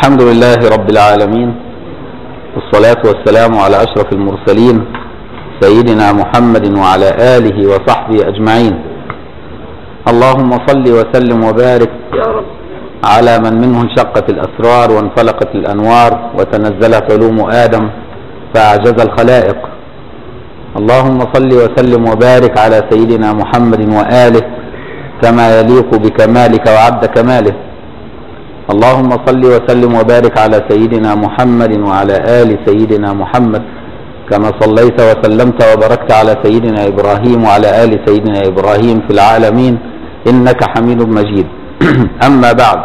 الحمد لله رب العالمين والصلاة والسلام على أشرف المرسلين سيدنا محمد وعلى آله وصحبه أجمعين اللهم صل وسلم وبارك يا رب على من منه انشقت الأسرار وانفلقت الأنوار وتنزلت علوم آدم فأعجز الخلائق اللهم صل وسلم وبارك على سيدنا محمد وآله كما يليق بكمالك وعبد كماله اللهم صل وسلم وبارك على سيدنا محمد وعلى آل سيدنا محمد كما صليت وسلمت وباركت على سيدنا إبراهيم وعلى آل سيدنا إبراهيم في العالمين إنك حميد مجيد أما بعد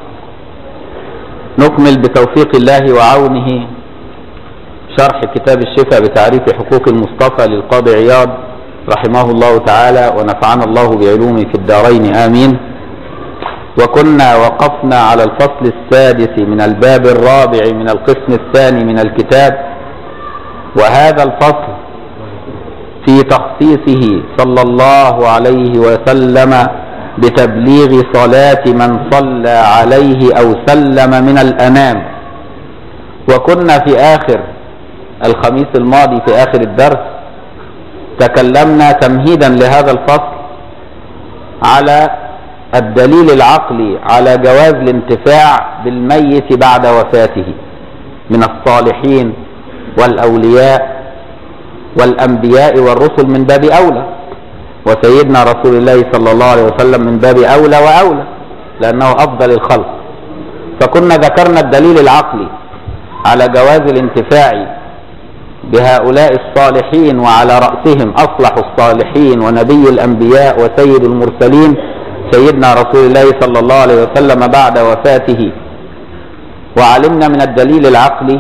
نكمل بتوفيق الله وعونه شرح كتاب الشفاء بتعريف حقوق المصطفى للقاضي عياض رحمه الله تعالى ونفعنا الله بعلومه في الدارين آمين وكنا وقفنا على الفصل السادس من الباب الرابع من القسم الثاني من الكتاب وهذا الفصل في تخصيصه صلى الله عليه وسلم بتبليغ صلاة من صلى عليه أو سلم من الأنام وكنا في آخر الخميس الماضي في آخر الدرس تكلمنا تمهيدا لهذا الفصل على الدليل العقلي على جواز الانتفاع بالميت بعد وفاته من الصالحين والأولياء والأنبياء والرسل من باب أولى وسيدنا رسول الله صلى الله عليه وسلم من باب أولى وأولى لأنه أفضل الخلق فكنا ذكرنا الدليل العقلي على جواز الانتفاع بهؤلاء الصالحين وعلى رأسهم أصلح الصالحين ونبي الأنبياء وسيد المرسلين سيدنا رسول الله صلى الله عليه وسلم بعد وفاته وعلمنا من الدليل العقلي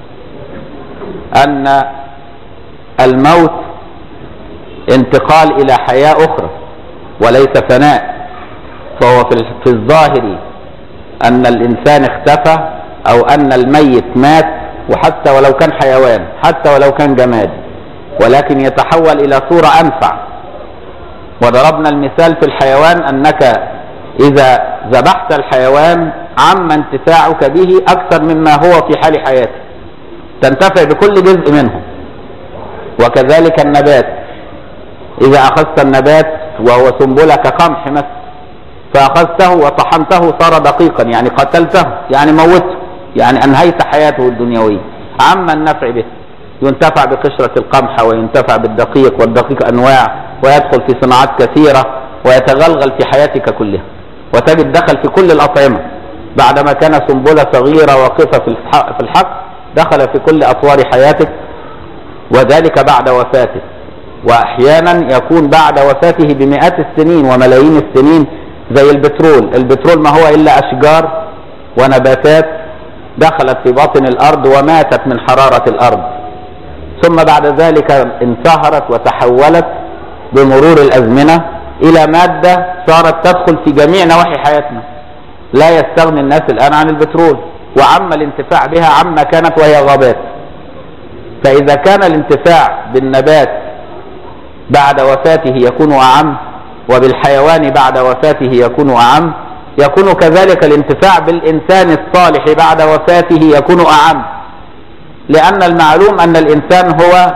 أن الموت انتقال إلى حياة أخرى وليس فناء فهو في الظاهر أن الإنسان اختفى أو أن الميت مات وحتى ولو كان حيوان حتى ولو كان جماد ولكن يتحول إلى صورة أنفع وضربنا المثال في الحيوان أنك إذا ذبحت الحيوان عم انتفاعك به أكثر مما هو في حال حياته تنتفع بكل جزء منه وكذلك النبات إذا أخذت النبات وهو سنبلة كقمح مثلا فأخذته وطحنته صار دقيقا يعني قتلته يعني موته يعني أنهيت حياته الدنيوية عم النفع به ينتفع بقشرة القمح وينتفع بالدقيق والدقيق أنواع ويدخل في صناعات كثيرة ويتغلغل في حياتك كلها وتجد دخل في كل الأطعمة بعدما كان سنبلة صغيرة واقفة في الحق دخل في كل أطوار حياتك وذلك بعد وفاته وأحيانا يكون بعد وفاته بمئات السنين وملايين السنين زي البترول البترول ما هو إلا أشجار ونباتات دخلت في باطن الأرض وماتت من حرارة الأرض ثم بعد ذلك انصهرت وتحولت بمرور الأزمنة إلى مادة صارت تدخل في جميع نواحي حياتنا لا يستغني الناس الآن عن البترول وعم الانتفاع بها عما كانت وهي غابات فإذا كان الانتفاع بالنبات بعد وفاته يكون أعم وبالحيوان بعد وفاته يكون أعم يكون كذلك الانتفاع بالإنسان الصالح بعد وفاته يكون أعم لأن المعلوم أن الإنسان هو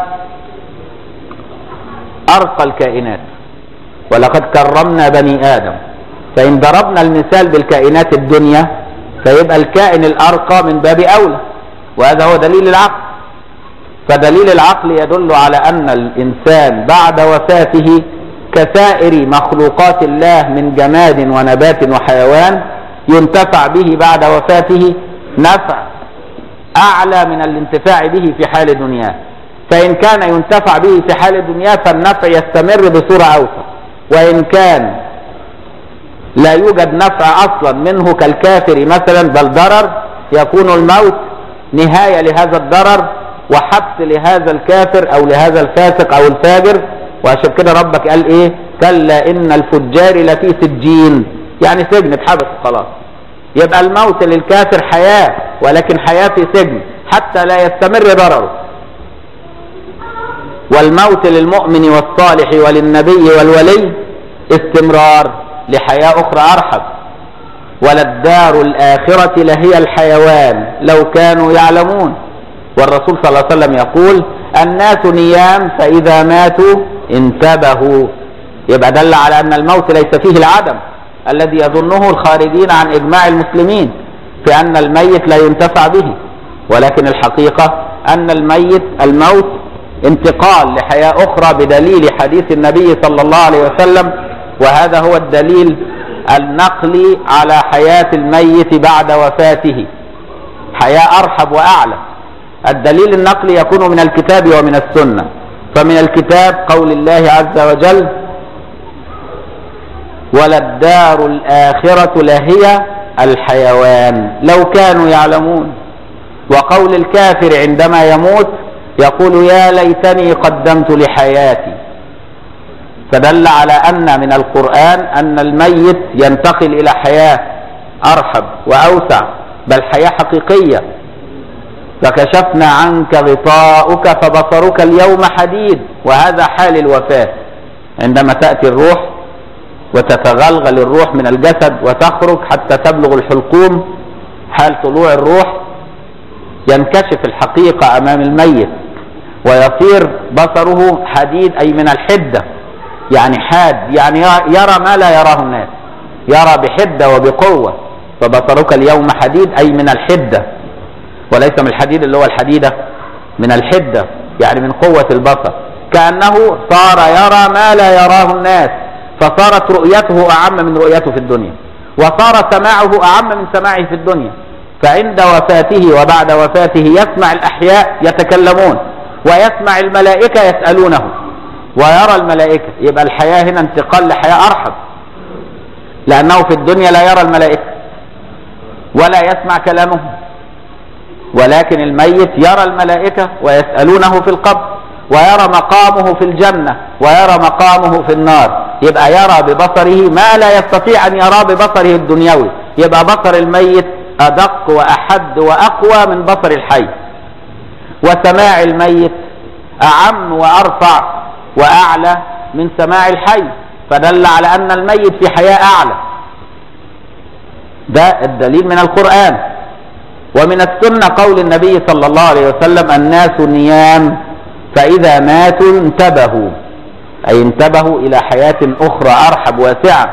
أرقى الكائنات ولقد كرمنا بني آدم فإن ضربنا المثال بالكائنات الدنيا فيبقى الكائن الأرقى من باب أولى وهذا هو دليل العقل فدليل العقل يدل على أن الإنسان بعد وفاته كسائر مخلوقات الله من جماد ونبات وحيوان ينتفع به بعد وفاته نفع أعلى من الانتفاع به في حال دنياه فإن كان ينتفع به في حال دنياه فالنفع يستمر بصورة أوسع وإن كان لا يوجد نفع أصلا منه كالكافر مثلا بل ضرر يكون الموت نهاية لهذا الضرر وحبس لهذا الكافر أو لهذا الفاسق أو الفاجر وعشان كده ربك قال إيه كلا إن الفجار لفي سجين يعني سجن اتحبس خلاص يبقى الموت للكافر حياة ولكن حياة في سجن حتى لا يستمر ضرره والموت للمؤمن والصالح وللنبي والولي استمرار لحياة أخرى أرحب وللدار الآخرة لهي الحيوان لو كانوا يعلمون والرسول صلى الله عليه وسلم يقول الناس نيام فإذا ماتوا انتبهوا يبقى دل على أن الموت ليس فيه العدم الذي يظنه الخارجين عن إجماع المسلمين في أن الميت لا ينتفع به ولكن الحقيقة أن الميت الموت انتقال لحياة أخرى بدليل حديث النبي صلى الله عليه وسلم وهذا هو الدليل النقلي على حياة الميت بعد وفاته حياة أرحب وأعلى الدليل النقلي يكون من الكتاب ومن السنة فمن الكتاب قول الله عز وجل وللدار الآخرة لهي الحيوان لو كانوا يعلمون وقول الكافر عندما يموت يقول يا ليتني قدمت لحياتي فدل على أن من القرآن أن الميت ينتقل إلى حياة أرحب وأوسع بل حياة حقيقية فكشفنا عنك غطاؤك فبصرك اليوم حديد وهذا حال الوفاة عندما تأتي الروح وتتغلغل الروح من الجسد وتخرج حتى تبلغ الحلقوم حال طلوع الروح ينكشف الحقيقة أمام الميت ويصير بصره حديد أي من الحدة يعني حاد يعني يرى ما لا يراه الناس يرى بحدة وبقوة فبصرك اليوم حديد أي من الحدة وليس من الحديد اللي هو الحديدة من الحدة يعني من قوة البصر كأنه صار يرى ما لا يراه الناس فصارت رؤيته أعم من رؤيته في الدنيا وصار سماعه أعم من سماعه في الدنيا فعند وفاته وبعد وفاته يسمع الأحياء يتكلمون ويسمع الملائكة يسألونه ويرى الملائكة يبقى الحياة هنا انتقال لحياة أرحب لأنه في الدنيا لا يرى الملائكة ولا يسمع كلامهم ولكن الميت يرى الملائكة ويسألونه في القبر ويرى مقامه في الجنة ويرى مقامه في النار يبقى يرى ببصره ما لا يستطيع أن يرى ببصره الدنيوي يبقى بصر الميت أدق وأحد وأقوى من بصر الحي وسماع الميت أعم وأرفع وأعلى من سماع الحي فدل على أن الميت في حياة أعلى ده الدليل من القرآن ومن السنة قول النبي صلى الله عليه وسلم الناس نيام فإذا ماتوا انتبهوا أي انتبهوا إلى حياة أخرى أرحب واسعة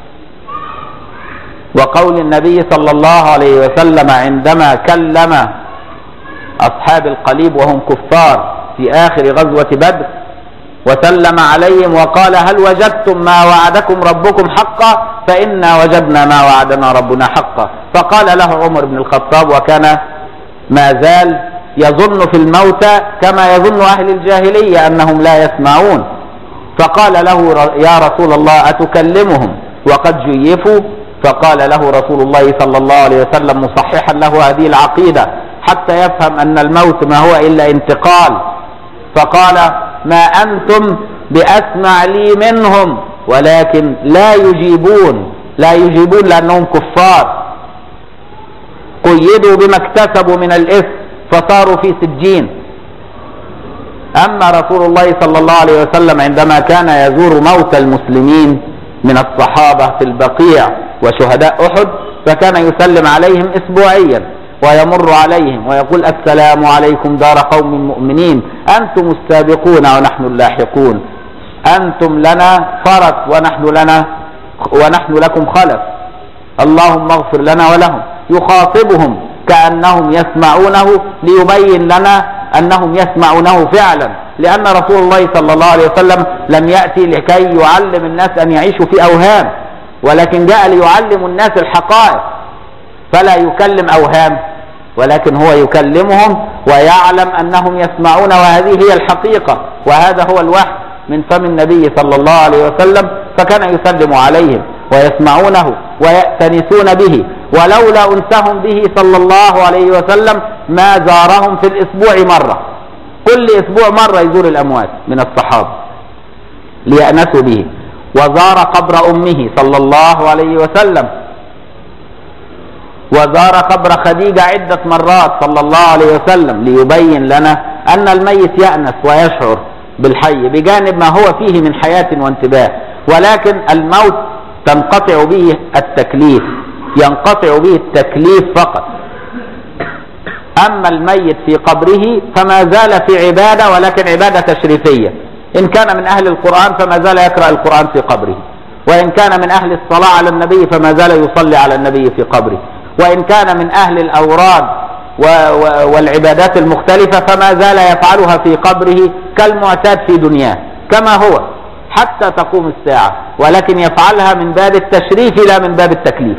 وقول النبي صلى الله عليه وسلم عندما كلم أصحاب القليب وهم كفار في آخر غزوة بدر وسلم عليهم وقال هل وجدتم ما وعدكم ربكم حقا فإنا وجدنا ما وعدنا ربنا حقا فقال له عمر بن الخطاب وكان ما زال يظن في الموتى كما يظن أهل الجاهلية أنهم لا يسمعون فقال له يا رسول الله أتكلمهم وقد جيفوا فقال له رسول الله صلى الله عليه وسلم مصححا له هذه العقيدة حتى يفهم أن الموت ما هو إلا انتقال فقال ما أنتم بأسمع لي منهم ولكن لا يجيبون لا يجيبون لأنهم كفار قيدوا بما اكتسبوا من الإثم فصاروا في سجين أما رسول الله صلى الله عليه وسلم عندما كان يزور موتى المسلمين من الصحابة في البقيع وشهداء أحد فكان يسلم عليهم أسبوعيا ويمر عليهم ويقول السلام عليكم دار قوم مؤمنين أنتم السابقون ونحن اللاحقون أنتم لنا فرس ونحن لنا ونحن لكم خلف اللهم اغفر لنا ولهم يخاطبهم كأنهم يسمعونه ليبين لنا أنهم يسمعونه فعلا لأن رسول الله صلى الله عليه وسلم لم يأتي لكي يعلم الناس أن يعيشوا في أوهام ولكن جاء ليعلم الناس الحقائق فلا يكلم أوهام ولكن هو يكلمهم ويعلم أنهم يسمعون وهذه هي الحقيقة وهذا هو الوحي من فم النبي صلى الله عليه وسلم فكان يسلم عليهم ويسمعونه ويأتنسون به ولولا أنسهم به صلى الله عليه وسلم ما زارهم في الأسبوع مرة كل أسبوع مرة يزور الأموات من الصحابة ليأنسوا به وزار قبر أمه صلى الله عليه وسلم وزار قبر خديجة عدة مرات صلى الله عليه وسلم ليبين لنا أن الميت يأنس ويشعر بالحي بجانب ما هو فيه من حياة وانتباه ولكن الموت تنقطع به التكليف ينقطع به التكليف فقط أما الميت في قبره فما زال في عبادة ولكن عبادة تشريفية إن كان من أهل القرآن فما زال يقرأ القرآن في قبره وإن كان من أهل الصلاة على النبي فما زال يصلي على النبي في قبره وإن كان من أهل الأوراد و و والعبادات المختلفة فما زال يفعلها في قبره كالمعتاد في دنياه كما هو حتى تقوم الساعة ولكن يفعلها من باب التشريف لا من باب التكليف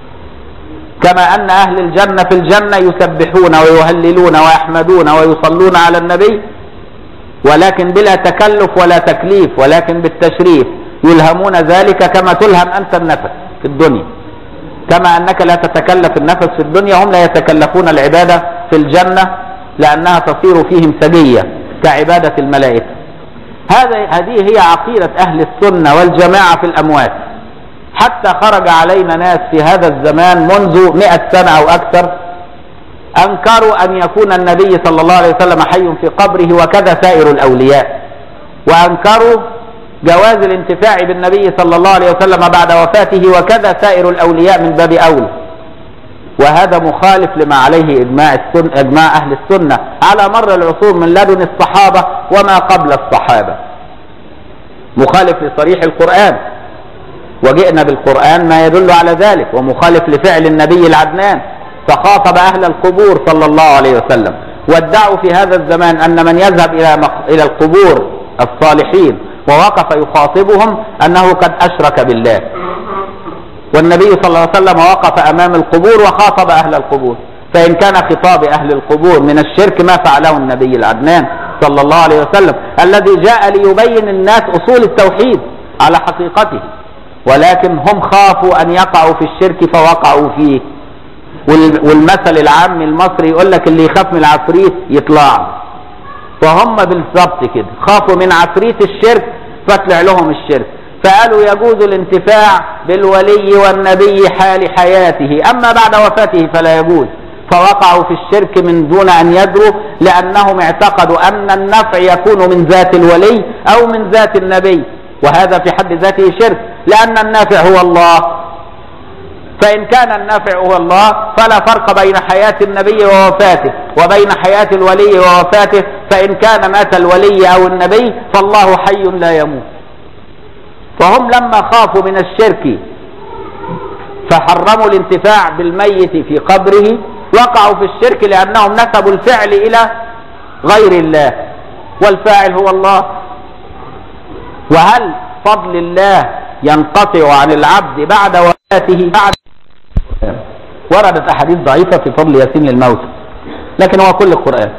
كما أن أهل الجنة في الجنة يسبحون ويهللون ويحمدون ويصلون على النبي ولكن بلا تكلف ولا تكليف ولكن بالتشريف يلهمون ذلك كما تلهم أنت النفس في الدنيا كما أنك لا تتكلف النفس في الدنيا هم لا يتكلفون العبادة في الجنة لأنها تصير فيهم سجية كعبادة الملائكة هذا هذه هي عقيدة أهل السنة والجماعة في الأموات حتى خرج علينا ناس في هذا الزمان منذ مئة سنة أو أكثر أنكروا أن يكون النبي صلى الله عليه وسلم حي في قبره وكذا سائر الأولياء وأنكروا جواز الانتفاع بالنبي صلى الله عليه وسلم بعد وفاته وكذا سائر الأولياء من باب أولى وهذا مخالف لما عليه إجماع, السن إجماع أهل السنة على مر العصور من لدن الصحابة وما قبل الصحابة مخالف لصريح القرآن وجئنا بالقرآن ما يدل على ذلك ومخالف لفعل النبي العدنان فخاطب أهل القبور صلى الله عليه وسلم وادعوا في هذا الزمان أن من يذهب إلى إلى القبور الصالحين ووقف يخاطبهم أنه قد أشرك بالله والنبي صلى الله عليه وسلم وقف أمام القبور وخاطب أهل القبور فإن كان خطاب أهل القبور من الشرك ما فعله النبي العدنان صلى الله عليه وسلم الذي جاء ليبين الناس أصول التوحيد على حقيقته ولكن هم خافوا أن يقعوا في الشرك فوقعوا فيه والمثل العام المصري يقول لك اللي يخاف من العفريت يطلع فهم بالضبط كده خافوا من عفريت الشرك فطلع لهم الشرك فقالوا يجوز الانتفاع بالولي والنبي حال حياته أما بعد وفاته فلا يجوز فوقعوا في الشرك من دون أن يدروا لأنهم اعتقدوا أن النفع يكون من ذات الولي أو من ذات النبي وهذا في حد ذاته شرك لأن النافع هو الله فإن كان النافع هو الله فلا فرق بين حياة النبي ووفاته وبين حياة الولي ووفاته فإن كان مات الولي أو النبي فالله حي لا يموت فهم لما خافوا من الشرك فحرموا الانتفاع بالميت في قبره وقعوا في الشرك لأنهم نسبوا الفعل إلى غير الله والفاعل هو الله وهل فضل الله ينقطع عن العبد بعد وفاته بعد وردت أحاديث ضعيفة في فضل ياسين للموت لكن هو كل القرآن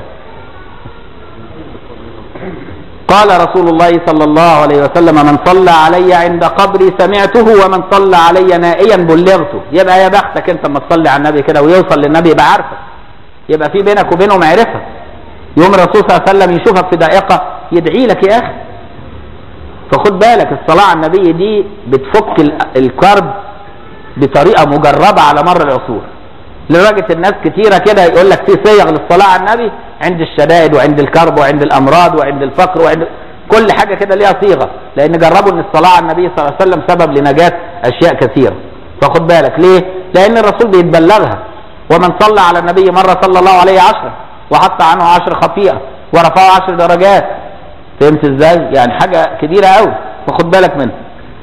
قال رسول الله صلى الله عليه وسلم من صلى علي عند قبري سمعته ومن صلى علي نائيا بلغته يبقى يا بختك انت اما تصلي على النبي كده ويوصل للنبي يبقى عارفك يبقى في بينك وبينه معرفه يوم الرسول صلى الله عليه وسلم يشوفك في ضائقه يدعي لك يا اخي فخد بالك الصلاه على النبي دي بتفك الكرب بطريقه مجربه على مر العصور لدرجه الناس كتيره كده يقول لك في صيغ للصلاه على النبي عند الشدائد وعند الكرب وعند الامراض وعند الفقر وعند كل حاجه كده ليها صيغه لان جربوا ان الصلاه على النبي صلى الله عليه وسلم سبب لنجاه اشياء كثيره فخد بالك ليه؟ لان الرسول بيتبلغها ومن صلى على النبي مره صلى الله عليه عشرة وحط عنه عشر خطيئه ورفعه عشر درجات فهمت ازاي؟ يعني حاجه كبيره قوي فخد بالك منها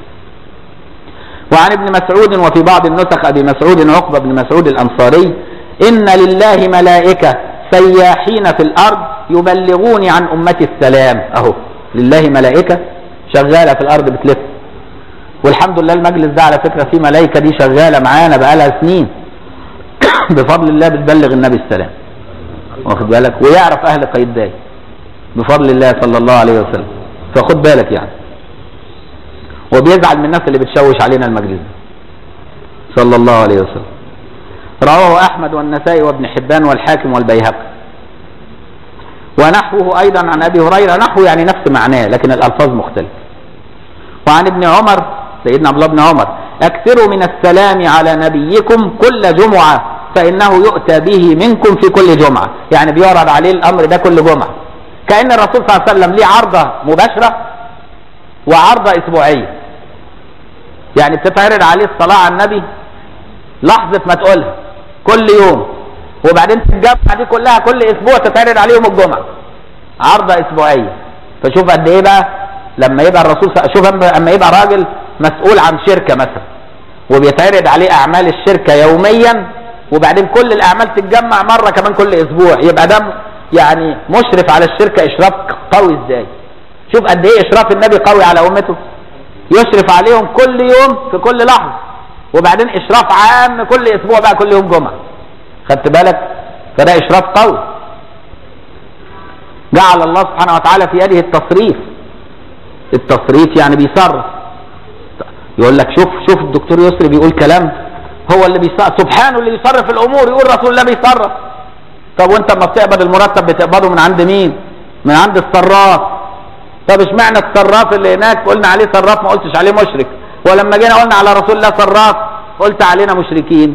وعن ابن مسعود وفي بعض النسخ ابي مسعود عقبه بن مسعود الانصاري ان لله ملائكه سياحين في الارض يبلغوني عن امتي السلام اهو لله ملائكه شغاله في الارض بتلف والحمد لله المجلس ده على فكره فيه ملائكه دي شغاله معانا بقالها سنين بفضل الله بتبلغ النبي السلام واخد بالك ويعرف اهل قيداي بفضل الله صلى الله عليه وسلم فخد بالك يعني وبيزعل من الناس اللي بتشوش علينا المجلس صلى الله عليه وسلم رواه احمد والنسائي وابن حبان والحاكم والبيهقي ونحوه ايضا عن ابي هريره نحو يعني نفس معناه لكن الالفاظ مختلفه وعن ابن عمر سيدنا عبد الله بن عمر اكثروا من السلام على نبيكم كل جمعه فانه يؤتى به منكم في كل جمعه يعني بيعرض عليه الامر ده كل جمعه كان الرسول صلى الله عليه وسلم ليه عرضه مباشره وعرضه اسبوعيه يعني بتتعرض عليه الصلاه على النبي لحظة ما تقولها كل يوم وبعدين تتجمع دي كلها كل اسبوع تتعرض عليهم الجمعة عرضة اسبوعية فشوف قد ايه بقى لما يبقى الرسول ص- شوف أما- اما يبقى راجل مسؤول عن شركة مثلا وبيتعرض عليه اعمال الشركة يوميا وبعدين كل الاعمال تتجمع مرة كمان كل اسبوع يبقى ده م- يعني مشرف على الشركة اشراف قوي ازاي شوف قد ايه اشراف النبي قوي على امته يشرف عليهم كل يوم في كل لحظة وبعدين اشراف عام كل اسبوع بقى كل يوم جمعة خدت بالك فده اشراف قوي جعل الله سبحانه وتعالى في يده التصريف التصريف يعني بيصرف يقول لك شوف شوف الدكتور يسري بيقول كلام هو اللي بيصرف سبحانه اللي بيصرف الامور يقول رسول الله بيصرف طب وانت لما بتقبض المرتب بتقبضه من عند مين من عند الصراف طب اشمعنى الصراف اللي هناك قلنا عليه صراف ما قلتش عليه مشرك ولما جينا قلنا على رسول الله صراف قلت علينا مشركين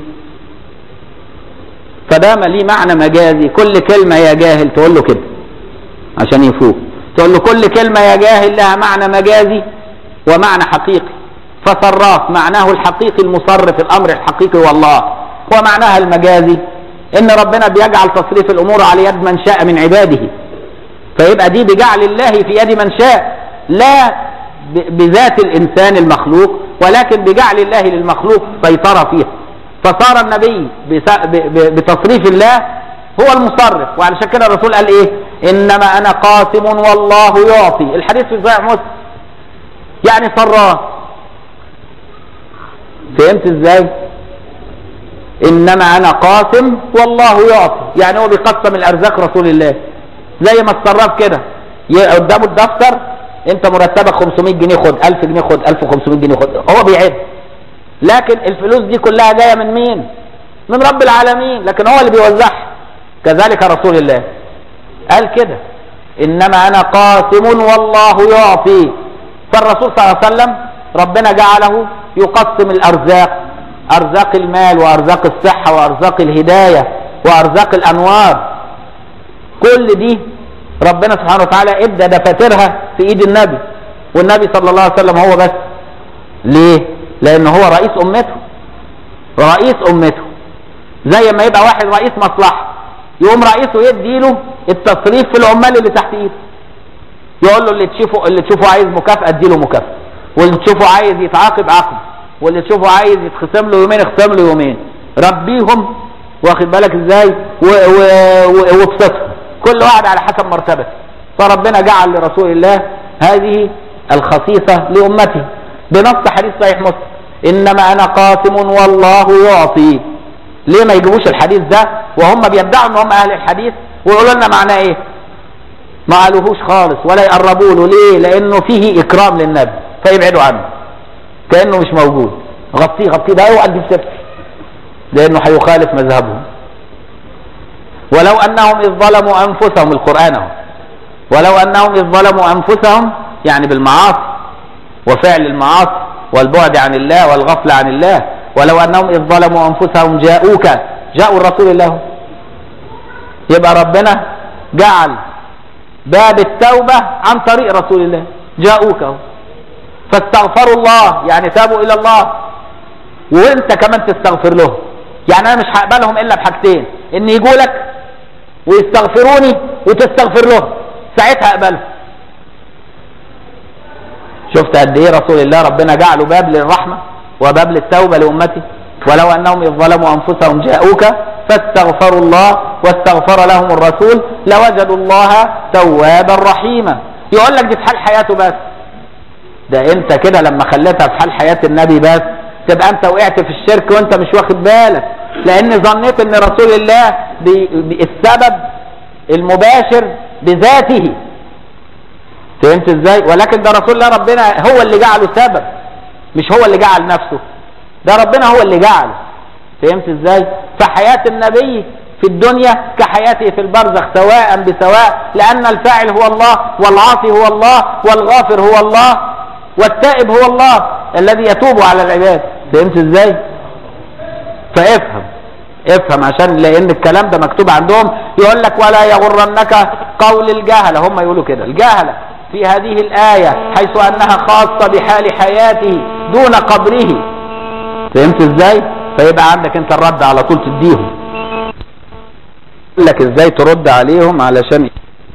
فده ما ليه معنى مجازي كل كلمة يا جاهل تقول له كده عشان يفوق تقول له كل كلمة يا جاهل لها معنى مجازي ومعنى حقيقي فصراف معناه الحقيقي المصرف الأمر الحقيقي والله ومعناها المجازي إن ربنا بيجعل تصريف الأمور على يد من شاء من عباده فيبقى دي بجعل الله في يد من شاء لا ب- بذات الإنسان المخلوق ولكن بجعل الله للمخلوق سيطرة فيها فصار النبي بس- ب- ب- بتصريف الله هو المصرف وعلشان كده الرسول قال ايه انما انا قاسم والله يعطي الحديث في صحيح مسلم يعني صراف فهمت ازاي انما انا قاسم والله يعطي يعني هو بيقسم الارزاق رسول الله زي ما الصراف كده ي- قدامه الدفتر انت مرتبك 500 جنيه خد 1000 جنيه خد 1500 جنيه خد هو بيعد لكن الفلوس دي كلها جايه من مين من رب العالمين لكن هو اللي بيوزعها كذلك رسول الله قال كده انما انا قاسم والله يعطي فالرسول صلى الله عليه وسلم ربنا جعله يقسم الارزاق ارزاق المال وارزاق الصحه وارزاق الهدايه وارزاق الانوار كل دي ربنا سبحانه وتعالى ادى دفاترها في ايد النبي والنبي صلى الله عليه وسلم هو بس ليه لان هو رئيس امته رئيس امته زي ما يبقى واحد رئيس مصلحه يقوم رئيسه يديله التصريف في العمال اللي تحت ايده يقول له اللي تشوفه اللي تشوفه عايز مكافاه اديله مكافاه واللي تشوفه عايز يتعاقب عقب واللي تشوفه عايز يتخصم له يومين يخصم له يومين ربيهم واخد بالك ازاي و- و- و- وابسطهم كل واحد على حسب مرتبته فربنا جعل لرسول الله هذه الخصيصة لأمته بنص حديث صحيح مسلم إنما أنا قاسم والله يعطي ليه ما يجيبوش الحديث ده وهم بيدعوا ان هم اهل الحديث ويقولوا لنا معناه ايه ما قالوهوش خالص ولا يقربوا له ليه لانه فيه اكرام للنبي فيبعدوا عنه كانه مش موجود غطيه غطيه ده يؤدي السبت لانه هيخالف مذهبهم ولو انهم اذ ظلموا انفسهم القران اهو ولو انهم اذ ظلموا انفسهم يعني بالمعاصي وفعل المعاصي والبعد عن الله والغفل عن الله ولو انهم اذ ظلموا انفسهم جاءوك جاءوا الرسول الله يبقى ربنا جعل باب التوبة عن طريق رسول الله جاءوك اهو فاستغفروا الله يعني تابوا الى الله وانت كمان تستغفر لهم يعني انا مش هقبلهم الا بحاجتين ان يجوا لك ويستغفروني وتستغفر لهم ساعتها اقبلهم شفت قد ايه رسول الله ربنا جعله باب للرحمه وباب للتوبه لامته ولو انهم اذ ظلموا انفسهم جاءوك فاستغفروا الله واستغفر لهم الرسول لوجدوا الله توابا رحيما يقول لك دي في حال حياته بس ده انت كده لما خليتها في حال حياه النبي بس تبقى انت وقعت في الشرك وانت مش واخد بالك لان ظنيت ان رسول الله بي بي السبب المباشر بذاته فهمت ازاي ولكن ده رسول الله ربنا هو اللي جعله سبب مش هو اللي جعل نفسه ده ربنا هو اللي جعله فهمت ازاي فحياة النبي في الدنيا كحياته في البرزخ سواء بسواء لأن الفاعل هو الله والعاصي هو الله والغافر هو الله والتائب هو الله الذي يتوب على العباد فهمت ازاي فافهم افهم عشان لان الكلام ده مكتوب عندهم يقول لك ولا يغرنك قول الجهله هم يقولوا كده الجهله في هذه الآية حيث أنها خاصة بحال حياته دون قبره فهمت ازاي فيبقى عندك انت الرد على طول تديهم يقول لك ازاي ترد عليهم علشان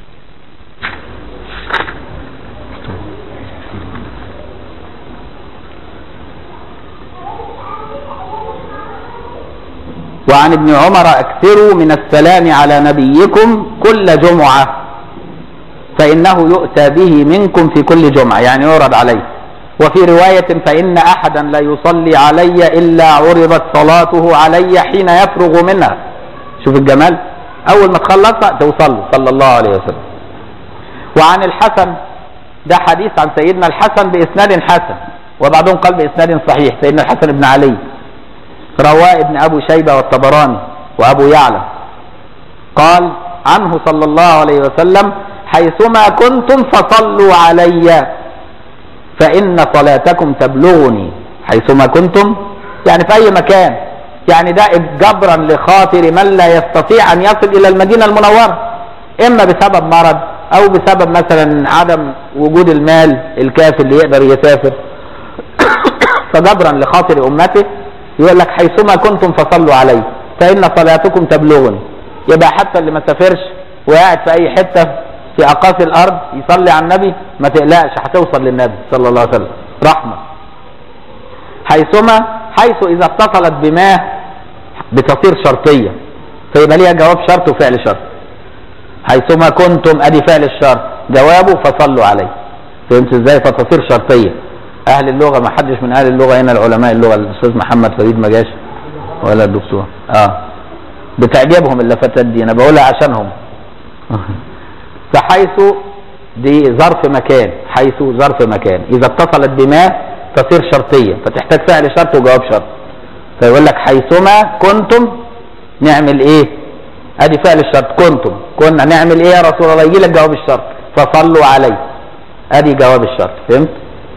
وعن ابن عمر اكثروا من السلام على نبيكم كل جمعة فإنه يؤتى به منكم في كل جمعة يعني يعرض عليه وفي رواية فإن أحدا لا يصلي علي إلا عرضت صلاته علي حين يفرغ منها شوف الجمال أول ما تخلصها توصل له صلى الله عليه وسلم وعن الحسن ده حديث عن سيدنا الحسن بإسناد حسن وبعضهم قال بإسناد صحيح سيدنا الحسن بن علي رواه ابن أبو شيبة والطبراني وأبو يعلى قال عنه صلى الله عليه وسلم حيثما كنتم فصلوا علي فإن صلاتكم تبلغني حيثما كنتم يعني في أي مكان يعني ده جبرا لخاطر من لا يستطيع أن يصل إلى المدينة المنورة إما بسبب مرض أو بسبب مثلا عدم وجود المال الكافي اللي يقدر يسافر فجبرا لخاطر أمته يقول لك حيثما كنتم فصلوا علي فإن صلاتكم تبلغني يبقى حتى اللي ما سافرش وقاعد في أي حتة في أقاصي الأرض يصلي على النبي ما تقلقش هتوصل للنبي صلى الله عليه وسلم رحمة حيثما حيث إذا اتصلت بما بتصير شرطية فيبقى ليها جواب شرط وفعل شرط حيثما كنتم ادي فعل الشرط جوابه فصلوا عليه فهمت ازاي فتصير شرطيه اهل اللغه ما حدش من اهل اللغه هنا العلماء اللغه الاستاذ محمد فريد ما جاش ولا الدكتور اه بتعجبهم اللفتات دي انا بقولها عشانهم فحيث دي ظرف مكان حيث ظرف مكان اذا اتصلت بما تصير شرطيه فتحتاج فعل شرط وجواب شرط فيقول لك حيثما كنتم نعمل ايه ادي فعل الشرط كنتم كنا نعمل ايه يا رسول الله يجي لك جواب الشرط فصلوا علي ادي جواب الشرط فهمت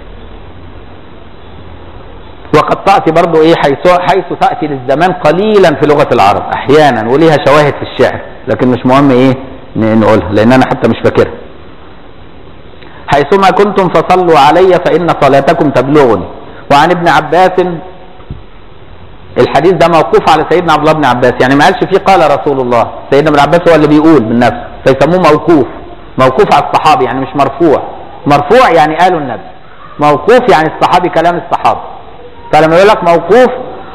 وقد تأتي برضو ايه حيث حيث تأتي للزمان قليلا في لغة العرب احيانا وليها شواهد في الشعر لكن مش مهم ايه نقولها لان انا حتى مش فاكرها حيثما كنتم فصلوا علي فإن صلاتكم تبلغني وعن ابن عباس الحديث ده موقوف على سيدنا عبد الله بن عباس يعني ما قالش فيه قال رسول الله سيدنا ابن عباس هو اللي بيقول بالنفس فيسموه موقوف موقوف على الصحابي يعني مش مرفوع مرفوع يعني قاله النبي موقوف يعني الصحابي كلام الصحابي فلما يقول لك موقوف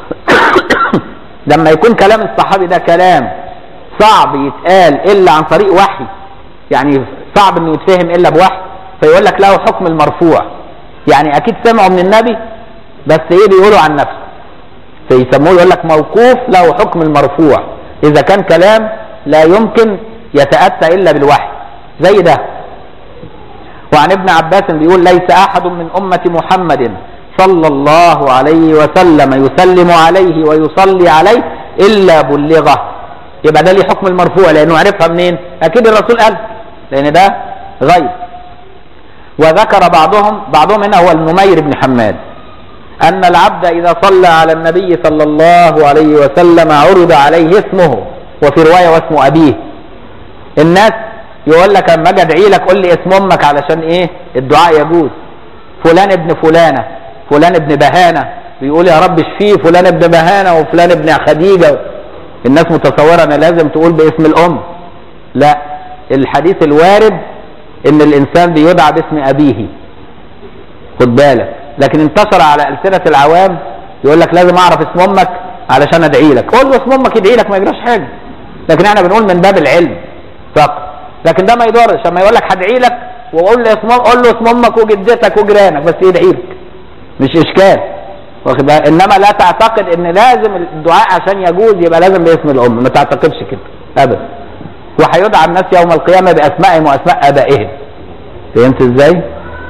لما يكون كلام الصحابي ده كلام صعب يتقال الا عن طريق وحي يعني صعب انه يتفهم الا بوحي فيقول لك له حكم المرفوع يعني اكيد سمعوا من النبي بس ايه بيقولوا عن نفسه فيسموه يقول لك موقوف له حكم المرفوع اذا كان كلام لا يمكن يتاتى الا بالوحي زي ده وعن ابن عباس بيقول ليس احد من امه محمد صلى الله عليه وسلم يسلم عليه ويصلي عليه الا بلغه يبقى ده ليه حكم المرفوع لانه عرفها منين اكيد الرسول قال لان ده غيب وذكر بعضهم بعضهم هنا هو النمير بن حماد أن العبد إذا صلى على النبي صلى الله عليه وسلم عرض عليه اسمه وفي رواية واسم أبيه الناس يقول لك اما اجي ادعي لك قول لي اسم امك علشان ايه الدعاء يجوز فلان ابن فلانة فلان ابن بهانة بيقول يا رب اشفيه فلان ابن بهانة وفلان ابن خديجة الناس متصورة ان لازم تقول باسم الام لا الحديث الوارد ان الانسان بيدعى باسم ابيه خد بالك لكن انتشر على ألسنة العوام يقول لك لازم أعرف اسم أمك علشان أدعي لك قول له اسم أمك يدعي لك ما يجراش حاجة لكن احنا بنقول من باب العلم فقط لكن ده ما يضرش لما يقول لك هدعي لك وقول له اسم قول له اسم امك وجدتك وجيرانك بس يدعي لك مش اشكال واخد بالك انما لا تعتقد ان لازم الدعاء عشان يجوز يبقى لازم باسم الام ما تعتقدش كده ابدا وهيدعى الناس يوم القيامه باسمائهم واسماء ابائهم فهمت ازاي؟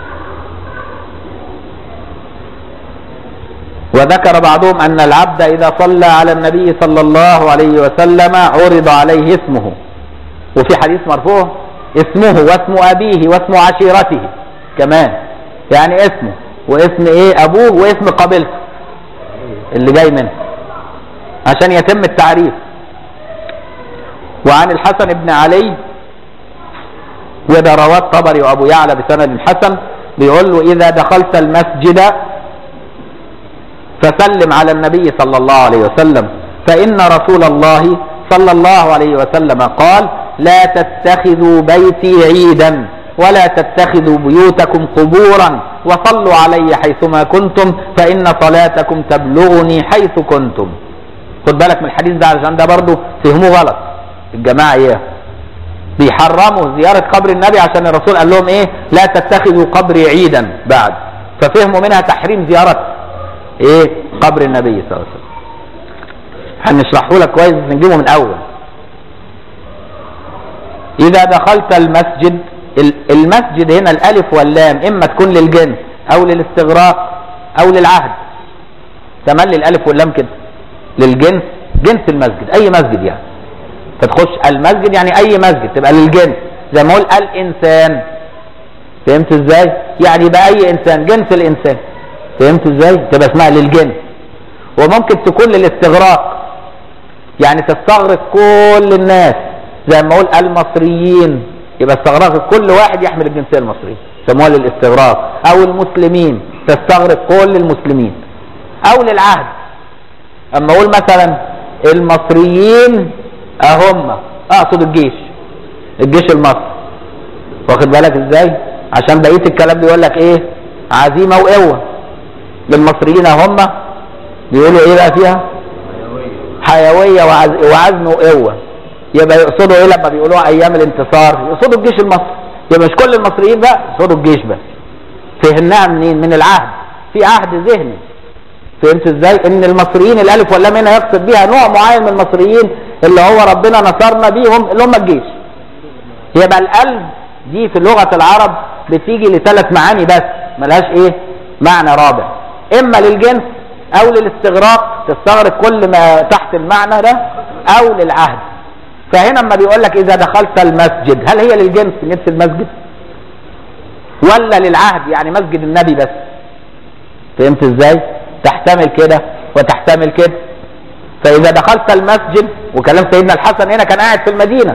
وذكر بعضهم أن العبد إذا صلى على النبي صلى الله عليه وسلم عرض عليه اسمه وفي حديث مرفوع اسمه واسم أبيه واسم عشيرته كمان يعني اسمه واسم ايه أبوه واسم قبيلته اللي جاي منه عشان يتم التعريف وعن الحسن بن علي وده رواه الطبري وابو يعلى بسند حسن بيقول له اذا دخلت المسجد فسلم على النبي صلى الله عليه وسلم فإن رسول الله صلى الله عليه وسلم قال لا تتخذوا بيتي عيدا ولا تتخذوا بيوتكم قبورا وصلوا علي حيثما كنتم فإن صلاتكم تبلغني حيث كنتم خد بالك من الحديث ده عشان ده برضه فهموه غلط الجماعة ايه بيحرموا زيارة قبر النبي عشان الرسول قال لهم ايه لا تتخذوا قبري عيدا بعد ففهموا منها تحريم زيارة ايه قبر النبي صلى الله عليه وسلم هنشرحه لك كويس نجيبه من اول اذا دخلت المسجد المسجد هنا الالف واللام اما تكون للجنس او للاستغراق او للعهد تملي الالف واللام كده للجنس جنس المسجد اي مسجد يعني فتخش المسجد يعني اي مسجد تبقى للجنس زي ما اقول الانسان فهمت ازاي يعني يبقى اي انسان جنس الانسان فهمت ازاي تبقى اسمها للجنس وممكن تكون للاستغراق يعني تستغرق كل الناس زي ما اقول المصريين يبقى استغراق كل واحد يحمل الجنسيه المصريه يسموها للاستغراق او المسلمين تستغرق كل المسلمين او للعهد اما اقول مثلا المصريين اهم اقصد الجيش الجيش المصري واخد بالك ازاي عشان بقيه الكلام بيقول لك ايه عزيمه وقوه للمصريين هم بيقولوا ايه بقى فيها حيويه وعز... وعزم وقوه يبقى يقصدوا ايه لما بيقولوا ايام الانتصار يقصدوا الجيش المصري يبقى مش كل المصريين بقى يقصدوا الجيش بس فهمناها منين من العهد في عهد ذهني فهمت ازاي ان المصريين الالف واللام هنا يقصد بيها نوع معين من المصريين اللي هو ربنا نصرنا بيهم اللي هم الجيش يبقى القلب دي في لغه العرب بتيجي لثلاث معاني بس ملهاش ايه معنى رابع اما للجنس او للاستغراق تستغرق كل ما تحت المعنى ده او للعهد فهنا اما بيقول لك اذا دخلت المسجد هل هي للجنس جنس المسجد ولا للعهد يعني مسجد النبي بس فهمت ازاي تحتمل كده وتحتمل كده فاذا دخلت المسجد وكلام سيدنا الحسن هنا كان قاعد في المدينه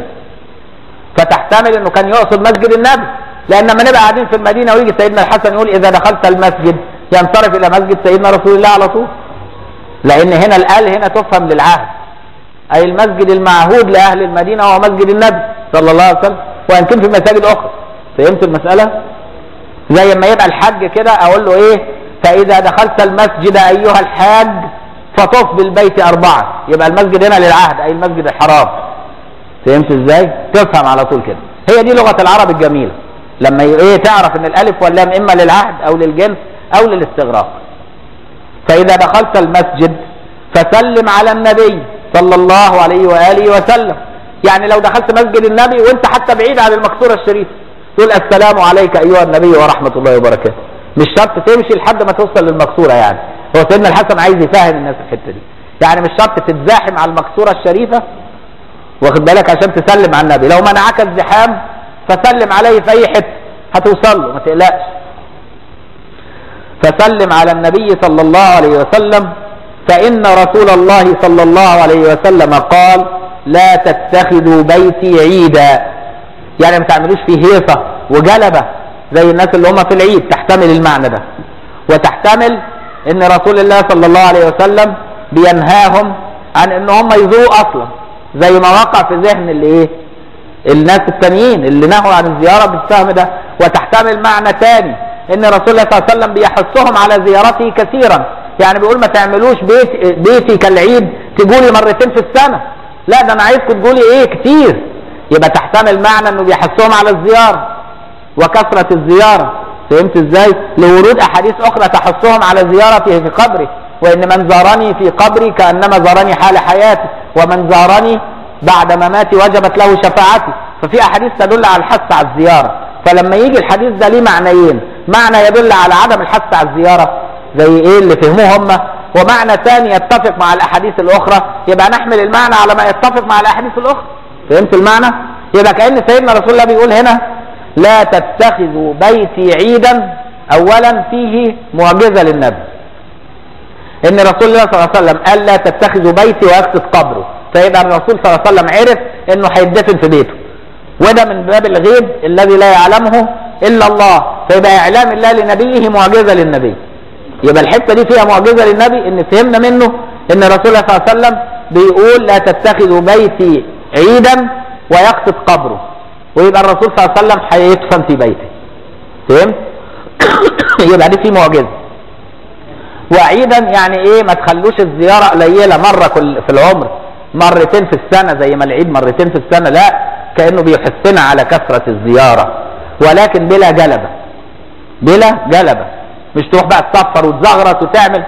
فتحتمل انه كان يقصد مسجد النبي لان لما نبقى قاعدين في المدينه ويجي سيدنا الحسن يقول اذا دخلت المسجد ينصرف الى مسجد سيدنا رسول الله على طول لان هنا الال هنا تفهم للعهد اي المسجد المعهود لاهل المدينه هو مسجد النبي صلى الله عليه وسلم وان كان في مساجد اخرى فهمت المساله زي ما يبقى الحج كده اقول له ايه فاذا دخلت المسجد ايها الحاج فطف بالبيت اربعه يبقى المسجد هنا للعهد اي المسجد الحرام فهمت ازاي تفهم على طول كده هي دي لغه العرب الجميله لما ايه تعرف ان الالف واللام اما للعهد او للجنس او للاستغراق فاذا دخلت المسجد فسلم على النبي صلى الله عليه واله وسلم يعني لو دخلت مسجد النبي وانت حتى بعيد عن المقصوره الشريفه تقول السلام عليك ايها النبي ورحمه الله وبركاته مش شرط تمشي لحد ما توصل للمقصوره يعني هو سيدنا الحسن عايز يفهم الناس الحته دي يعني مش شرط تتزاحم على المقصوره الشريفه واخد بالك عشان تسلم على النبي لو منعك الزحام فسلم عليه في اي حته هتوصل له ما تقلقش فسلم على النبي صلى الله عليه وسلم فإن رسول الله صلى الله عليه وسلم قال لا تتخذوا بيتي عيدا يعني ما تعملوش فيه هيصة وجلبة زي الناس اللي هم في العيد تحتمل المعنى ده وتحتمل ان رسول الله صلى الله عليه وسلم بينهاهم عن ان هم يزوروا اصلا زي ما وقع في ذهن اللي ايه الناس التانيين اللي نهوا عن الزيارة بالفهم ده وتحتمل معنى تاني ان رسول الله صلى الله عليه وسلم بيحثهم على زيارته كثيرا يعني بيقول ما تعملوش بيت بيتي كالعيد تقولي مرتين في السنة لا ده انا عايزكم تقولي ايه كتير يبقى تحتمل معنى انه بيحثهم على الزيارة وكثرة الزيارة فهمت ازاي لورود احاديث اخرى تحثهم على زيارته في قبره وان من زارني في قبري كانما زارني حال حياتي ومن زارني بعد مماتي وجبت له شفاعتي ففي احاديث تدل على الحث على الزياره فلما يجي الحديث ده ليه معنيين معنى يدل على عدم الحث على الزياره زي ايه اللي فهموه هم ومعنى ثاني يتفق مع الاحاديث الاخرى يبقى نحمل المعنى على ما يتفق مع الاحاديث الاخرى فهمت المعنى يبقى كان سيدنا رسول الله بيقول هنا لا تتخذوا بيتي عيدا اولا فيه معجزه للنبي ان رسول الله صلى الله عليه وسلم قال لا تتخذوا بيتي ويقصد قبره فيبقى الرسول صلى الله عليه وسلم عرف انه هيدفن في بيته وده من باب الغيب الذي لا يعلمه الا الله فيبقى اعلام الله لنبيه معجزه للنبي يبقى الحته دي فيها معجزه للنبي ان فهمنا منه ان رسول الله صلى الله عليه وسلم بيقول لا تتخذوا بيتي عيدا ويقصد قبره ويبقى الرسول صلى الله عليه وسلم هيدفن في بيته فهمت يبقى دي في معجزه وعيدا يعني ايه ما تخلوش الزياره قليله مره كل في العمر مرتين في السنه زي ما العيد مرتين في السنه لا كانه بيحثنا على كثره الزياره ولكن بلا جلبه بلا جلبه مش تروح بقى تسفر وتزغرط وتعمل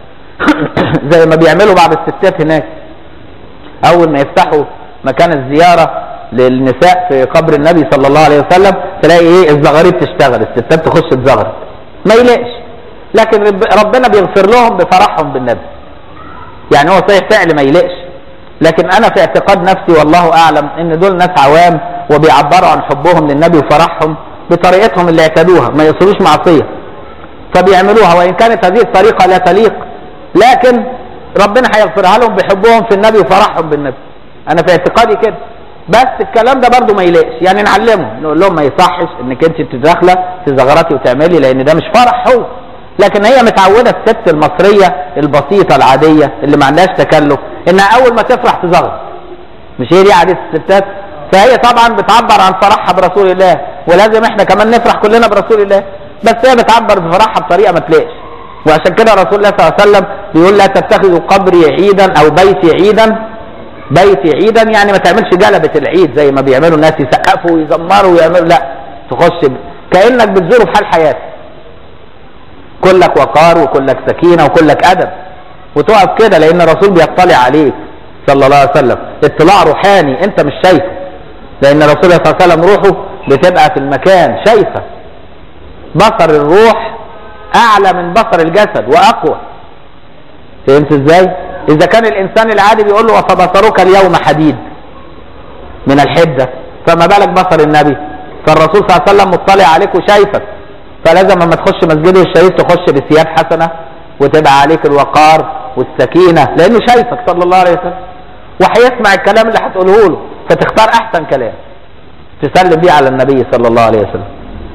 زي ما بيعملوا بعض الستات هناك اول ما يفتحوا مكان الزياره للنساء في قبر النبي صلى الله عليه وسلم تلاقي ايه الزغاريت تشتغل الستات تخش تزغرط ما يلاقش لكن رب ربنا بيغفر لهم بفرحهم بالنبي يعني هو صحيح فعل ما يلاقش لكن انا في اعتقاد نفسي والله اعلم ان دول ناس عوام وبيعبروا عن حبهم للنبي وفرحهم بطريقتهم اللي اعتادوها ما يقصدوش معصيه فبيعملوها وان كانت هذه الطريقه لا تليق لكن ربنا هيغفرها لهم بحبهم في النبي وفرحهم بالنبي انا في اعتقادي كده بس الكلام ده برضو ما يلاقش يعني نعلمهم نقول لهم ما يصحش انك انت تداخله تزغرطي وتعملي لان ده مش فرح هو لكن هي متعوده الست المصريه البسيطه العاديه اللي ما عندهاش تكلف انها اول ما تفرح تزغرط مش هي دي عاده الستات فهي طبعا بتعبر عن فرحها برسول الله ولازم احنا كمان نفرح كلنا برسول الله بس هي بتعبر بفرحها بطريقه ما تلاقش وعشان كده رسول الله صلى الله عليه وسلم بيقول لا تتخذوا قبري عيدا او بيتي عيدا بيتي عيدا يعني ما تعملش جلبة العيد زي ما بيعملوا الناس يسقفوا ويزمروا ويعملوا لا تخش ب... كانك بتزوره في حال حياتك كلك وقار وكلك سكينه وكلك ادب وتقف كده لان الرسول بيطلع عليك صلى الله عليه وسلم اطلاع روحاني انت مش شايفه لان الرسول صلى الله عليه وسلم روحه بتبقى في المكان شايفه بصر الروح اعلى من بصر الجسد واقوى فهمت ازاي اذا كان الانسان العادي بيقول له وفبصرك اليوم حديد من الحده فما بالك بصر النبي فالرسول صلى الله عليه وسلم مطلع عليك وشايفك فلازم لما تخش مسجده الشريف تخش بثياب حسنه وتبقى عليك الوقار والسكينه لانه شايفك صلى الله عليه وسلم وهيسمع الكلام اللي هتقوله له فتختار احسن كلام تسلم بيه على النبي صلى الله عليه وسلم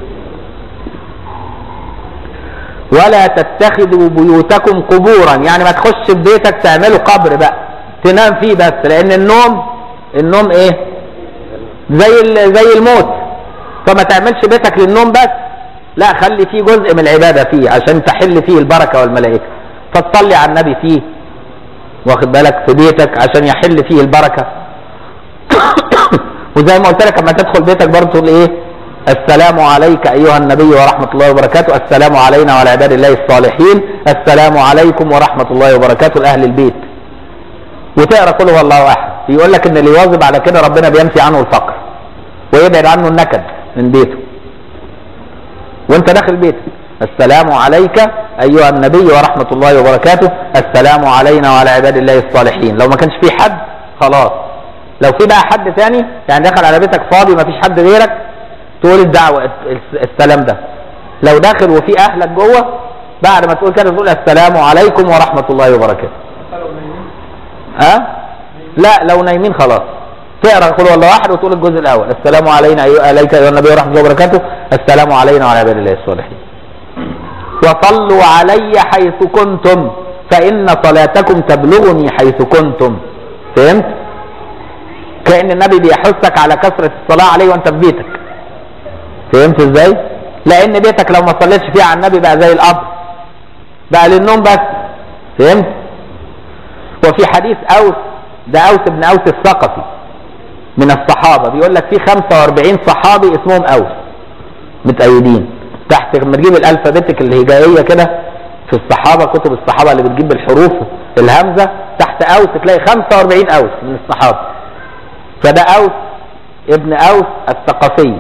ولا تتخذوا بيوتكم قبورا يعني ما تخش في بيتك تعملوا قبر بقى تنام فيه بس لان النوم النوم ايه زي زي الموت فما تعملش بيتك للنوم بس لا خلي فيه جزء من العبادة فيه عشان تحل فيه البركة والملائكة فتصلي على النبي فيه واخد بالك في بيتك عشان يحل فيه البركة وزي ما قلت لك لما تدخل بيتك برضه تقول ايه السلام عليك ايها النبي ورحمه الله وبركاته السلام علينا وعلى عباد الله الصالحين السلام عليكم ورحمه الله وبركاته لاهل البيت وتقرا قل هو الله احد يقول لك ان اللي يواظب على كده ربنا بينفي عنه الفقر ويبعد عنه النكد من بيته وانت داخل بيتك السلام عليك ايها النبي ورحمه الله وبركاته السلام علينا وعلى عباد الله الصالحين لو ما كانش في حد خلاص لو في بقى حد تاني يعني دخل على بيتك فاضي ما فيش حد غيرك تقول الدعوة السلام ده لو داخل وفي أهلك جوه بعد ما تقول كده تقول السلام عليكم ورحمة الله وبركاته ها أه؟ لا لو نايمين خلاص تقرا قل هو الله احد وتقول الجزء الاول السلام علينا أيها عليك ايها النبي ورحمه الله وبركاته السلام علينا وعلى عباد الله الصالحين وصلوا علي حيث كنتم فان صلاتكم تبلغني حيث كنتم فهمت كان النبي بيحثك على كثره الصلاه عليه وانت في بيتك فهمت ازاي لان بيتك لو ما صليتش فيه على النبي بقى زي القبر بقى للنوم بس فهمت وفي حديث اوس ده اوس بن اوس الثقفي من الصحابه بيقول لك في 45 صحابي اسمهم اوس متأيدين تحت لما تجيب الالفابيتك الهجائيه كده في الصحابه كتب الصحابه اللي بتجيب بالحروف الهمزه تحت اوس تلاقي 45 اوس من الصحابه فده اوس ابن اوس الثقفي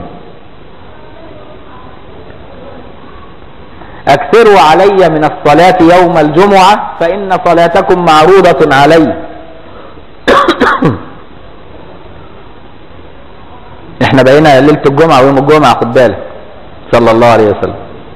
اكثروا علي من الصلاة يوم الجمعة فإن صلاتكم معروضة علي احنا بقينا ليلة الجمعة ويوم الجمعة خد بالك صلى الله عليه وسلم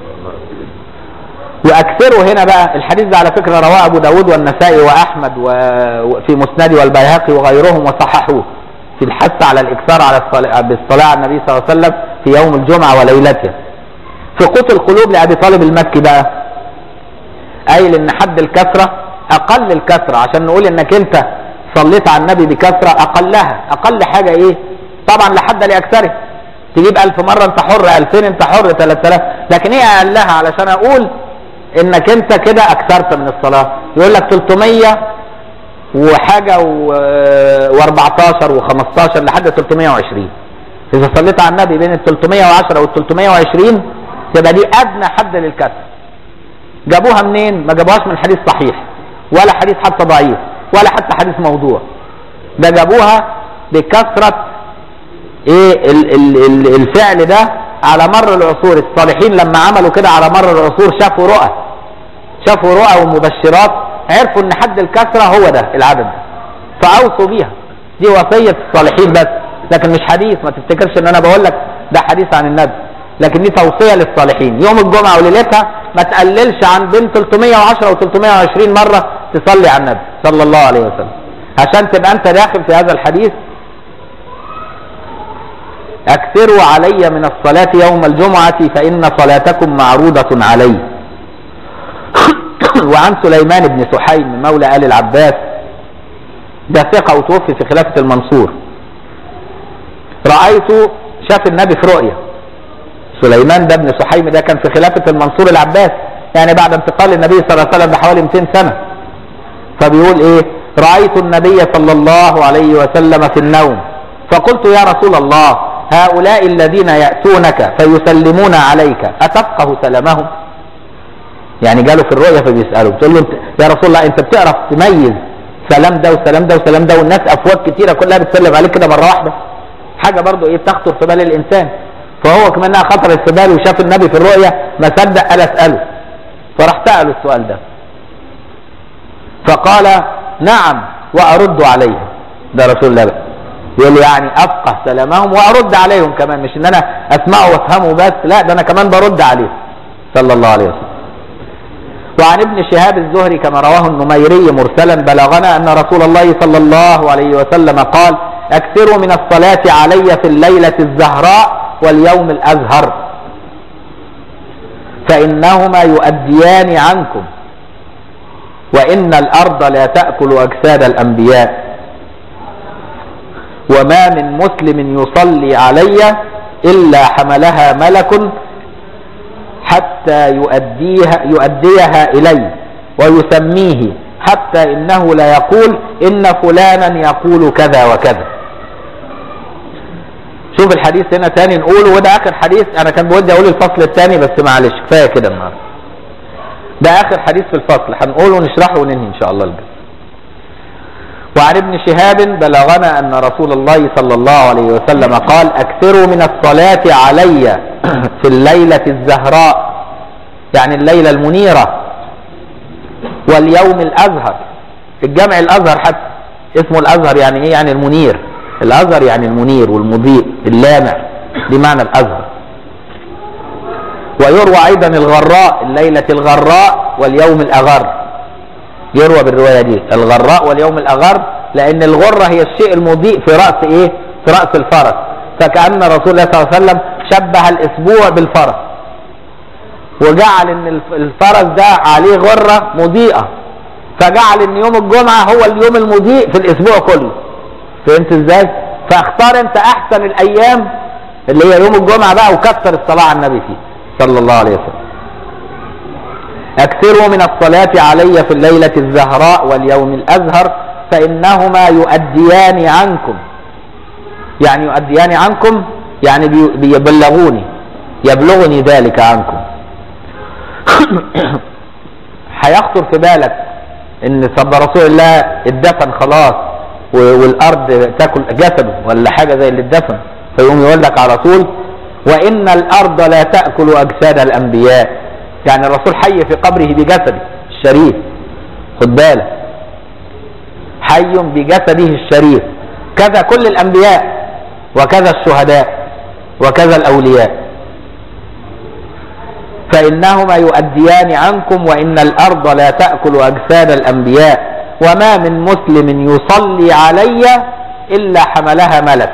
واكثروا هنا بقى الحديث ده على فكرة رواه ابو داود والنسائي واحمد وفي مسند والبيهقي وغيرهم وصححوه في الحث على الاكثار على الصلاة بالصلاة على النبي صلى الله عليه وسلم في يوم الجمعة وليلته في قوت القلوب لأبي طالب المكي بقى قايل ان حد الكثرة اقل الكثرة عشان نقول انك انت صليت على النبي بكثرة اقلها اقل حاجة ايه طبعا لحد لاكثره تجيب ألف مرة انت حر ألفين انت حر ثلاثة آلاف لكن ايه اقلها علشان اقول انك انت كده اكثرت من الصلاة يقول لك 300 وحاجة و14 و15 لحد 320 اذا صليت على النبي بين ال 310 وال 320 يبقى دي ادنى حد للكسر جابوها منين ما جابوهاش من حديث صحيح ولا حديث حتى ضعيف ولا حتى حديث موضوع ده جابوها بكثرة ايه ال ال ال الفعل ده على مر العصور الصالحين لما عملوا كده على مر العصور شافوا رؤى شافوا رؤى ومبشرات عرفوا ان حد الكثرة هو ده العدد ده فاوصوا بيها دي وصية الصالحين بس لكن مش حديث ما تفتكرش ان انا بقول لك ده حديث عن النبي لكن دي توصية للصالحين يوم الجمعة وليلتها ما تقللش عن بين 310 و 320 مرة تصلي على النبي صلى الله عليه وسلم عشان تبقى انت داخل في هذا الحديث اكثروا علي من الصلاة يوم الجمعة فإن صلاتكم معروضة علي وعن سليمان بن سحيم مولى آل العباس ده ثقة وتوفي في خلافة المنصور رأيت شاف النبي في رؤيا سليمان ده ابن سحيم ده كان في خلافة المنصور العباس يعني بعد انتقال النبي صلى الله عليه وسلم بحوالي 200 سنة فبيقول ايه رأيت النبي صلى الله عليه وسلم في النوم فقلت يا رسول الله هؤلاء الذين يأتونك فيسلمون عليك أتفقه سلامهم يعني جاله في الرؤيا فبيسأله بتقول له انت يا رسول الله انت بتعرف تميز سلام ده وسلام ده وسلام ده والناس افواج كتيره كلها بتسلم عليك كده مره واحده حاجه برضو ايه بتخطر في بال الانسان فهو كمان خطرت في باله وشاف النبي في الرؤيا ما صدق قال اساله فراح ساله السؤال ده فقال نعم وارد عليهم ده رسول الله بقى يقول يعني افقه سلامهم وارد عليهم كمان مش ان انا اسمعه وافهمه بس لا ده انا كمان برد عليه صلى الله عليه وسلم وعن ابن شهاب الزهري كما رواه النميري مرسلا بلغنا ان رسول الله صلى الله عليه وسلم قال اكثروا من الصلاة علي في الليلة الزهراء واليوم الازهر فانهما يؤديان عنكم وان الارض لا تأكل اجساد الانبياء وما من مسلم يصلي علي الا حملها ملك حتى يؤديها, يؤديها إلي ويسميه حتى إنه لا يقول إن فلانا يقول كذا وكذا شوف الحديث هنا تاني نقوله وده آخر حديث أنا كان بودي أقول الفصل الثاني بس معلش كفاية كده النهارده ده آخر حديث في الفصل هنقوله ونشرحه وننهي إن شاء الله الجزء وعن ابن شهاب بلغنا أن رسول الله صلى الله عليه وسلم قال أكثروا من الصلاة علي في الليلة الزهراء يعني الليلة المنيرة واليوم الأزهر في الجامع الأزهر حتى اسمه الأزهر يعني إيه يعني المنير الأزهر يعني المنير والمضيء اللامع دي معنى الأزهر ويروى أيضا الغراء الليلة الغراء واليوم الأغر يروى بالرواية دي الغراء واليوم الأغر لأن الغرة هي الشيء المضيء في رأس إيه في رأس الفرس فكأن رسول الله صلى الله عليه وسلم شبه الاسبوع بالفرس وجعل ان الفرس ده عليه غرة مضيئة فجعل ان يوم الجمعة هو اليوم المضيء في الاسبوع كله فهمت ازاي فاختار انت احسن الايام اللي هي يوم الجمعة بقى وكثر الصلاة على النبي فيه صلى الله عليه وسلم اكثروا من الصلاة علي في الليلة الزهراء واليوم الازهر فانهما يؤديان عنكم يعني يؤديان عنكم يعني بيبلغوني يبلغني ذلك عنكم هيخطر في بالك ان صب رسول الله اتدفن خلاص والارض تاكل جسده ولا حاجه زي اللي اتدفن فيقوم يقول لك على طول وان الارض لا تاكل اجساد الانبياء يعني الرسول حي في قبره بجسده الشريف خد بالك حي بجسده الشريف كذا كل الانبياء وكذا الشهداء وكذا الأولياء فإنهما يؤديان عنكم وإن الأرض لا تأكل أجساد الأنبياء وما من مسلم يصلي علي إلا حملها ملك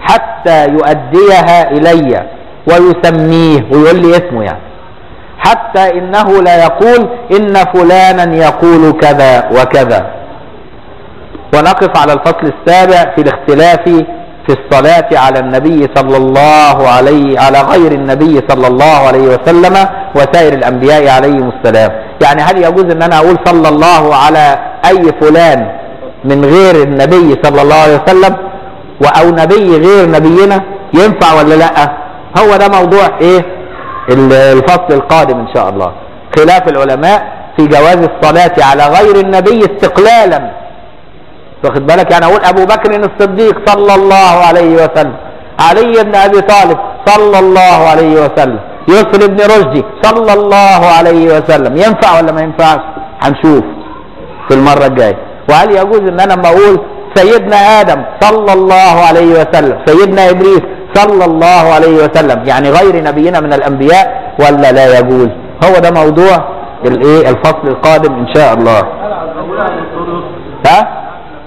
حتى يؤديها إلي ويسميه ويقول لي اسمه يعني حتى حتى إنه لا يقول إن فلانا يقول كذا وكذا ونقف على الفصل السابع في الاختلاف في الصلاة على النبي صلى الله عليه على غير النبي صلى الله عليه وسلم وسائر الأنبياء عليهم السلام يعني هل يجوز أن أنا أقول صلى الله على أي فلان من غير النبي صلى الله عليه وسلم أو نبي غير نبينا ينفع ولا لا هو ده موضوع ايه الفصل القادم ان شاء الله خلاف العلماء في جواز الصلاة على غير النبي استقلالا واخد بالك يعني اقول ابو بكر الصديق صلى الله عليه وسلم علي بن ابي طالب صلى الله عليه وسلم يسر بن رشدي صلى الله عليه وسلم ينفع ولا ما ينفعش هنشوف في المرة الجاية وهل يجوز ان انا لما اقول سيدنا ادم صلى الله عليه وسلم سيدنا ابليس صلى الله عليه وسلم يعني غير نبينا من الانبياء ولا لا يجوز هو ده موضوع الايه الفصل القادم ان شاء الله ها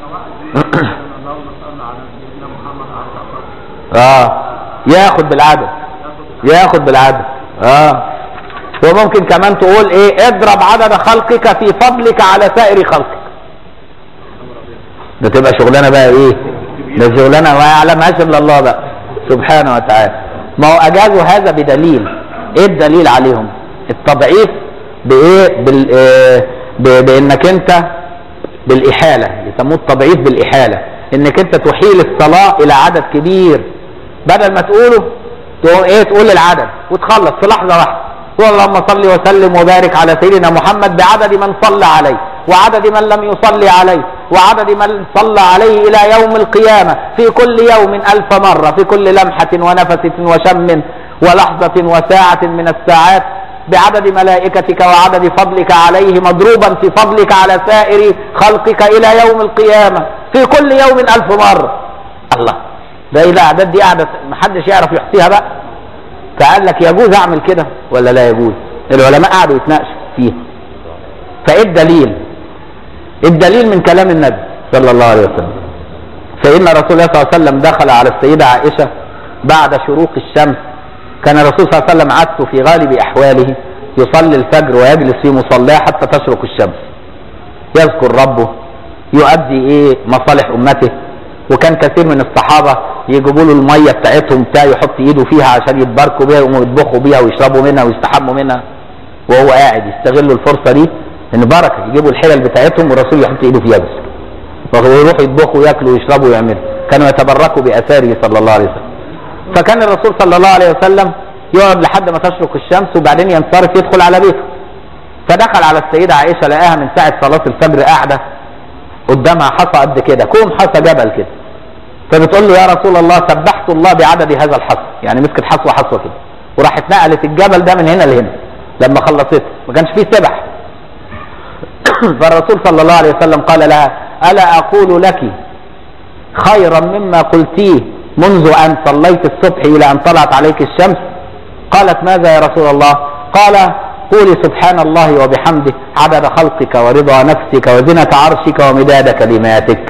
اه ياخد بالعدد ياخد بالعدد اه وممكن كمان تقول ايه اضرب عدد خلقك في فضلك على سائر خلقك ده تبقى شغلانه بقى ايه ده شغلانه ما يعلمهاش الا الله بقى سبحانه وتعالى ما هو اجازوا هذا بدليل ايه الدليل عليهم التضعيف بايه بال إيه ب- بانك انت بالاحاله يسموه التضعيف بالاحاله انك انت تحيل الصلاه الى عدد كبير بدل ما تقوله تقول ايه تقول العدد وتخلص في لحظه واحده تقول اللهم صل وسلم وبارك على سيدنا محمد بعدد من صلى عليه وعدد من لم يصلي عليه وعدد من صلى عليه الى يوم القيامه في كل يوم الف مره في كل لمحه ونفس وشم ولحظه وساعه من الساعات بعدد ملائكتك وعدد فضلك عليه مضروبا في فضلك على سائر خلقك الى يوم القيامه في كل يوم الف مره الله ده ايه الاعداد دي قاعده محدش يعرف يحصيها بقى فقال لك يجوز اعمل كده ولا لا يجوز العلماء قعدوا يتناقشوا فيها فايه الدليل الدليل من كلام النبي صلى الله عليه وسلم فإن رسول الله صلى الله عليه وسلم دخل على السيدة عائشة بعد شروق الشمس كان الرسول صلى الله عليه وسلم عادته في غالب أحواله يصلي الفجر ويجلس في مصلاه حتى تشرق الشمس يذكر ربه يؤدي ايه مصالح امته وكان كثير من الصحابه يجيبوا له الميه بتاعتهم بتاع يحط ايده فيها عشان يتباركوا بيها ويقوموا يطبخوا بيها ويشربوا منها ويستحموا منها وهو قاعد يستغلوا الفرصه دي ان بركه يجيبوا الحلل بتاعتهم والرسول يحط ايده فيها بس ويروحوا يطبخوا وياكلوا ويشربوا ويعملوا كانوا يتبركوا باثاره صلى الله عليه وسلم فكان الرسول صلى الله عليه وسلم يقعد لحد ما تشرق الشمس وبعدين ينصرف يدخل على بيته فدخل على السيدة عائشة لقاها من ساعة صلاة الفجر قاعدة قدامها حصى قد كده كوم حصى جبل كده فبتقول له يا رسول الله سبحت الله بعدد هذا الحصى يعني مسكت حصوة حصوة كده وراحت نقلت الجبل ده من هنا لهنا لما خلصته ما كانش فيه سبح فالرسول صلى الله عليه وسلم قال لها ألا أقول لك خيرا مما قلتيه منذ أن صليت الصبح إلى أن طلعت عليك الشمس قالت ماذا يا رسول الله قال قولي سبحان الله وبحمده عدد خلقك ورضا نفسك وزنة عرشك ومداد كلماتك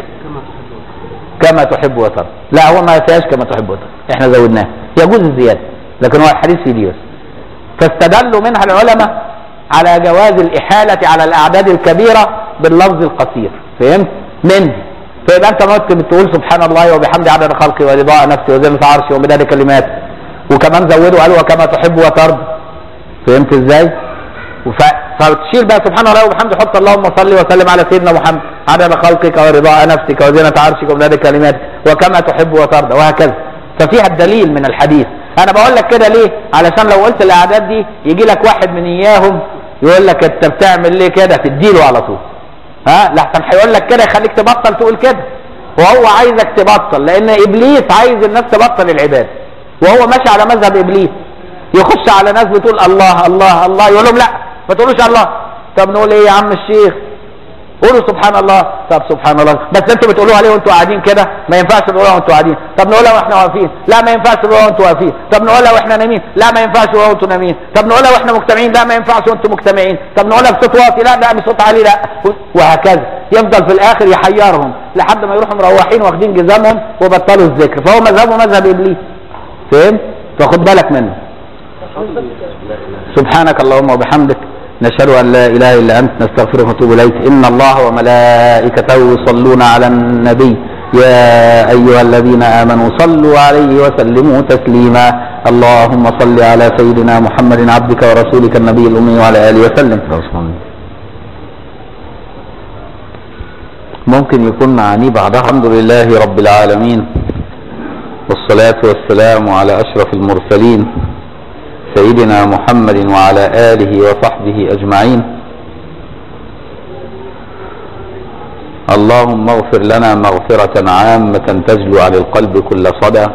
كما تحب وترضى لا هو ما فيهاش كما تحب وترضى احنا زودناه يجوز الزيادة لكن هو الحديث في دي بس فاستدلوا منها العلماء على جواز الإحالة على الأعداد الكبيرة باللفظ القصير فهمت؟ منه فيبقى أنت ممكن بتقول سبحان الله وبحمده عدد خلقي ورضاء نفسي وزنة عرشي ومداد كلماتي وكمان زودوا قالوا وكما تحب وترضى فهمت ازاي؟ وف... فتشيل بقى سبحان الله وبحمده حط اللهم صل وسلم على سيدنا محمد عدد خلقك ورضاء نفسك وزنة عرشك ومداد كلماتك وكما تحب وترضى وهكذا ففيها الدليل من الحديث انا بقول لك كده ليه علشان لو قلت الاعداد دي يجي لك واحد من اياهم يقول لك انت بتعمل ليه كده تديله على طول ها لحسن هيقول لك كده يخليك تبطل تقول كده وهو عايزك تبطل لان ابليس عايز الناس تبطل العباده وهو ماشي على مذهب ابليس يخش على ناس بتقول الله الله الله يقول لهم لا ما تقولوش الله طب نقول ايه يا عم الشيخ قولوا سبحان الله طب سبحان الله بس انتوا بتقولوها ليه وانتوا قاعدين كده ما ينفعش نقولها وانتوا قاعدين طب نقولها واحنا واقفين لا ما ينفعش نقولها وانتوا واقفين طب نقولها واحنا نايمين لا ما ينفعش نقولها وانتوا نايمين طب نقولها واحنا مجتمعين لا ما ينفعش وانتوا مجتمعين طب نقولها بصوت واطي لا لا بصوت عالي لا وهكذا يفضل في الاخر يحيرهم لحد ما يروحوا مروحين واخدين جزامهم وبطلوا الذكر فهو مذهبه مذهب ابليس فهمت فخد بالك منه سبحانك اللهم وبحمدك نشهد أن لا إله إلا أنت نستغفرك ونتوب إليك إن الله وملائكته يصلون على النبي يا أيها الذين آمنوا صلوا عليه وسلموا تسليما اللهم صل على سيدنا محمد عبدك ورسولك النبي الأمي وعلى آله وسلم ممكن يكون معاني بعدها الحمد لله رب العالمين والصلاة والسلام على أشرف المرسلين سيدنا محمد وعلى آله وصحبه أجمعين اللهم اغفر لنا مغفرة عامة تجلو على القلب كل صدى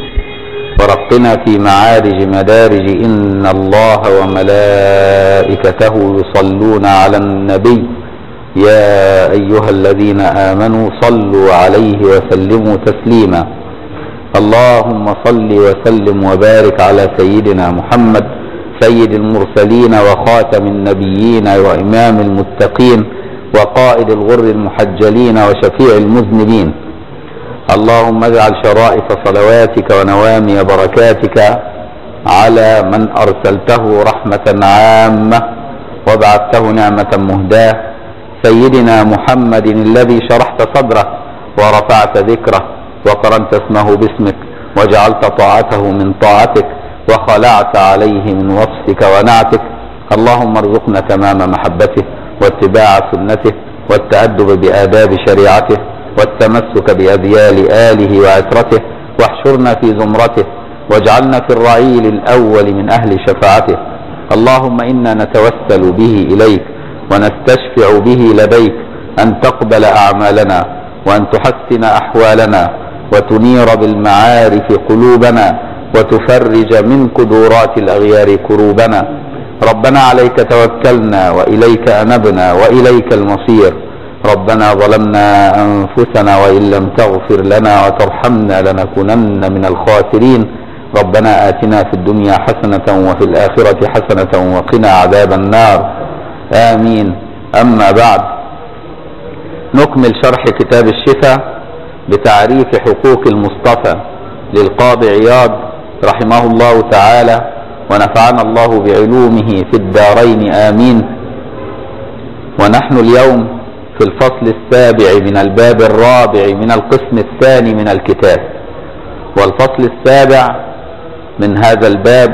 ورقنا في معارج مدارج إن الله وملائكته يصلون على النبي يا أيها الذين آمنوا صلوا عليه وسلموا تسليما اللهم صل وسلم وبارك على سيدنا محمد سيد المرسلين وخاتم النبيين وإمام المتقين وقائد الغر المحجلين وشفيع المذنبين اللهم اجعل شرائف صلواتك ونوامي بركاتك على من أرسلته رحمة عامة وابعثته نعمة مهداة سيدنا محمد الذي شرحت صدره ورفعت ذكره وقرنت اسمه باسمك وجعلت طاعته من طاعتك وخلعت عليه من وصفك ونعتك اللهم ارزقنا تمام محبته واتباع سنته والتأدب بآداب شريعته والتمسك بأذيال آله وعترته واحشرنا في زمرته واجعلنا في الرعيل الأول من أهل شفاعته اللهم إنا نتوسل به إليك ونستشفع به لديك أن تقبل أعمالنا وأن تحسن أحوالنا وتنير بالمعارف قلوبنا وتفرج من قدورات الأغيار كروبنا ربنا عليك توكلنا وإليك أنبنا وإليك المصير ربنا ظلمنا أنفسنا وإن لم تغفر لنا وترحمنا لنكونن من الخاسرين ربنا آتنا في الدنيا حسنة وفي الآخرة حسنة وقنا عذاب النار آمين أما بعد نكمل شرح كتاب الشفاء بتعريف حقوق المصطفى للقاضي عياض رحمه الله تعالى ونفعنا الله بعلومه في الدارين آمين ونحن اليوم في الفصل السابع من الباب الرابع من القسم الثاني من الكتاب والفصل السابع من هذا الباب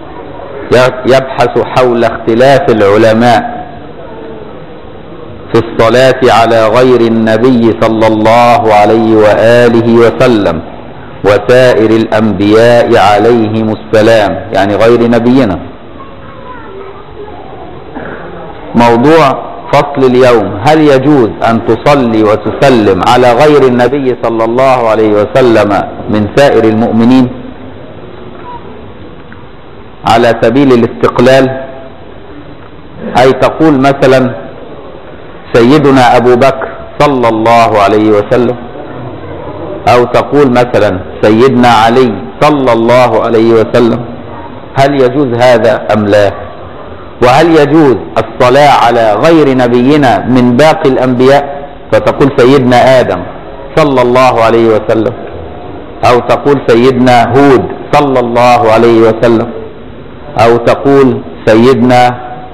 يبحث حول اختلاف العلماء في الصلاة على غير النبي صلى الله عليه وآله وسلم وسائر الأنبياء عليهم السلام يعني غير نبينا موضوع فصل اليوم هل يجوز أن تصلي وتسلم على غير النبي صلى الله عليه وسلم من سائر المؤمنين على سبيل الاستقلال أي تقول مثلا سيدنا أبو بكر صلى الله عليه وسلم أو تقول مثلا سيدنا علي صلى الله عليه وسلم هل يجوز هذا أم لا وهل يجوز الصلاة على غير نبينا من باقي الأنبياء فتقول سيدنا آدم صلى الله عليه وسلم أو تقول سيدنا هود صلى الله عليه وسلم أو تقول سيدنا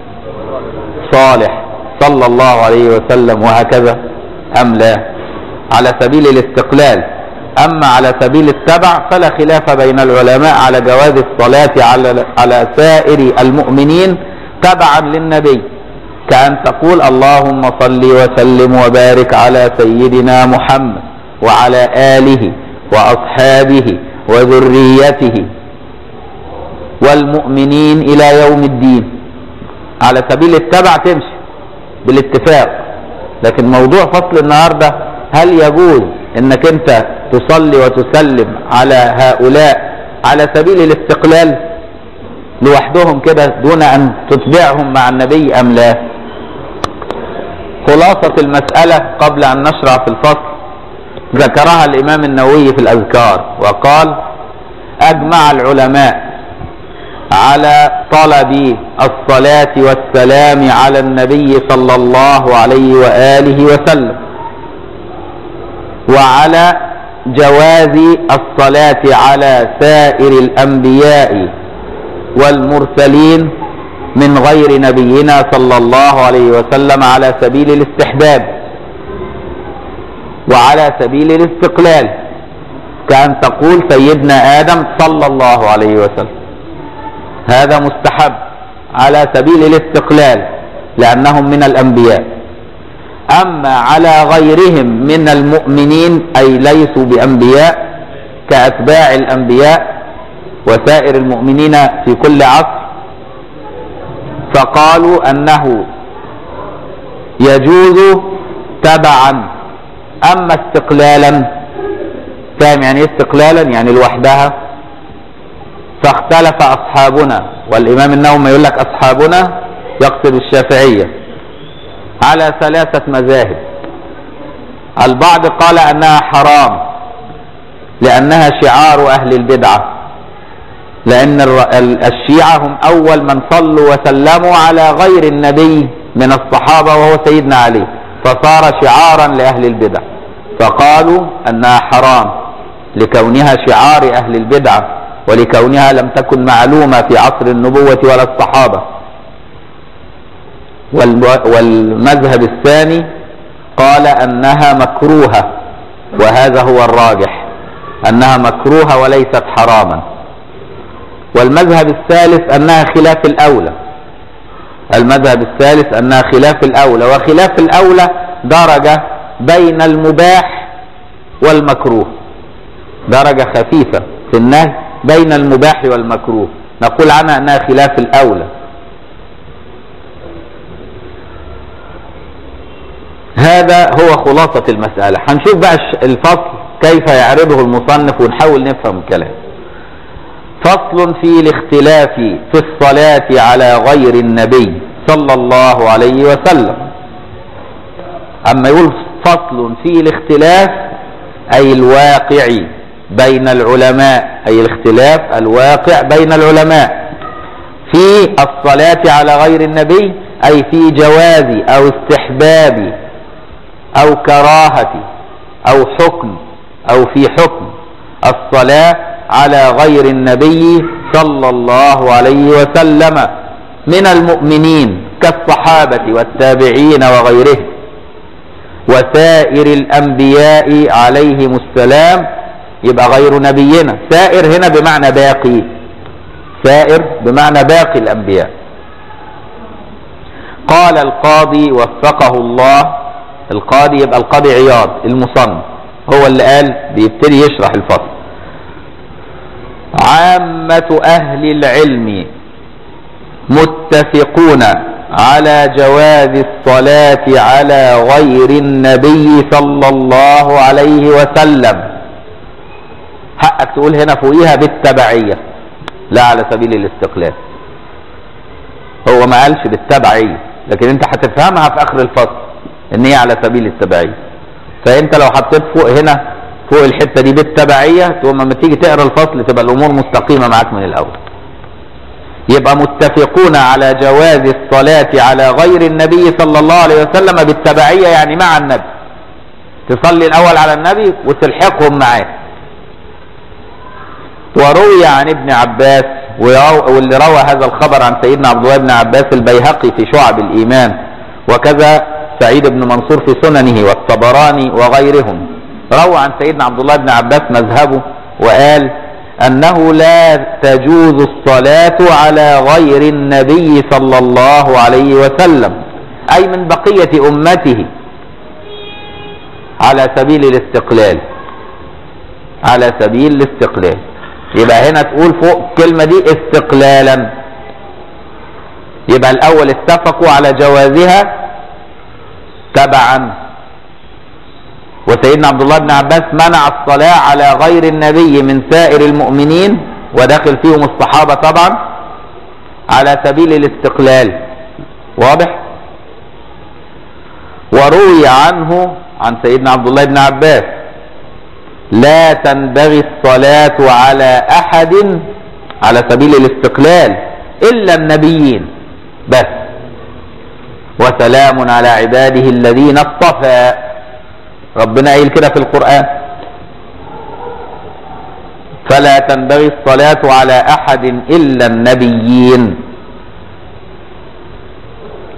صالح صلى الله عليه وسلم وهكذا أم لا على سبيل الاستقلال أما على سبيل التبع فلا خلاف بين العلماء على جواز الصلاة على على سائر المؤمنين تبعا للنبي كأن تقول اللهم صل وسلم وبارك على سيدنا محمد وعلى آله وأصحابه وذريته والمؤمنين إلى يوم الدين على سبيل التبع تمشي بالاتفاق لكن موضوع فصل النهارده هل يجوز انك انت تصلي وتسلم على هؤلاء على سبيل الاستقلال لوحدهم كده دون ان تتبعهم مع النبي ام لا خلاصة المسألة قبل ان نشرع في الفصل ذكرها الامام النووي في الاذكار وقال اجمع العلماء على طلب الصلاة والسلام على النبي صلى الله عليه وآله وسلم وعلى جواز الصلاة على سائر الأنبياء والمرسلين من غير نبينا صلى الله عليه وسلم على سبيل الاستحباب وعلى سبيل الاستقلال كأن تقول سيدنا آدم صلى الله عليه وسلم هذا مستحب على سبيل الاستقلال لأنهم من الأنبياء أما على غيرهم من المؤمنين أي ليسوا بأنبياء كأتباع الأنبياء وسائر المؤمنين في كل عصر فقالوا أنه يجوز تبعا أما استقلالا فاهم يعني ايه استقلالا يعني لوحدها فاختلف أصحابنا والإمام النووي يقول لك أصحابنا يقصد الشافعية على ثلاثة مذاهب البعض قال أنها حرام لأنها شعار أهل البدعة لأن الشيعة هم أول من صلوا وسلموا على غير النبي من الصحابة وهو سيدنا علي فصار شعارا لأهل البدع فقالوا أنها حرام لكونها شعار أهل البدعة ولكونها لم تكن معلومة في عصر النبوة ولا الصحابة والمذهب الثاني قال أنها مكروهة وهذا هو الراجح أنها مكروهة وليست حراما والمذهب الثالث أنها خلاف الأولى المذهب الثالث أنها خلاف الأولى وخلاف الأولى درجة بين المباح والمكروه درجة خفيفة في النهي بين المباح والمكروه نقول عنها أنها خلاف الأولى هذا هو خلاصة المسألة هنشوف بقى الفصل كيف يعرضه المصنف ونحاول نفهم الكلام فصل في الاختلاف في الصلاة على غير النبي صلى الله عليه وسلم أما يقول فصل في الاختلاف أي الواقع بين العلماء أي الاختلاف الواقع بين العلماء في الصلاة على غير النبي أي في جواز أو استحباب أو كراهة أو حكم أو في حكم الصلاة على غير النبي صلى الله عليه وسلم من المؤمنين كالصحابة والتابعين وغيرهم وسائر الأنبياء عليهم السلام يبقى غير نبينا سائر هنا بمعنى باقي سائر بمعنى باقي الأنبياء قال القاضي وفقه الله القاضي يبقى القاضي عياض المصنف هو اللي قال بيبتدي يشرح الفصل عامة أهل العلم متفقون على جواز الصلاة على غير النبي صلى الله عليه وسلم حقك تقول هنا فوقيها بالتبعية لا على سبيل الاستقلال هو ما قالش بالتبعية لكن انت هتفهمها في اخر الفصل ان هي على سبيل التبعية فانت لو حطيت فوق هنا فوق الحتة دي بالتبعية تقوم لما تيجي تقرا الفصل تبقى الامور مستقيمة معاك من الاول يبقى متفقون على جواز الصلاة على غير النبي صلى الله عليه وسلم بالتبعية يعني مع النبي تصلي الاول على النبي وتلحقهم معاه وروي عن ابن عباس واللي روى هذا الخبر عن سيدنا عبد الله بن عباس البيهقي في شعب الايمان وكذا سعيد بن منصور في سننه والطبراني وغيرهم روى عن سيدنا عبد الله بن عباس مذهبه وقال انه لا تجوز الصلاة على غير النبي صلى الله عليه وسلم اي من بقية امته على سبيل الاستقلال على سبيل الاستقلال يبقى هنا تقول فوق الكلمة دي استقلالا يبقى الاول اتفقوا على جوازها تبعا وسيدنا عبد الله بن عباس منع الصلاة على غير النبي من سائر المؤمنين وداخل فيهم الصحابة طبعا على سبيل الاستقلال واضح وروي عنه عن سيدنا عبد الله بن عباس لا تنبغي الصلاة على أحد على سبيل الاستقلال إلا النبيين بس وسلام على عباده الذين اصطفى ربنا قايل كده في القرآن فلا تنبغي الصلاة على أحد إلا النبيين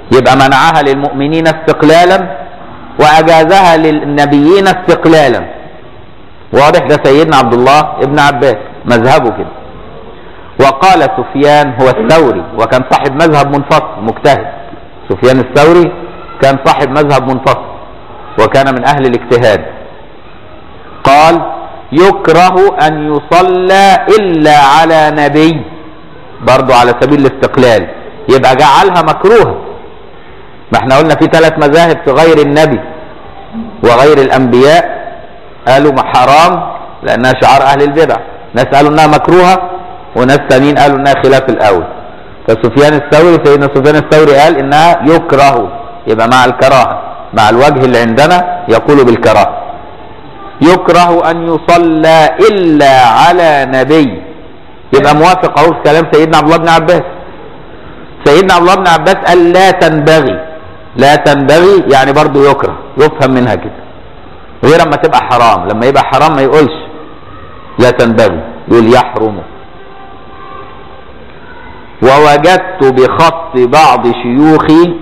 يبقى منعها للمؤمنين استقلالا واجازها للنبيين استقلالا واضح ده سيدنا عبد الله ابن عباس مذهبه كده وقال سفيان هو الثوري وكان صاحب مذهب منفصل مجتهد سفيان الثوري كان صاحب مذهب منفصل وكان من اهل الاجتهاد قال يكره ان يصلى الا على نبي برضو على سبيل الاستقلال يبقى جعلها مكروهه ما احنا قلنا في ثلاث مذاهب في غير النبي وغير الانبياء قالوا حرام لانها شعار اهل البدع ناس قالوا انها مكروهه وناس ثانيين قالوا انها خلاف الاول فسفيان الثوري سيدنا سفيان الثوري قال انها يكره يبقى مع الكراهه مع الوجه اللي عندنا يقول بالكراهه يكره ان يصلى الا على نبي يبقى موافق اهو في كلام سيدنا عبد الله بن عباس سيدنا عبد الله بن عباس قال لا تنبغي لا تنبغي يعني برضو يكره يفهم منها كده غير اما تبقى حرام لما يبقى حرام ما يقولش لا تنبغي يقول يحرم ووجدت بخط بعض شيوخي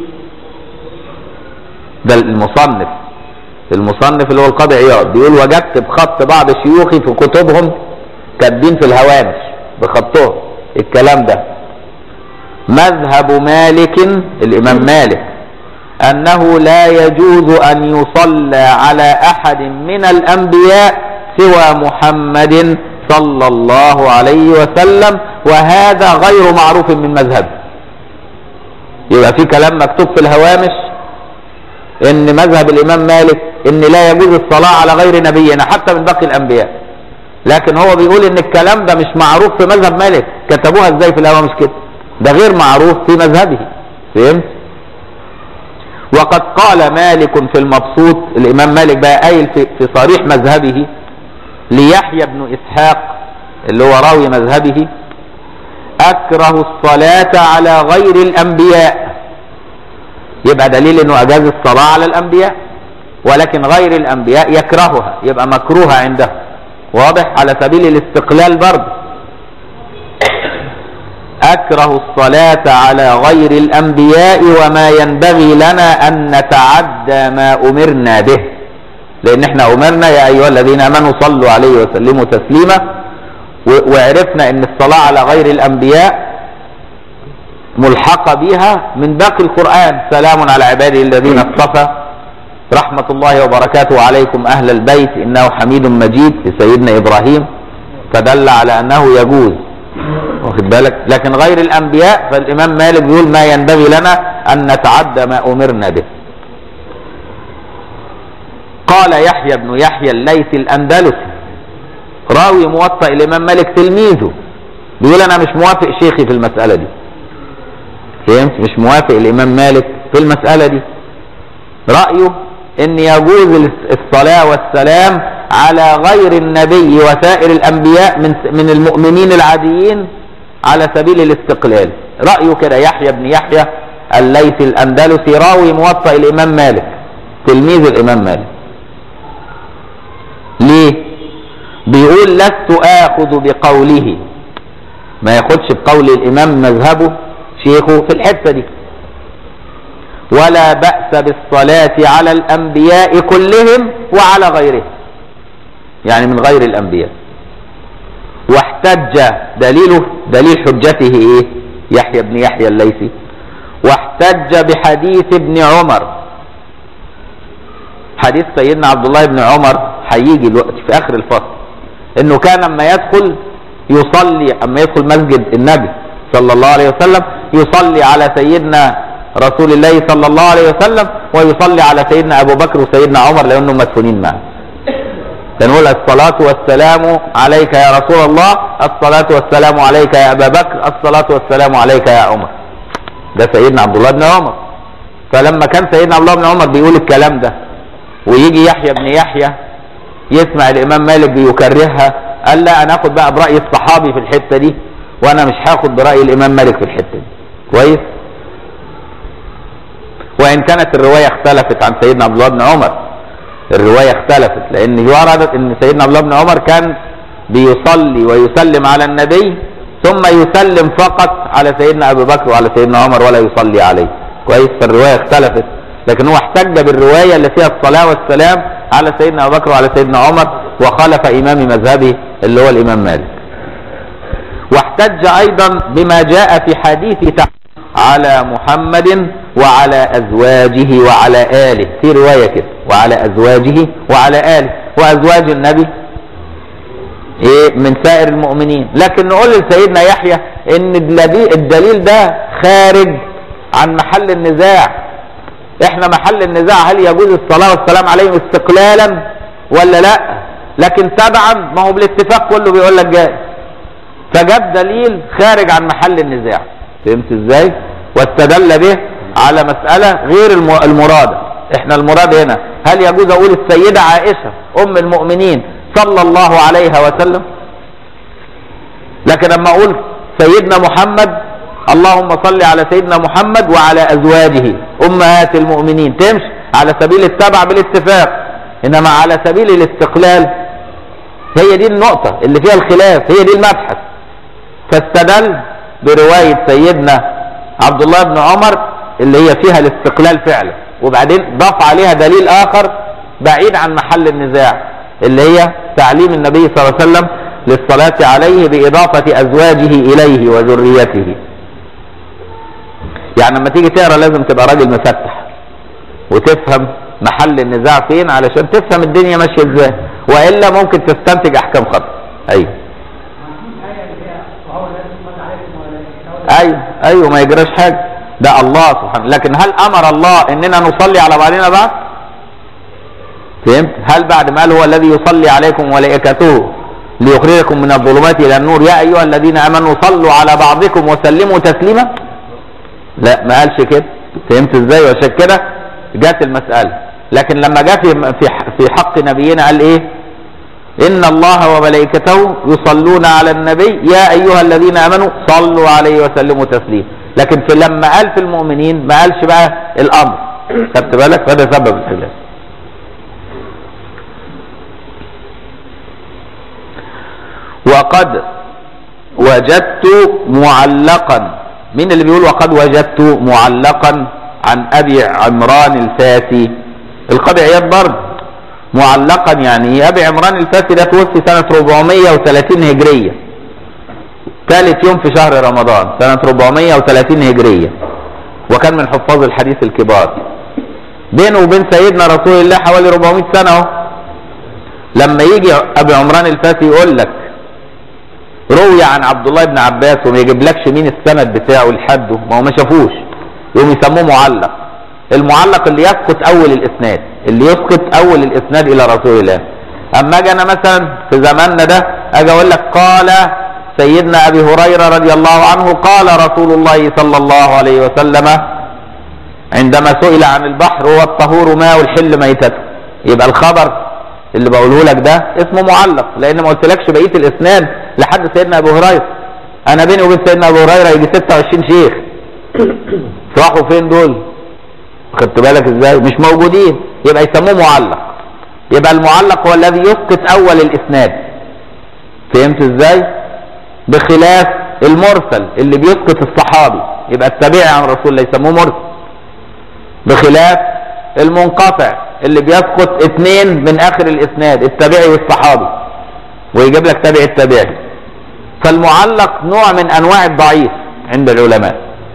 ده المصنف المصنف اللي هو القاضي عياض بيقول وجدت بخط بعض شيوخي في كتبهم كاتبين في الهوامش بخطهم الكلام ده مذهب مالك الامام مالك انه لا يجوز ان يصلى على احد من الانبياء سوى محمد صلى الله عليه وسلم وهذا غير معروف من مذهبه يبقى في كلام مكتوب في الهوامش ان مذهب الامام مالك ان لا يجوز الصلاة على غير نبينا حتى من باقي الانبياء لكن هو بيقول ان الكلام ده مش معروف في مذهب مالك كتبوها ازاي في الهوامش كده ده غير معروف في مذهبه فهمت وقد قال مالك في المبسوط الامام مالك بقى قايل في, في صريح مذهبه ليحيى بن اسحاق اللي هو راوي مذهبه اكره الصلاة على غير الانبياء يبقى دليل انه اجاز الصلاة على الانبياء ولكن غير الانبياء يكرهها يبقى مكروهة عنده واضح على سبيل الاستقلال برضه اكره الصلاة على غير الانبياء وما ينبغي لنا ان نتعدى ما امرنا به لان احنا امرنا يا ايها الذين امنوا صلوا عليه وسلموا تسليما وعرفنا ان الصلاة على غير الانبياء ملحقة بها من باقي القرآن سلام على عباده الذين اصطفى رحمة الله وبركاته عليكم اهل البيت انه حميد مجيد في سيدنا ابراهيم فدل على انه يجوز واخد بالك لكن غير الانبياء فالامام مالك بيقول ما ينبغي لنا ان نتعدى ما امرنا به قال يحيى بن يحيى الليثي الاندلسي راوي موطأ الامام مالك تلميذه بيقول انا مش موافق شيخي في المسألة دي فهمت مش موافق الامام مالك في المسألة دي رأيه ان يجوز الصلاة والسلام على غير النبي وسائر الانبياء من من المؤمنين العاديين على سبيل الاستقلال رأيه كده يحيى بن يحيى الليثي الاندلسي راوي موطأ الامام مالك تلميذ الامام مالك ليه بيقول لست اخذ بقوله ما ياخدش بقول الامام مذهبه شيخه في الحتة دي ولا بأس بالصلاة على الأنبياء كلهم وعلى غيرهم يعني من غير الأنبياء واحتج دليله دليل حجته ايه يحيى بن يحيى الليثي واحتج بحديث ابن عمر حديث سيدنا عبد الله بن عمر هيجي الوقت في اخر الفصل انه كان لما يدخل يصلي اما يدخل مسجد النبي صلى الله عليه وسلم يصلي على سيدنا رسول الله صلى الله عليه وسلم ويصلي على سيدنا ابو بكر وسيدنا عمر لانهم مدفونين معه فنقول الصلاة والسلام عليك يا رسول الله الصلاة والسلام عليك يا ابا بكر الصلاة والسلام عليك يا عمر ده سيدنا عبد الله بن عمر فلما كان سيدنا عبد الله بن عمر بيقول الكلام ده ويجي يحيى بن يحيى يسمع الامام مالك بيكرهها قال لا انا اخد بقى برأي الصحابي في الحتة دي وانا مش هاخد برأي الامام مالك في الحتة دي كويس وان كانت الرواية اختلفت عن سيدنا عبد الله بن عمر الرواية اختلفت لان وردت ان سيدنا عبد الله بن عمر كان بيصلي ويسلم على النبي ثم يسلم فقط على سيدنا ابي بكر وعلى سيدنا عمر ولا يصلي عليه كويس فالرواية اختلفت لكن هو احتج بالرواية اللي فيها الصلاة والسلام على سيدنا أبو بكر وعلى سيدنا عمر وخالف إمام مذهبه اللي هو الإمام مالك واحتج أيضا بما جاء في حديث تعالى على محمد وعلى أزواجه وعلى آله في رواية كده وعلى أزواجه وعلى آله وأزواج النبي إيه من سائر المؤمنين لكن نقول لسيدنا يحيى إن الدليل ده خارج عن محل النزاع احنا محل النزاع هل يجوز الصلاة والسلام عليهم استقلالا ولا لا لكن تبعا ما هو بالاتفاق كله بيقول لك جائز فجاب دليل خارج عن محل النزاع فهمت ازاي واستدل به على مسألة غير المرادة احنا المراد هنا هل يجوز اقول السيدة عائشة ام المؤمنين صلى الله عليها وسلم لكن لما اقول سيدنا محمد اللهم صل على سيدنا محمد وعلى ازواجه امهات المؤمنين تمشي على سبيل التبع بالاتفاق انما على سبيل الاستقلال هي دي النقطة اللي فيها الخلاف هي دي المبحث فاستدل برواية سيدنا عبد الله بن عمر اللي هي فيها الاستقلال فعلا وبعدين ضاف عليها دليل اخر بعيد عن محل النزاع اللي هي تعليم النبي صلى الله عليه وسلم للصلاة عليه بإضافة أزواجه إليه وذريته يعني لما تيجي تقرا لازم تبقى راجل مفتح وتفهم محل النزاع فين علشان تفهم الدنيا ماشيه ازاي والا ممكن تستنتج احكام خطا ايوه ايوه ايوه ما يجراش حاجه ده الله سبحانه لكن هل امر الله اننا نصلي على بعضنا بعد فهمت هل بعد ما قال هو الذي يصلي عليكم وملائكته ليخرجكم من الظلمات الى النور يا ايها الذين امنوا صلوا على بعضكم وسلموا تسليما لا ما قالش كده فهمت ازاي وعشان كده جت المساله لكن لما جاء في في في حق نبينا قال ايه ان الله وملائكته يصلون على النبي يا ايها الذين امنوا صلوا عليه وسلموا تسليما لكن في لما قال في المؤمنين ما قالش بقى الامر خدت بالك فده سبب الخلاف وقد وجدت معلقا مين اللي بيقول وقد وجدت معلقا عن ابي عمران الفاسي القاضي عياض برضه معلقا يعني ابي عمران الفاسي ده توفي سنه 430 هجريه ثالث يوم في شهر رمضان سنه 430 هجريه وكان من حفاظ الحديث الكبار بينه وبين سيدنا رسول الله حوالي 400 سنه اهو لما يجي ابي عمران الفاسي يقول لك روي عن عبد الله بن عباس وما يجيبلكش مين السند بتاعه لحده ما هو ما شافوش يقوم يسموه معلق المعلق اللي يسقط اول الاسناد اللي يسقط اول الاسناد الى رسول الله اما اجي انا مثلا في زماننا ده اجي اقول لك قال سيدنا ابي هريره رضي الله عنه قال رسول الله صلى الله عليه وسلم عندما سئل عن البحر هو الطهور ماء الحل ميتته يبقى الخبر اللي بقوله لك ده اسمه معلق لان ما قلتلكش بقيه الاسناد لحد سيدنا ابو هريره انا بيني وبين سيدنا ابو هريره يجي 26 شيخ راحوا فين دول خدت بالك ازاي مش موجودين يبقى يسموه معلق يبقى المعلق هو الذي يسقط اول الاسناد فهمت ازاي بخلاف المرسل اللي بيسقط الصحابي يبقى التابعي عن رسول الله يسموه مرسل بخلاف المنقطع اللي بيسقط اثنين من اخر الاسناد التابعي والصحابي ويجيب لك تابع التابعي فالمعلق نوع من انواع الضعيف عند العلماء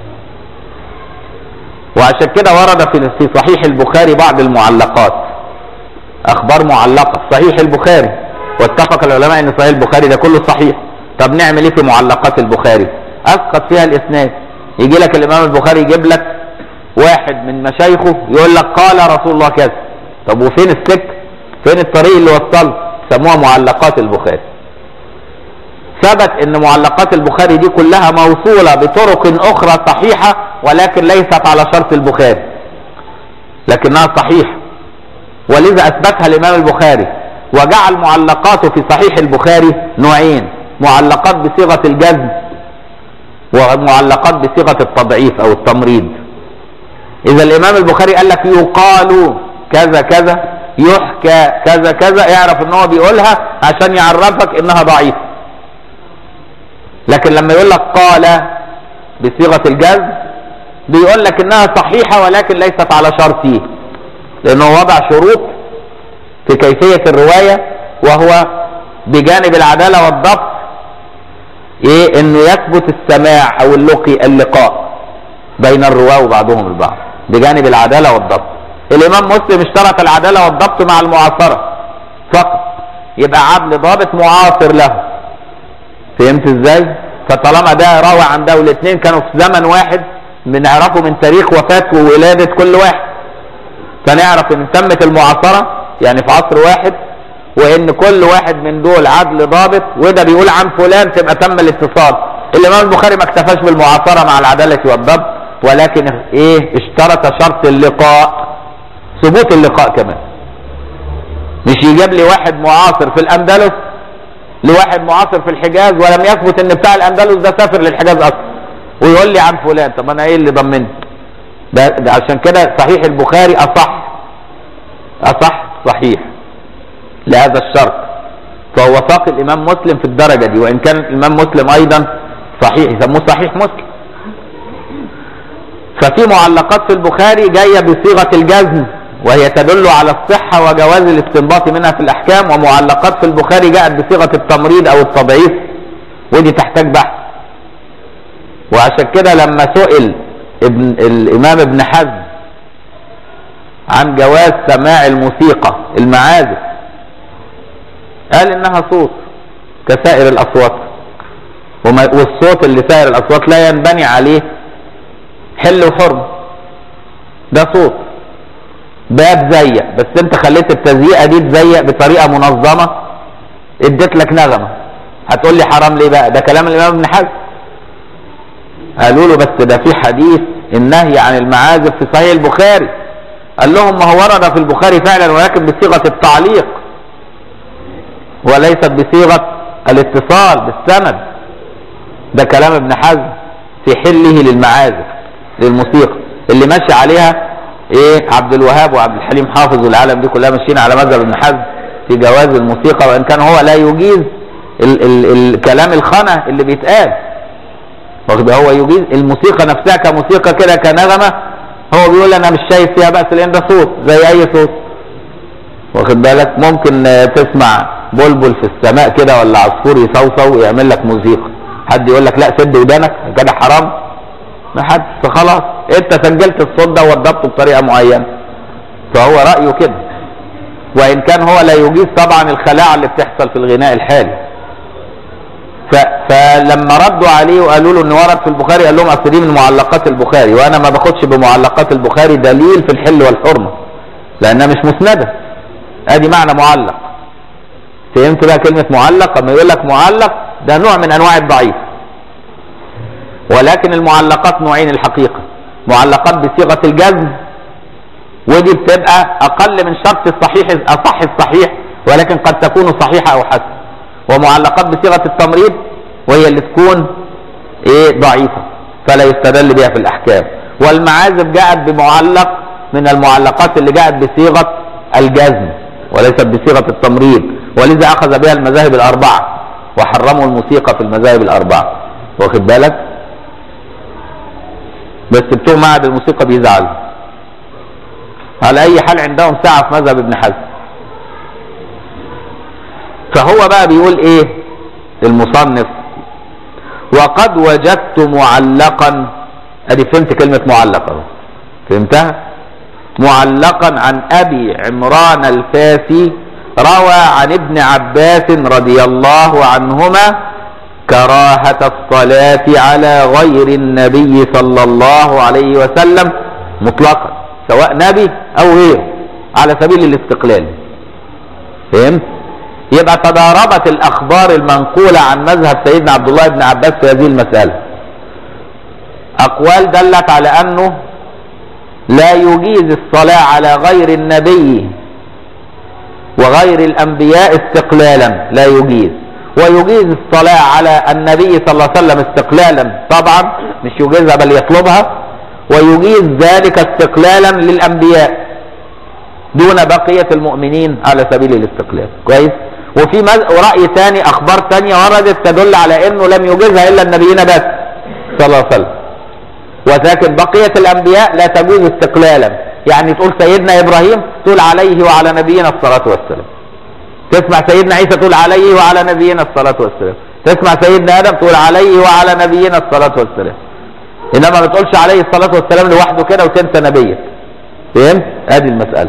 وعشان كده ورد في في صحيح البخاري بعض المعلقات اخبار معلقه في صحيح البخاري واتفق العلماء ان صحيح البخاري ده كله صحيح طب نعمل ايه في معلقات البخاري اسقط فيها الاسناد يجي لك الامام البخاري يجيب لك واحد من مشايخه يقول لك قال رسول الله كذا طب وفين السك فين الطريق اللي وصله سموها معلقات البخاري ثبت ان معلقات البخاري دي كلها موصولة بطرق اخرى صحيحة ولكن ليست على شرط البخاري لكنها صحيحة ولذا اثبتها الامام البخاري وجعل معلقاته في صحيح البخاري نوعين معلقات بصيغة الجزم ومعلقات بصيغة التضعيف او التمريض اذا الامام البخاري قال لك يقال كذا كذا يحكى كذا كذا اعرف ان هو بيقولها عشان يعرفك انها ضعيفه لكن لما يقول لك قال بصيغه الجزم بيقول لك انها صحيحة ولكن ليست على شرطي لانه وضع شروط في كيفية الرواية وهو بجانب العدالة والضبط ايه انه يثبت السماع او اللقي اللقاء بين الرواه وبعضهم البعض بجانب العدالة والضبط الامام مسلم اشترط العدالة والضبط مع المعاصرة فقط يبقى عدل ضابط معاصر له فهمت ازاي فطالما ده روى عن ده والاثنين كانوا في زمن واحد بنعرفه من تاريخ وفاة وولادة كل واحد فنعرف ان تمت المعاصرة يعني في عصر واحد وان كل واحد من دول عدل ضابط وده بيقول عن فلان تبقى تم الاتصال الامام البخاري ما اكتفاش بالمعاصرة مع العدالة والضبط ولكن ايه اشترط شرط اللقاء ثبوت اللقاء كمان مش يجيب لي واحد معاصر في الاندلس لواحد معاصر في الحجاز ولم يثبت ان بتاع الاندلس ده سافر للحجاز اصلا ويقول لي عن فلان طب انا ايه اللي ضمني ده, ده عشان كده صحيح البخاري اصح اصح صحيح لهذا الشرط فهو ساق الامام مسلم في الدرجة دي وان كان الامام مسلم ايضا صحيح يسموه صحيح مسلم ففي معلقات في البخاري جاية بصيغة الجزم وهي تدل على الصحة وجواز الاستنباط منها في الأحكام ومعلقات في البخاري جاءت بصيغة التمريض أو التضعيف ودي تحتاج بحث وعشان كده لما سئل ابن الإمام ابن حزم عن جواز سماع الموسيقى المعازف قال إنها صوت كسائر الأصوات والصوت اللي سائر الأصوات لا ينبني عليه حل وحرم ده صوت باب زيق بس انت خليت التزييقه دي تزيق بطريقه منظمه اديت لك نغمه هتقول لي حرام ليه بقى ده كلام الامام ابن حزم قالوا له بس ده في حديث النهي عن المعازف في صحيح البخاري قال لهم ما هو ورد في البخاري فعلا ولكن بصيغه التعليق وليست بصيغه الاتصال بالسند ده كلام ابن حزم في حله للمعازف للموسيقى اللي ماشي عليها ايه عبد الوهاب وعبد الحليم حافظ والعالم دي كلها ماشيين على مذهب ابن حزم في جواز الموسيقى وان كان هو لا يجيز ال ال الكلام الخنا اللي بيتقال واخد هو يجيز الموسيقى نفسها كموسيقى كده كنغمه هو بيقول انا مش شايف فيها بأس لان ده صوت زي اي صوت واخد بالك ممكن تسمع بلبل في السماء كده ولا عصفور يصوصو ويعمل لك موسيقى حد يقول لك لا سد ودانك كده حرام ما حدش فخلاص انت سجلت الصوت ده ووضبته بطريقه معينه فهو رايه كده وان كان هو لا يجيز طبعا الخلاعه اللي بتحصل في الغناء الحالي ف... فلما ردوا عليه وقالوا له ان ورد في البخاري قال لهم اصل دي من معلقات البخاري وانا ما باخدش بمعلقات البخاري دليل في الحل والحرمه لانها مش مسنده ادي معنى معلق فهمت بقى كلمه معلق لما يقول لك معلق ده نوع من انواع الضعيف ولكن المعلقات نوعين الحقيقة معلقات بصيغة الجزم ودي بتبقى أقل من شرط الصحيح أصح الصحيح ولكن قد تكون صحيحة أو حسنة ومعلقات بصيغة التمريض وهي اللي تكون إيه ضعيفة فلا يستدل بها في الأحكام والمعازف جاءت بمعلق من المعلقات اللي جاءت بصيغة الجزم وليست بصيغة التمريض ولذا أخذ بها المذاهب الأربعة وحرموا الموسيقى في المذاهب الأربعة واخد بالك بس بتوع معهد الموسيقى بيزعلوا على اي حال عندهم ساعة في مذهب ابن حزم فهو بقى بيقول ايه المصنف وقد وجدت معلقا ادي فهمت كلمة معلق اهو فهمتها معلقا عن ابي عمران الفاسي روى عن ابن عباس رضي الله عنهما كراهة الصلاة على غير النبي صلى الله عليه وسلم مطلقا سواء نبي او غيره على سبيل الاستقلال فهمت يبقى تضاربت الاخبار المنقولة عن مذهب سيدنا عبد الله بن عباس في هذه المسألة اقوال دلت على انه لا يجيز الصلاة على غير النبي وغير الانبياء استقلالا لا يجيز ويجيز الصلاة على النبي صلى الله عليه وسلم استقلالا طبعا مش يجيزها بل يطلبها ويجيز ذلك استقلالا للأنبياء دون بقية المؤمنين على سبيل الاستقلال كويس وفي مز... رأي ثاني أخبار ثانية وردت تدل على أنه لم يجيزها إلا النبيين بس صلى الله عليه وسلم ولكن بقية الأنبياء لا تجوز استقلالا يعني تقول سيدنا إبراهيم تقول عليه وعلى نبينا الصلاة والسلام تسمع سيدنا عيسى تقول عليه وعلى نبينا الصلاة والسلام تسمع سيدنا آدم تقول عليه وعلى نبينا الصلاة والسلام إنما ما تقولش عليه الصلاة والسلام لوحده كده وتنسى نبيك فهمت؟ ادي المسألة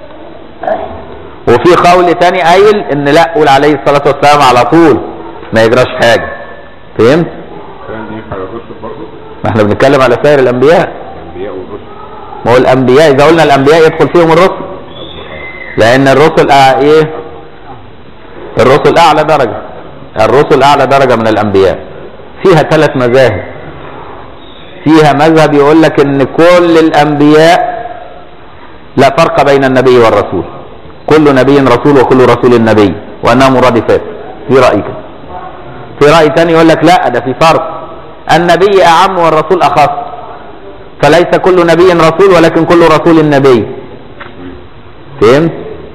وفي قول تاني قايل ان لا قول عليه الصلاة والسلام على طول ما يجراش حاجة فهمت؟ كان ينفع الرسل برضه ما احنا بنتكلم على سائر الانبياء الانبياء والرسل ما هو الانبياء اذا قلنا الانبياء يدخل فيهم الرسل لان الرسل آه ايه الرسل اعلى درجة الرسل اعلى درجة من الانبياء فيها ثلاث مذاهب فيها مذهب يقول لك ان كل الانبياء لا فرق بين النبي والرسول كل نبي رسول وكل رسول نبي وانها مرادفات في راي كده في راي ثاني يقول لك لا ده في فرق النبي اعم والرسول اخص فليس كل نبي رسول ولكن كل رسول نبي فهمت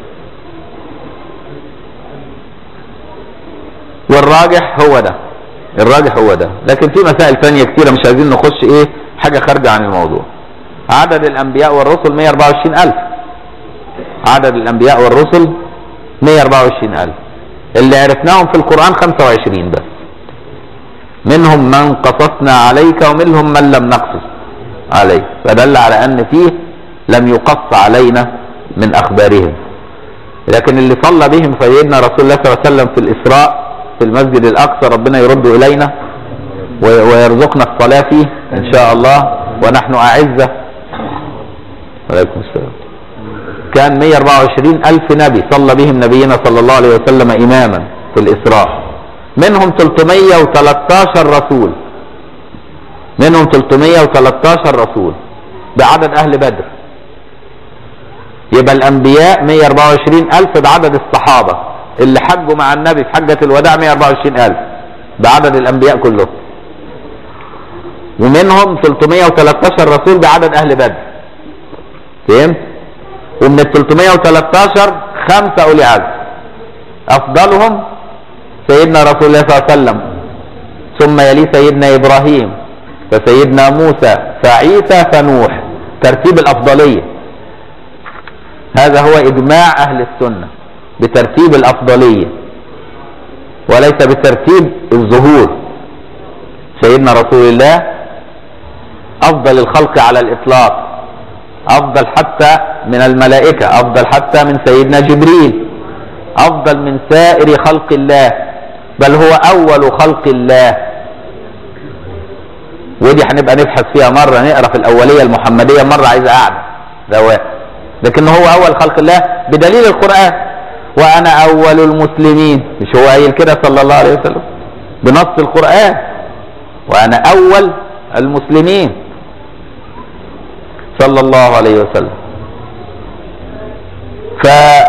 والراجح هو ده الراجح هو ده لكن في مسائل ثانية كتيرة مش عايزين نخش ايه حاجة خارجة عن الموضوع عدد الانبياء والرسل 124 الف عدد الانبياء والرسل 124 الف اللي عرفناهم في القرآن 25 بس منهم من قصصنا عليك ومنهم من لم نقصص عليك فدل على ان فيه لم يقص علينا من اخبارهم لكن اللي صلى بهم سيدنا رسول الله صلى الله عليه وسلم في الاسراء في المسجد الاقصى ربنا يرد الينا و- ويرزقنا الصلاة فيه ان شاء الله ونحن اعزة وعليكم السلام كان 124 ألف نبي صلى بهم نبينا صلى الله عليه وسلم إماما في الإسراء منهم 313 رسول منهم 313 رسول بعدد أهل بدر يبقى الأنبياء 124 ألف بعدد الصحابة اللي حجوا مع النبي في حجة الوداع 124 ألف بعدد الأنبياء كلهم ومنهم 313 رسول بعدد أهل بدر فهمت؟ ومن ال 313 خمسة أولي عزم أفضلهم سيدنا رسول الله صلى الله عليه وسلم ثم يلي سيدنا إبراهيم فسيدنا موسى فعيسى فنوح ترتيب الأفضلية هذا هو إجماع أهل السنة بترتيب الأفضلية وليس بترتيب الظهور سيدنا رسول الله أفضل الخلق على الإطلاق أفضل حتى من الملائكة أفضل حتى من سيدنا جبريل أفضل من سائر خلق الله بل هو أول خلق الله ودي هنبقى نبحث فيها مرة نقرا في الأولية المحمدية مرة عايز قاعدة رواق لكن هو أول خلق الله بدليل القرآن وأنا أول المسلمين مش هو قايل كده صلى الله عليه وسلم بنص القرآن وأنا أول المسلمين صلى الله عليه وسلم ف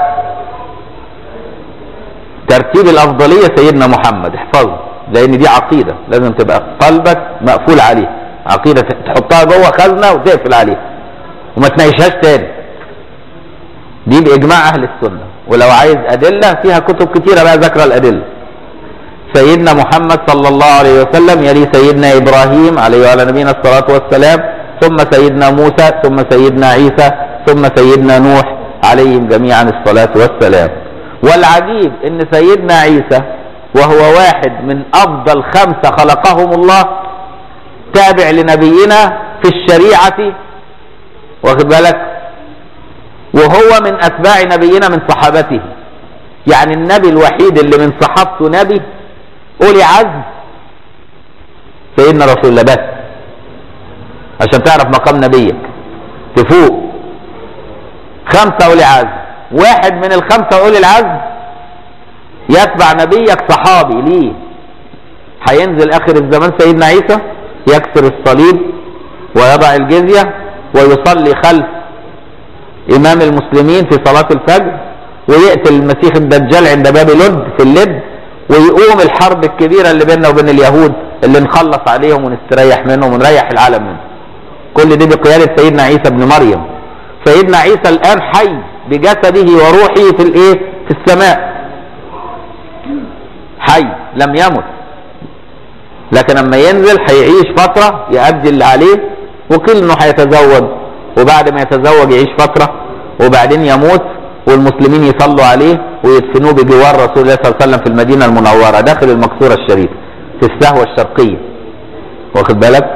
ترتيب الأفضلية سيدنا محمد احفظه لأن دي عقيدة لازم تبقى قلبك مقفول عليه عقيدة تحطها جوه خزنة وتقفل عليها وما تناقشهاش تاني دي بإجماع أهل السنة ولو عايز أدلة فيها كتب كتيرة بقى ذكر الأدلة سيدنا محمد صلى الله عليه وسلم يلي سيدنا إبراهيم عليه وعلى نبينا الصلاة والسلام ثم سيدنا موسى ثم سيدنا عيسى ثم سيدنا نوح عليهم جميعا الصلاة والسلام والعجيب ان سيدنا عيسى وهو واحد من افضل خمسة خلقهم الله تابع لنبينا في الشريعة واخد بالك وهو من اتباع نبينا من صحابته يعني النبي الوحيد اللي من صحابته نبي اولي عزم سيدنا رسول الله بس عشان تعرف مقام نبيك تفوق خمسة أولي عزم واحد من الخمسة أولي العزم يتبع نبيك صحابي ليه هينزل آخر الزمان سيدنا عيسى يكسر الصليب ويضع الجزية ويصلي خلف إمام المسلمين في صلاة الفجر ويقتل المسيح الدجال عند باب لد في اللد ويقوم الحرب الكبيرة اللي بيننا وبين اليهود اللي نخلص عليهم ونستريح منهم ونريح العالم منهم كل دي بقيادة سيدنا عيسى ابن مريم سيدنا عيسى الآن حي بجسده وروحه في الايه في السماء حي لم يمت لكن لما ينزل هيعيش فترة يأدي اللي عليه وقيل انه هيتزوج وبعد ما يتزوج يعيش فترة وبعدين يموت والمسلمين يصلوا عليه ويدفنوه بجوار رسول الله صلى الله عليه وسلم في المدينة المنورة داخل المقصورة الشريف في السهوة الشرقية واخد بالك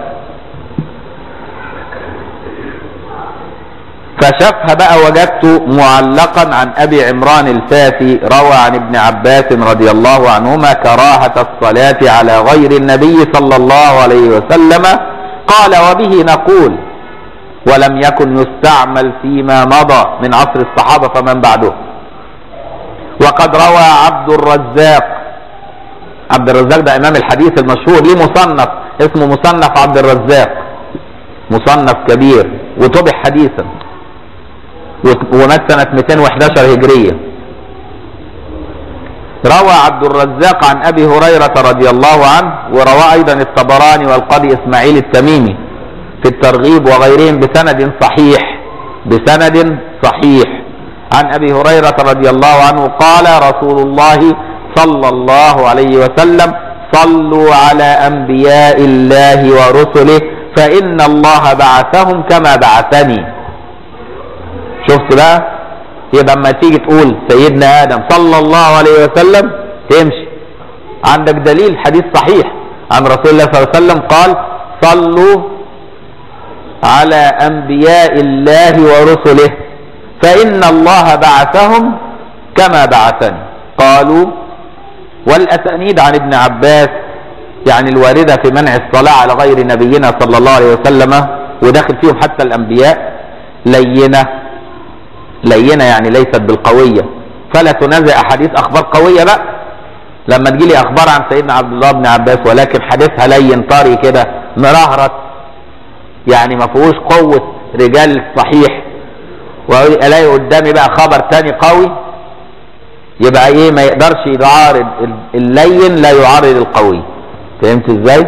فشافها بقى وجدت معلقا عن ابي عمران الفاسي روى عن ابن عباس رضي الله عنهما كراهة الصلاة على غير النبي صلى الله عليه وسلم قال وبه نقول ولم يكن يستعمل فيما مضى من عصر الصحابة فمن بعده وقد روى عبد الرزاق عبد الرزاق ده امام الحديث المشهور ليه مصنف اسمه مصنف عبد الرزاق مصنف كبير وطبع حديثا ومات سنة 211 هجرية روى عبد الرزاق عن ابي هريرة رضي الله عنه وروى ايضا الطبراني والقاضي اسماعيل التميمي في الترغيب وغيرهم بسند صحيح بسند صحيح عن ابي هريرة رضي الله عنه قال رسول الله صلى الله عليه وسلم صلوا على انبياء الله ورسله فان الله بعثهم كما بعثني شفت بقى يبقى اما تيجي تقول سيدنا ادم صلى الله عليه وسلم تمشي عندك دليل حديث صحيح عن رسول الله صلى الله عليه وسلم قال صلوا على انبياء الله ورسله فان الله بعثهم كما بعثني قالوا والاسانيد عن ابن عباس يعني الوارده في منع الصلاه على غير نبينا صلى الله عليه وسلم وداخل فيهم حتى الانبياء لينه لينه يعني ليست بالقويه فلا تنازع احاديث اخبار قويه بقى لما تجيلي اخبار عن سيدنا عبد الله بن عباس ولكن حديثها لين طري كده مرهرت يعني ما فيهوش قوه رجال صحيح والاقي قدامي بقى خبر تاني قوي يبقى ايه ما يقدرش يعارض اللين لا يعارض القوي فهمت ازاي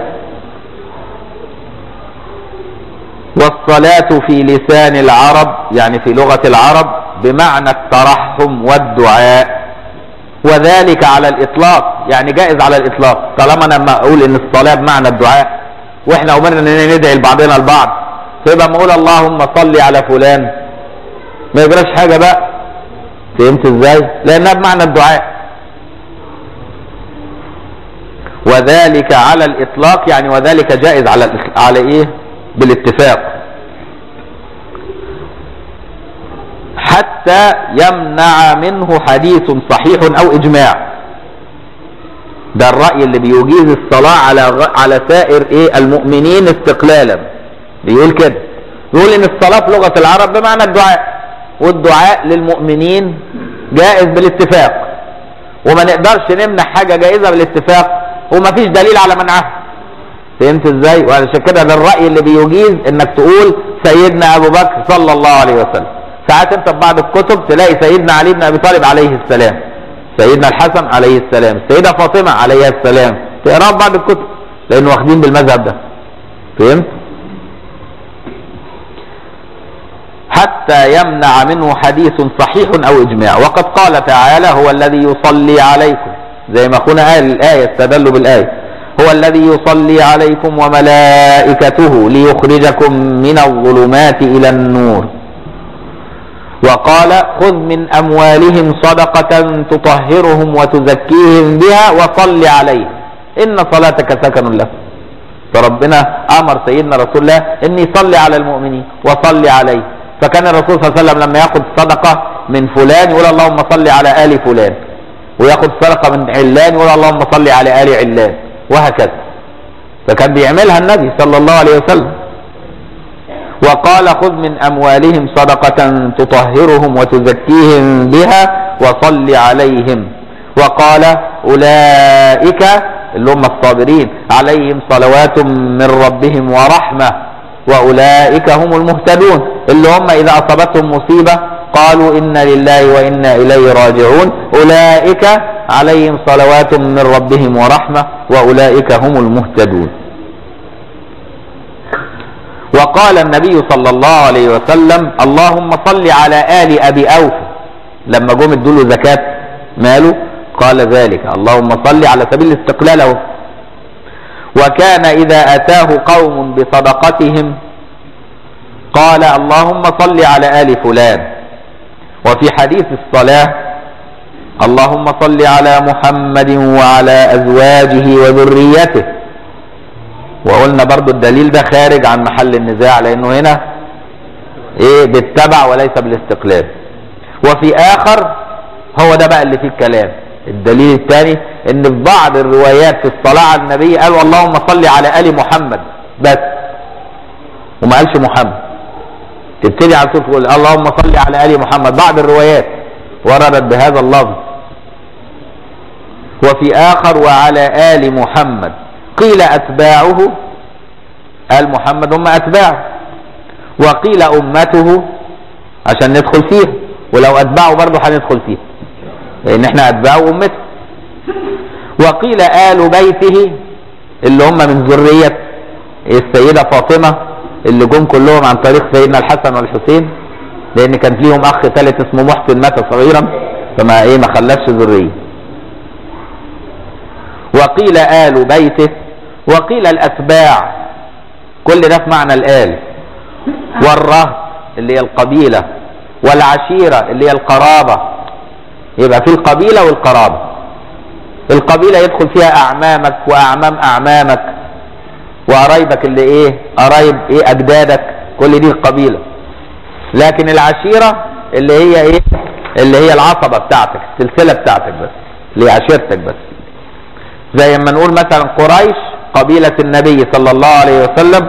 والصلاة في لسان العرب يعني في لغة العرب بمعنى الترحم والدعاء وذلك على الإطلاق يعني جائز على الإطلاق طالما أنا لما أقول إن الصلاة بمعنى الدعاء وإحنا أمرنا إننا ندعي لبعضنا البعض فيبقى ما أقول اللهم صل على فلان ما يجراش حاجة بقى فهمت إزاي؟ لأنها بمعنى الدعاء وذلك على الإطلاق يعني وذلك جائز على على إيه؟ بالاتفاق حتى يمنع منه حديث صحيح او اجماع ده الرأي اللي بيجيز الصلاة على غ... على سائر ايه المؤمنين استقلالا بيقول كده بيقول ان الصلاة في لغة العرب بمعنى الدعاء والدعاء للمؤمنين جائز بالاتفاق وما نقدرش نمنع حاجة جائزة بالاتفاق ومفيش دليل على منعها فهمت ازاي وعشان كده ده الراي اللي بيجيز انك تقول سيدنا ابو بكر صلى الله عليه وسلم ساعات انت في بعض الكتب تلاقي سيدنا علي بن ابي طالب عليه السلام سيدنا الحسن عليه السلام السيده فاطمه عليها السلام تقراها في بعض الكتب لانه واخدين بالمذهب ده فهمت حتى يمنع منه حديث صحيح او اجماع وقد قال تعالى هو الذي يصلي عليكم زي ما اخونا قال الايه استدلوا بالايه هو الذي يصلي عليكم وملائكته ليخرجكم من الظلمات إلى النور وقال خذ من أموالهم صدقة تطهرهم وتزكيهم بها وصل عليهم إن صلاتك سكن لهم فربنا أمر سيدنا رسول الله أن يصلي على المؤمنين وصلي عليه فكان الرسول صلى الله عليه وسلم لما ياخذ صدقة من فلان يقول اللهم صل على آل فلان وياخذ صدقة من علان يقول اللهم صل على آل علان وهكذا فكان بيعملها النبي صلى الله عليه وسلم وقال خذ من أموالهم صدقة تطهرهم وتزكيهم بها وصل عليهم وقال أولئك اللي هم الصابرين عليهم صلوات من ربهم ورحمة وأولئك هم المهتدون اللي هم إذا أصابتهم مصيبة قالوا إنا لله وإنا إليه راجعون أولئك عليهم صلوات من ربهم ورحمة وأولئك هم المهتدون وقال النبي صلى الله عليه وسلم اللهم صل على آل أبي أوف لما جم ادوا له زكاة ماله قال ذلك اللهم صل على سبيل الاستقلال اهو وكان إذا أتاه قوم بصدقتهم قال اللهم صل على آل فلان وفي حديث الصلاة اللهم صل على محمد وعلى أزواجه وذريته وقلنا برضو الدليل ده خارج عن محل النزاع لأنه هنا ايه بالتبع وليس بالاستقلال وفي آخر هو ده بقى اللي فيه الكلام الدليل الثاني ان في بعض الروايات في الصلاة على النبي قالوا اللهم صل على آل محمد بس وما قالش محمد تبتدي على طول تقول اللهم صل على ال محمد بعض الروايات وردت بهذا اللفظ وفي اخر وعلى ال محمد قيل اتباعه ال محمد هم اتباعه وقيل امته عشان ندخل فيها ولو اتباعه برضه هندخل فيها لان احنا اتباعه امته وقيل ال بيته اللي هم من ذريه السيده فاطمه اللي جم كلهم عن طريق سيدنا الحسن والحسين لان كان ليهم اخ ثالث اسمه محسن مات صغيرا فما ايه ما خلفش ذريه وقيل آل بيته وقيل الأتباع كل ده في معنى الآل والرهط اللي هي القبيلة والعشيرة اللي هي القرابة يبقى في القبيلة والقرابة القبيلة يدخل فيها أعمامك وأعمام أعمامك وقرايبك اللي ايه قرايب ايه اجدادك كل دي القبيله لكن العشيره اللي هي ايه اللي هي العصبه بتاعتك السلسله بتاعتك بس اللي هي عشيرتك بس زي ما نقول مثلا قريش قبيله النبي صلى الله عليه وسلم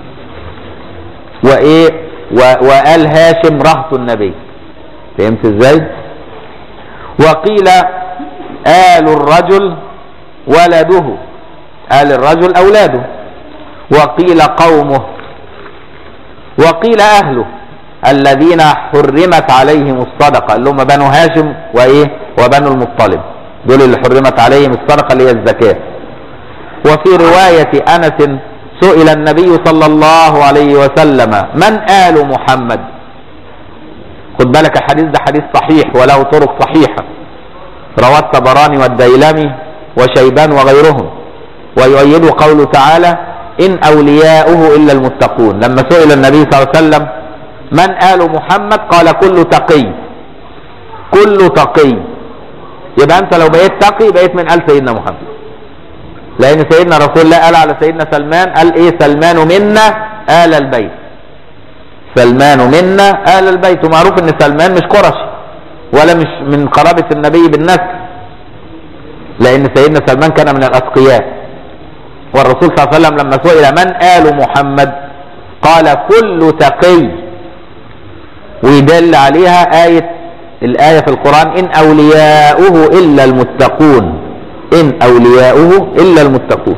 وايه و- وآل هاشم رهط النبي فهمت ازاي وقيل آل الرجل ولده آل الرجل أولاده وقيل قومه وقيل أهله الذين حرمت عليهم الصدقة اللي هم بنو هاشم وإيه وبنو المطلب دول اللي حرمت عليهم الصدقة اللي هي الزكاة وفي رواية أنس سئل النبي صلى الله عليه وسلم من آل محمد خد بالك الحديث ده حديث صحيح وله طرق صحيحة رواه الطبراني والديلمي وشيبان وغيرهم ويؤيد قوله تعالى إن أولياؤه إلا المتقون لما سئل النبي صلى الله عليه وسلم من آل محمد قال كل تقي كل تقي يبقى أنت لو بقيت تقي بقيت من آل سيدنا محمد لأن سيدنا رسول الله قال على سيدنا سلمان قال إيه سلمان منا آل البيت سلمان منا آل البيت ومعروف إن سلمان مش قرشي ولا مش من قرابة النبي بالنسل لأن سيدنا سلمان كان من الأتقياء والرسول صلى الله عليه وسلم لما سئل من آل محمد قال كل تقي ويدل عليها آية الآية في القرآن إن أولياؤه إلا المتقون إن أولياؤه إلا المتقون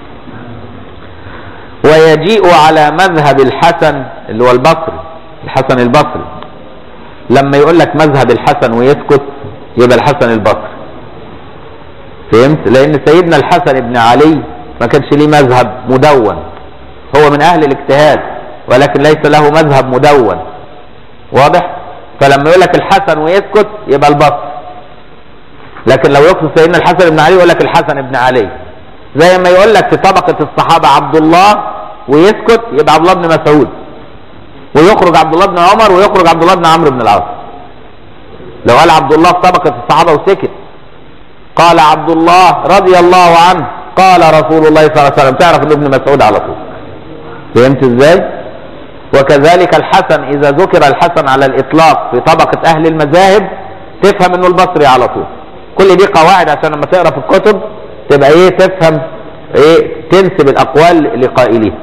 ويجيء على مذهب الحسن اللي هو البصري الحسن البصري لما يقول لك مذهب الحسن ويسكت يبقى الحسن البصري فهمت لان سيدنا الحسن بن علي ما كانش ليه مذهب مدون هو من اهل الاجتهاد ولكن ليس له مذهب مدون واضح فلما يقول لك الحسن ويسكت يبقى البصري لكن لو يقصد سيدنا الحسن بن علي يقول لك الحسن بن علي زي ما يقول لك في طبقة الصحابة عبد الله ويسكت يبقى عبد الله بن مسعود ويخرج عبد الله بن عمر ويخرج عبد الله بن عمرو بن العاص لو قال عبد الله في طبقة الصحابة وسكت قال عبد الله رضي الله عنه قال رسول الله صلى الله عليه وسلم تعرف انه ابن مسعود على طول فهمت ازاي وكذلك الحسن اذا ذكر الحسن على الاطلاق في طبقة اهل المذاهب تفهم انه البصري على طول كل دي قواعد عشان لما تقرا في الكتب تبقى ايه تفهم ايه تنسب الاقوال لقائليه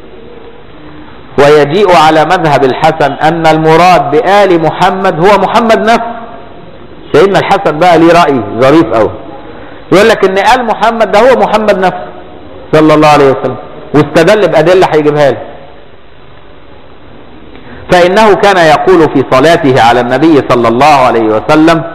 ويجيء على مذهب الحسن ان المراد بآل محمد هو محمد نفسه سيدنا الحسن بقى ليه رأي ظريف قوي يقول لك ان آل محمد ده هو محمد نفسه صلى الله عليه وسلم واستدل بأدلة هيجيبها لي فإنه كان يقول في صلاته على النبي صلى الله عليه وسلم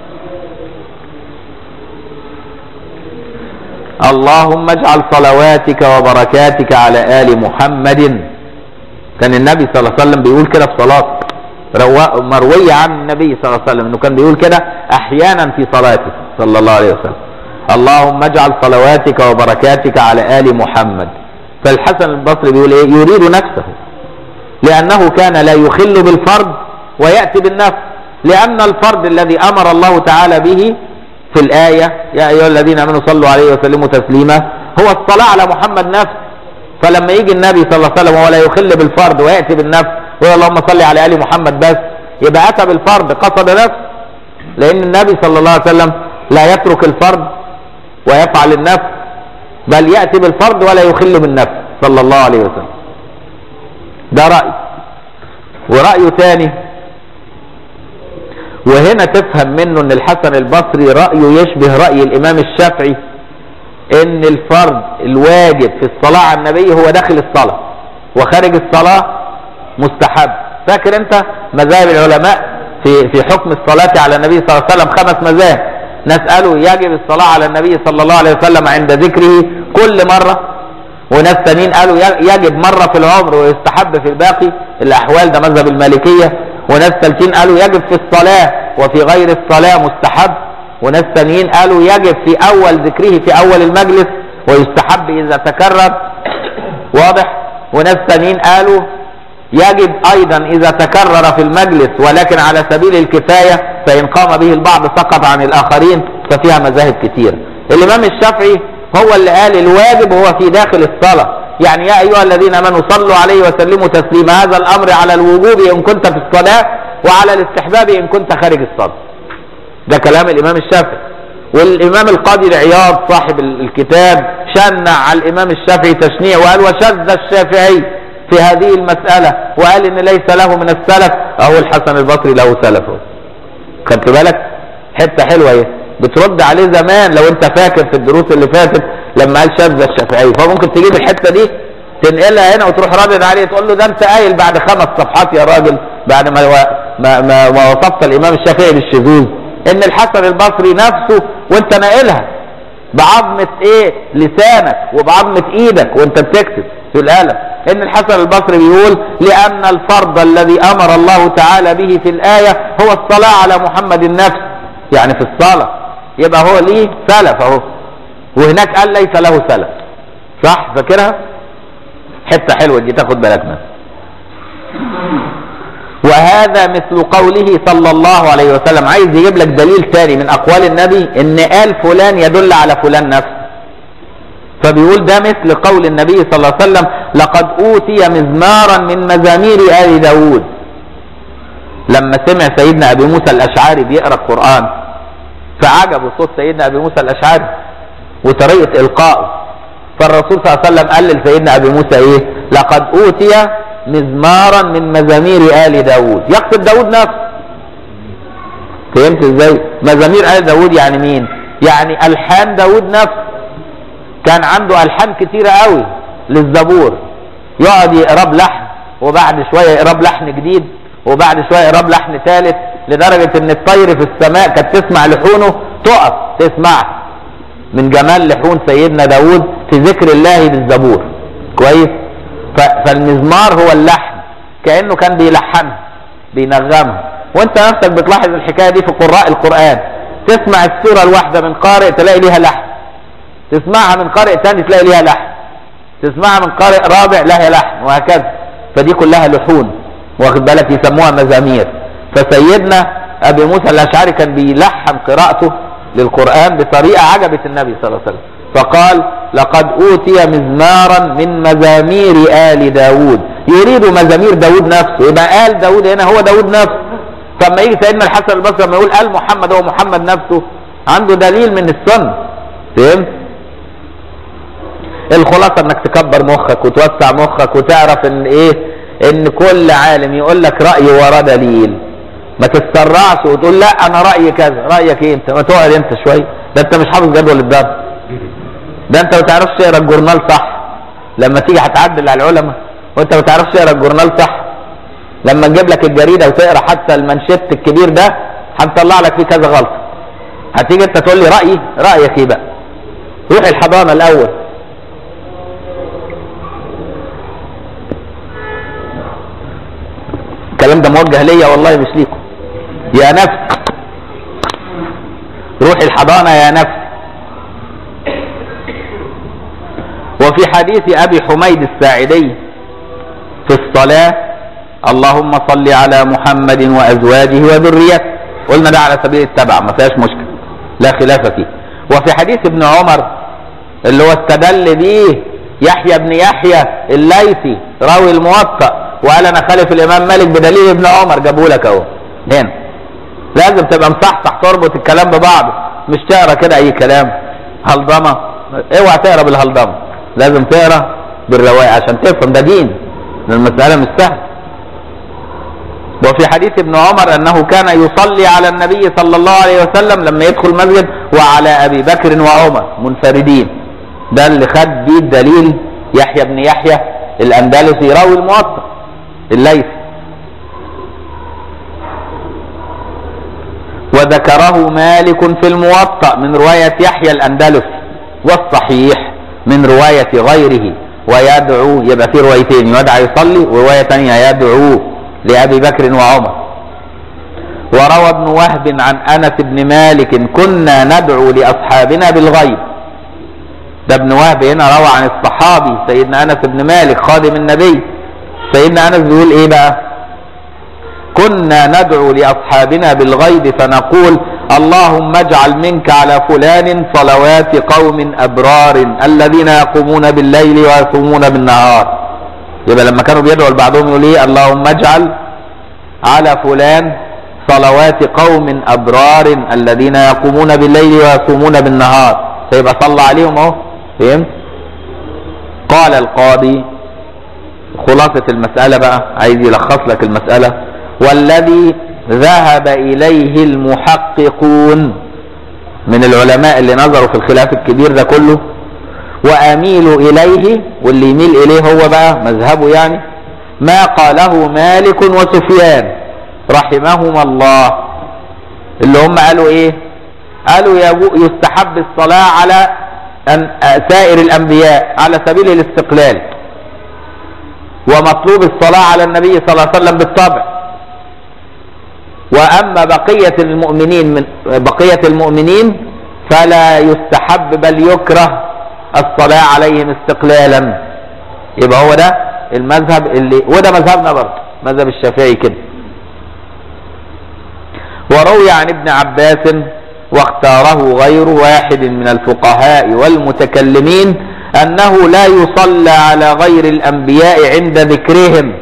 اللهم اجعل صلواتك وبركاتك على آل محمد كان النبي صلى الله عليه وسلم بيقول كده في صلاته روا- مروية عن النبي صلى الله عليه وسلم انه كان بيقول كده احيانا في صلاته صلى الله عليه وسلم اللهم اجعل صلواتك وبركاتك على آل محمد فالحسن البصري بيقول ايه يريد نفسه لأنه كان لا يخل بالفرض ويأتي بالنفس لأن الفرض الذي أمر الله تعالى به في الآية يا أيها الذين آمنوا صلوا عليه وسلموا تسليما هو الصلاة على محمد نفسه فلما يجي النبي صلى الله عليه وسلم وهو لا يخل بالفرض ويأتي بالنفس ويقول اللهم صل على آل محمد بس يبقى أتى بالفرض قصد نفسه لأن النبي صلى الله عليه وسلم لا يترك الفرض ويفعل النفس بل يأتي بالفرض ولا يخل بالنفس صلى الله عليه وسلم ده رأي ورأيه تاني وهنا تفهم منه ان الحسن البصري رأيه يشبه رأي الامام الشافعي ان الفرض الواجب في الصلاة على النبي هو داخل الصلاة وخارج الصلاة مستحب فاكر انت مذاهب العلماء في في حكم الصلاة على النبي صلى الله عليه وسلم خمس مذاهب ناس قالوا يجب الصلاة على النبي صلى الله عليه وسلم عند ذكره كل مرة وناس تانيين قالوا يجب مرة في العمر ويستحب في الباقي الأحوال ده مذهب المالكية وناس ثالثين قالوا يجب في الصلاة وفي غير الصلاة مستحب وناس ثانيين قالوا يجب في أول ذكره في أول المجلس ويستحب إذا تكرر واضح وناس ثانيين قالوا يجب أيضا إذا تكرر في المجلس ولكن على سبيل الكفاية فإن قام به البعض سقط عن الآخرين ففيها مذاهب كثيرة الإمام الشافعي هو اللي قال الواجب هو في داخل الصلاة يعني يا أيها الذين آمنوا صلوا عليه وسلموا تسليما هذا الأمر على الوجوب إن كنت في الصلاة وعلى الاستحباب إن كنت خارج الصلاة ده كلام الإمام الشافعي والإمام القاضي العياض صاحب الكتاب شنع على الإمام الشافعي تشنيع وقال وشذ الشافعي في هذه المسألة وقال إن ليس له من السلف أهو الحسن البصري له سلفه خدت بالك حتة حلوة ايه بترد عليه زمان لو انت فاكر في الدروس اللي فاتت لما قال شاذ الشافعي فممكن تجيب الحته دي تنقلها هنا وتروح رادد عليه تقول له ده انت قايل بعد خمس صفحات يا راجل بعد ما ما, ما, ما وصفت الامام الشافعي بالشذوذ ان الحسن البصري نفسه وانت ناقلها بعظمه ايه لسانك وبعظمه ايدك وانت بتكتب في القلم ان الحسن البصري بيقول لان الفرض الذي امر الله تعالى به في الايه هو الصلاه على محمد النفس يعني في الصلاه يبقى هو ليه سلف اهو وهناك قال ليس له سلف صح فاكرها حته حلوه دي تاخد بالك منها وهذا مثل قوله صلى الله عليه وسلم عايز يجيب لك دليل ثاني من اقوال النبي ان قال فلان يدل على فلان نفسه فبيقول ده مثل قول النبي صلى الله عليه وسلم لقد اوتي مزمارا من مزامير ال داود لما سمع سيدنا ابي موسى الاشعري بيقرا القران فعجبه صوت سيدنا ابي موسى الاشعري وطريقه القائه فالرسول صلى الله عليه وسلم قال لسيدنا ابي موسى ايه لقد اوتي مزمارا من مزامير ال داود يقصد داود نفسه فهمت ازاي مزامير ال داود يعني مين يعني الحان داود نفسه كان عنده الحان كتيره قوي للزبور يقعد يقرا بلحن وبعد شويه يقرا بلحن جديد وبعد شويه يقرا بلحن ثالث لدرجه ان الطير في السماء كانت تسمع لحونه تقف تسمعها من جمال لحون سيدنا داود في ذكر الله بالزبور كويس فالمزمار هو اللحن كانه كان بيلحنها بينغمها وانت نفسك بتلاحظ الحكايه دي في قراء القران تسمع السوره الواحده من قارئ تلاقي ليها لحن تسمعها من قارئ ثاني تلاقي ليها لحن تسمعها من قارئ رابع لها لحن وهكذا فدي كلها لحون واخد بالك يسموها مزامير فسيدنا ابي موسى الاشعري كان بيلحن قراءته للقران بطريقه عجبت النبي صلى الله عليه وسلم فقال لقد اوتي مزمارا من مزامير ال داود يريد مزامير داود نفسه يبقى ال داود هنا هو داود نفسه فلما يجي سيدنا الحسن البصري لما يقول ال محمد هو محمد نفسه عنده دليل من السنه فهمت الخلاصه انك تكبر مخك وتوسع مخك وتعرف ان ايه ان كل عالم يقول لك راي وراه دليل ما تتسرعش وتقول لا انا رايي كذا رايك ايه انت ما تقعد انت شويه ده انت مش حافظ جدول الدرس ده انت ما تعرفش تقرا الجورنال صح لما تيجي هتعدل على العلماء وانت ما تعرفش تقرا الجورنال صح لما نجيب لك الجريده وتقرا حتى المانشيت الكبير ده هنطلع لك فيه كذا غلطه هتيجي انت تقول لي رايي رايك ايه بقى روح الحضانه الاول الكلام ده موجه ليا والله مش ليكم يا نفس روح الحضانة يا نفس وفي حديث أبي حميد الساعدي في الصلاة اللهم صل على محمد وازواجه وذريته قلنا ده على سبيل التبع ما فيهاش مشكله لا خلاف فيه وفي حديث ابن عمر اللي هو استدل بيه يحيى بن يحيى الليثي راوي الموطأ وقال انا خالف الامام مالك بدليل ابن عمر جابه لك اهو هنا لازم تبقى مصحصح تربط الكلام ببعضه مش تقرا كده اي كلام هلضمه اوعى تقرا بالهلضمه لازم تقرا بالروايه عشان تفهم ده دين المساله مش سهله وفي حديث ابن عمر انه كان يصلي على النبي صلى الله عليه وسلم لما يدخل المسجد وعلى ابي بكر وعمر منفردين ده اللي خد بيه الدليل يحيى بن يحيى الاندلسي راوي الموطأ الليثي وذكره مالك في الموطأ من رواية يحيى الأندلسي والصحيح من رواية غيره ويدعو يبقى في روايتين يدعى يصلي ورواية ثانية يدعو لأبي بكر وعمر وروى ابن وهب عن أنس بن مالك كنا ندعو لأصحابنا بالغيب ده ابن وهب هنا روى عن الصحابي سيدنا أنس بن مالك خادم النبي سيدنا أنس بيقول إيه بقى كنا ندعو لأصحابنا بالغيب فنقول اللهم اجعل منك على فلان صلوات قوم أبرار الذين يقومون بالليل ويصومون بالنهار يبقى لما كانوا بيدعوا لبعضهم يقول ايه اللهم اجعل على فلان صلوات قوم أبرار الذين يقومون بالليل ويصومون بالنهار فيبقى صلى عليهم اهو فهمت قال القاضي خلاصة المسألة بقى عايز يلخص لك المسألة والذي ذهب إليه المحققون من العلماء اللي نظروا في الخلاف الكبير ده كله وأميل إليه واللي يميل إليه هو بقى مذهبه يعني ما قاله مالك وسفيان رحمهما الله اللي هم قالوا إيه قالوا يستحب الصلاة على أن سائر الأنبياء على سبيل الاستقلال ومطلوب الصلاة على النبي صلى الله عليه وسلم بالطبع واما بقيه المؤمنين من بقيه المؤمنين فلا يستحب بل يكره الصلاه عليهم استقلالا يبقى هو ده المذهب اللي وده مذهبنا برضه مذهب الشافعي كده وروي عن ابن عباس واختاره غير واحد من الفقهاء والمتكلمين انه لا يصلى على غير الانبياء عند ذكرهم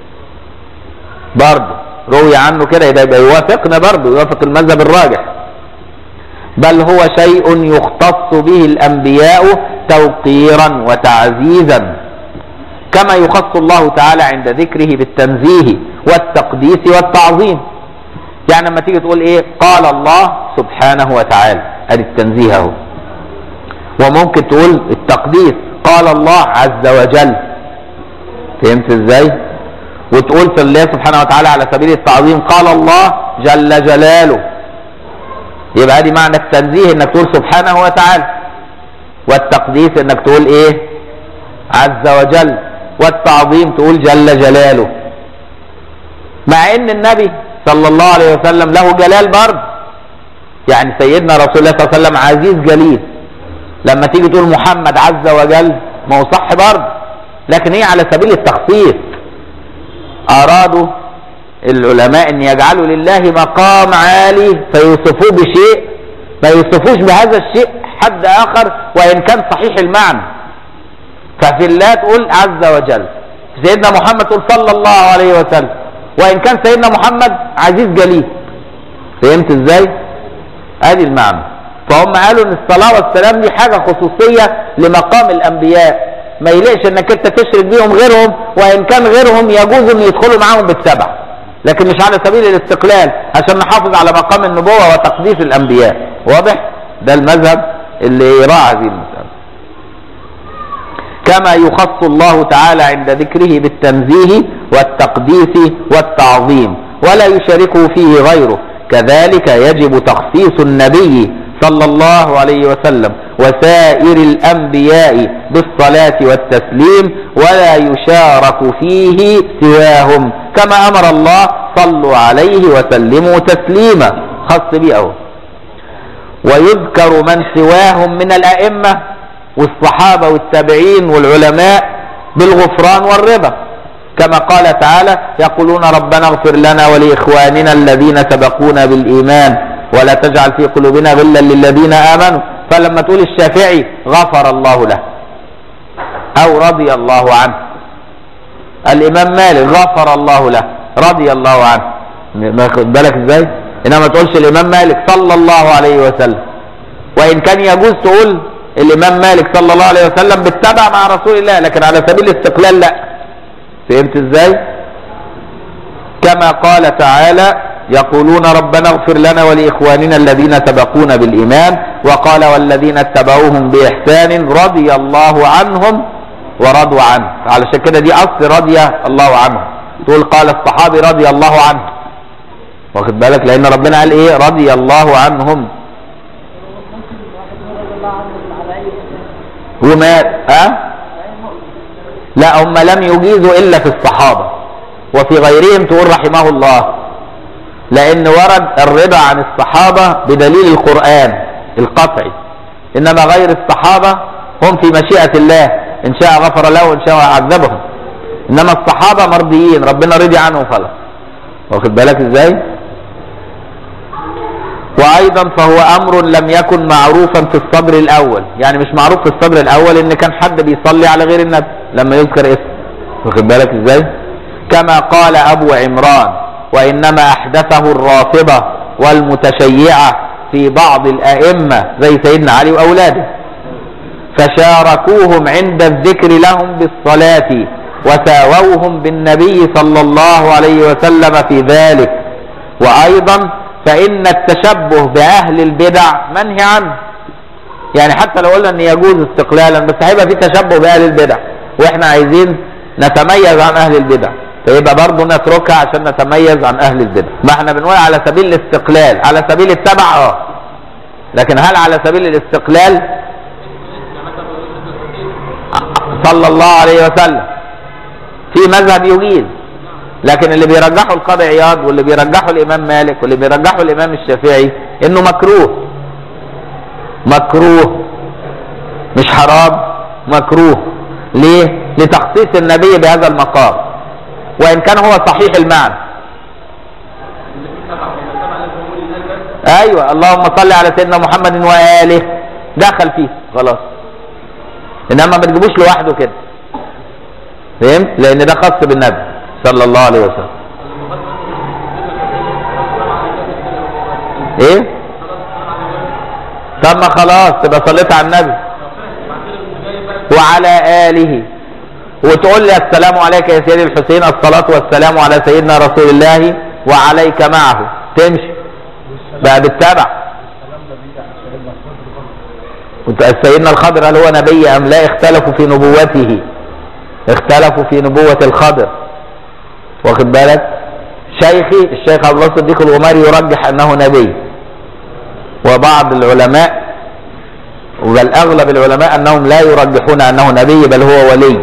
برضه روي عنه كده يبقى, يبقى يوافقنا برضه يوافق المذهب الراجح بل هو شيء يختص به الانبياء توقيرا وتعزيزا كما يخص الله تعالى عند ذكره بالتنزيه والتقديس والتعظيم يعني لما تيجي تقول ايه قال الله سبحانه وتعالى ادي التنزيه اهو وممكن تقول التقديس قال الله عز وجل فهمت ازاي وتقول في الله سبحانه وتعالى على سبيل التعظيم قال الله جل جلاله يبقى دي معنى التنزيه انك تقول سبحانه وتعالى والتقديس انك تقول ايه عز وجل والتعظيم تقول جل جلاله مع ان النبي صلى الله عليه وسلم له جلال برضه يعني سيدنا رسول الله صلى الله عليه وسلم عزيز جليل لما تيجي تقول محمد عز وجل ما هو صح برضه لكن هي على سبيل التخصيص أرادوا العلماء أن يجعلوا لله مقام عالي فيوصفوه بشيء ما يوصفوش بهذا الشيء حد آخر وإن كان صحيح المعنى ففي الله تقول عز وجل في سيدنا محمد تقول صلى الله عليه وسلم وإن كان سيدنا محمد عزيز جليل فهمت ازاي؟ ادي المعنى فهم قالوا ان الصلاة والسلام دي حاجة خصوصية لمقام الانبياء ما يليقش انك انت تشرك بيهم غيرهم وان كان غيرهم يجوز ان يدخلوا معاهم بالتبع لكن مش على سبيل الاستقلال عشان نحافظ على مقام النبوة وتقديس الانبياء واضح ده المذهب اللي يراعى هذه المسألة كما يخص الله تعالى عند ذكره بالتنزيه والتقديس والتعظيم ولا يشاركه فيه غيره كذلك يجب تخصيص النبي صلى الله عليه وسلم وسائر الأنبياء بالصلاة والتسليم ولا يشارك فيه سواهم كما أمر الله صلوا عليه وسلموا تسليما خاص بيه أهو ويذكر من سواهم من الأئمة والصحابة والتابعين والعلماء بالغفران والرضا كما قال تعالى يقولون ربنا اغفر لنا ولإخواننا الذين سبقونا بالإيمان ولا تجعل في قلوبنا غلا للذين آمنوا فلما تقول الشافعي غفر الله له أو رضي الله عنه الإمام مالك غفر الله له رضي الله عنه ما خد بالك ازاي انما ما تقولش الامام مالك صلى الله عليه وسلم وان كان يجوز تقول الامام مالك صلى الله عليه وسلم بالتبع مع رسول الله لكن على سبيل الاستقلال لا فهمت ازاي كما قال تعالى يقولون ربنا اغفر لنا ولاخواننا الذين سبقونا بالايمان وقال والذين اتبعوهم باحسان رضي الله عنهم ورضوا عنه علشان كده دي اصل رضي الله عنهم تقول قال الصحابي رضي الله عنه واخد بالك لان ربنا قال ايه رضي الله عنهم وما ها لا هم لم يجيزوا الا في الصحابه وفي غيرهم تقول رحمه الله لان ورد الرضا عن الصحابه بدليل القران القطعي انما غير الصحابه هم في مشيئه الله ان شاء غفر له وان شاء عذبهم انما الصحابه مرضيين ربنا رضي عنهم خلاص واخد بالك ازاي وايضا فهو امر لم يكن معروفا في الصدر الاول يعني مش معروف في الصدر الاول ان كان حد بيصلي على غير النبي لما يذكر اسمه واخد بالك ازاي كما قال ابو عمران وانما احدثه الرافضه والمتشيعه في بعض الائمه زي سيدنا علي واولاده فشاركوهم عند الذكر لهم بالصلاه وساووهم بالنبي صلى الله عليه وسلم في ذلك وايضا فان التشبه باهل البدع منهي عنه يعني حتى لو قلنا ان يجوز استقلالا بس هيبقى في تشبه باهل البدع واحنا عايزين نتميز عن اهل البدع فيبقى برضه نتركها عشان نتميز عن اهل البدع ما احنا بنقول على سبيل الاستقلال على سبيل التبع اه لكن هل على سبيل الاستقلال صلى الله عليه وسلم في مذهب يجيز لكن اللي بيرجحه القاضي عياض واللي بيرجحه الامام مالك واللي بيرجحه الامام الشافعي انه مكروه مكروه مش حرام مكروه ليه لتخصيص النبي بهذا المقام وان كان هو صحيح المعنى ايوه اللهم صل على سيدنا محمد واله دخل فيه خلاص انما ما تجيبوش لوحده كده فهمت لان ده خاص بالنبي صلى الله عليه وسلم ايه طب ما خلاص تبقى صليت على النبي وعلى اله وتقول لي السلام عليك يا سيدي الحسين الصلاة والسلام على سيدنا رسول الله وعليك معه تمشي بقى بالتبع سيدنا الخضر هل هو نبي ام لا اختلفوا في نبوته اختلفوا في نبوة الخضر واخد بالك شيخي الشيخ عبد الله الصديق الغماري يرجح انه نبي وبعض العلماء بل اغلب العلماء انهم لا يرجحون انه نبي بل هو ولي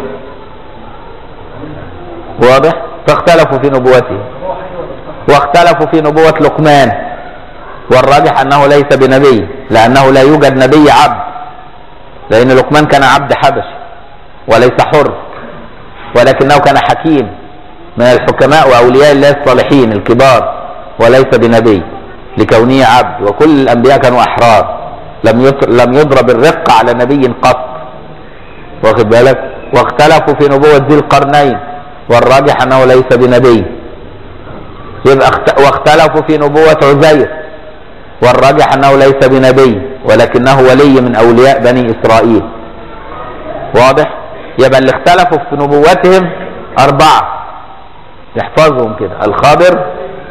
واضح فاختلفوا في نبوته واختلفوا في نبوة لقمان والراجح انه ليس بنبي لانه لا يوجد نبي عبد لان لقمان كان عبد حبشي وليس حر ولكنه كان حكيم من الحكماء واولياء الله الصالحين الكبار وليس بنبي لكونه عبد وكل الانبياء كانوا احرار لم لم يضرب الرق على نبي قط واخد بالك واختلفوا في نبوة ذي القرنين والراجح انه ليس بنبي يبقى واختلفوا في نبوة عزير والراجح انه ليس بنبي ولكنه ولي من اولياء بني اسرائيل واضح يبقى اللي اختلفوا في نبوتهم اربعة يحفظهم كده الخضر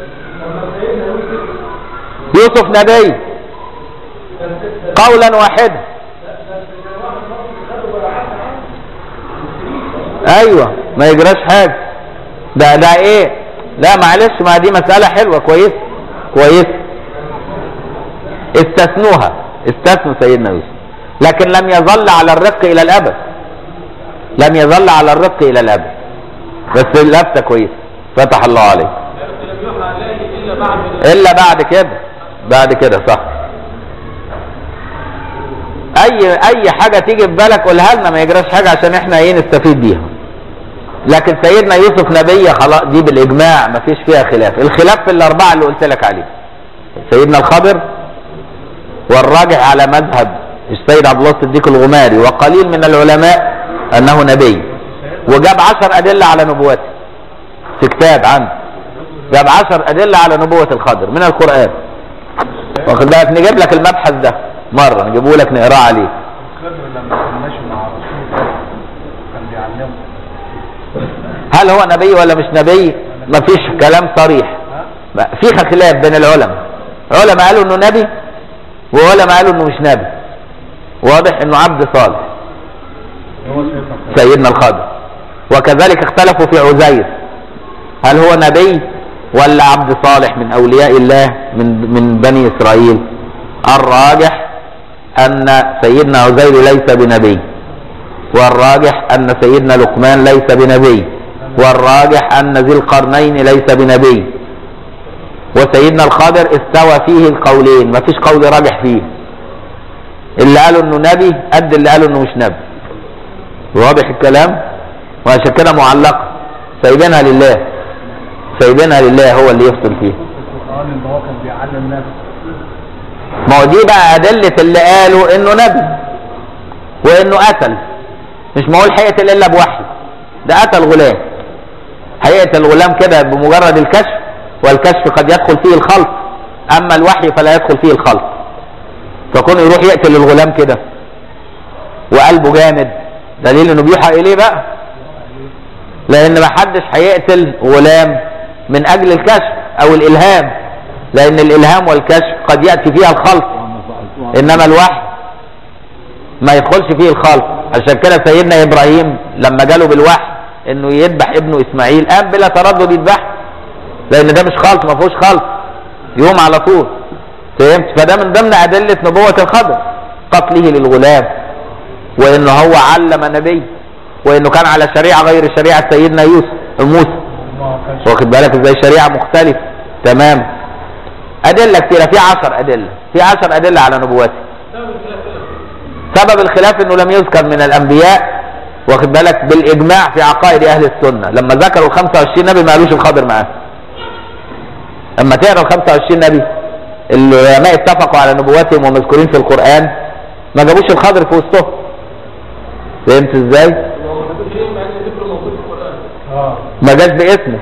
يوسف نبي قولا واحدا ايوه ما يجراش حاجه ده ده ايه لا معلش ما دي مساله حلوه كويس كويس استثنوها استثنوا سيدنا يوسف لكن لم يظل على الرق الى الابد لم يظل على الرق الى الابد بس اللفته كويس فتح الله عليه الا بعد كده بعد كده صح اي اي حاجه تيجي في بالك قولها لنا ما يجراش حاجه عشان احنا ايه نستفيد بيها لكن سيدنا يوسف نبي خلاص دي بالاجماع ما فيش فيها خلاف الخلاف في الاربعه اللي قلت لك عليه سيدنا الخضر والراجح على مذهب السيد عبد الله الصديق الغماري وقليل من العلماء انه نبي وجاب عشر ادله على نبوته في كتاب عنه جاب عشر ادله على نبوه الخضر من القران واخد بالك نجيب لك المبحث ده مره نجيبه لك نقراه عليه الخضر لما كان ماشي مع رسول الله كان بيعلمه هل هو نبي ولا مش نبي مفيش كلام صريح ها ما- فيها خلاف بين العلماء علماء قالوا انه نبي وعلماء قالوا انه مش نبي واضح انه عبد صالح هو سيدنا الخضر سيدنا الخضر وكذلك اختلفوا في عزير هل هو نبي ولا عبد صالح من اولياء الله من من بني اسرائيل الراجح ان سيدنا عزير ليس بنبي والراجح ان سيدنا لقمان ليس بنبي والراجح ان ذي القرنين ليس بنبي وسيدنا الخضر استوى فيه القولين ما فيش قول راجح فيه اللي قالوا انه نبي قد اللي قالوا انه مش نبي واضح الكلام وعشان كده معلقه سايبينها لله سايبينها لله هو اللي يفصل فيها القرآن ان هو كان بيعلم ناس ما هو دي بقى أدلة اللي قالوا إنه نبي وإنه قتل مش معقول هيقتل إلا بوحي ده قتل غلام هيقتل الغلام كده بمجرد الكشف والكشف قد يدخل فيه الخلط أما الوحي فلا يدخل فيه الخلط فكون يروح يقتل الغلام كده وقلبه جامد دليل إنه بيوحى إليه بقى لأن ما حدش هيقتل غلام من أجل الكشف أو الإلهام لأن الإلهام والكشف قد يأتي فيها الخلط انما الوحي ما يدخلش فيه الخلق عشان كده سيدنا ابراهيم لما جاله بالوحي انه يذبح ابنه اسماعيل قام بلا تردد يذبحه لان ده مش خلط ما فيهوش خلط يوم على طول فهمت فده من ضمن ادله نبوه الخضر قتله للغلام وانه هو علم نبي وانه كان على شريعه غير شريعه سيدنا يوسف موسى ما كانش واخد بالك ازاي شريعه مختلفه تمام ادله كتيره في عشر ادله في عشر ادله على نبوته سبب الخلاف انه لم يذكر من الانبياء واخد بالك بالاجماع في عقائد اهل السنه لما ذكروا ال 25 نبي ما قالوش الخضر معاه اما تقرا ال 25 نبي العلماء اتفقوا على نبواتهم ومذكورين في القران ما جابوش الخضر في وسطهم فهمت ازاي؟ اه ما جاش باسمه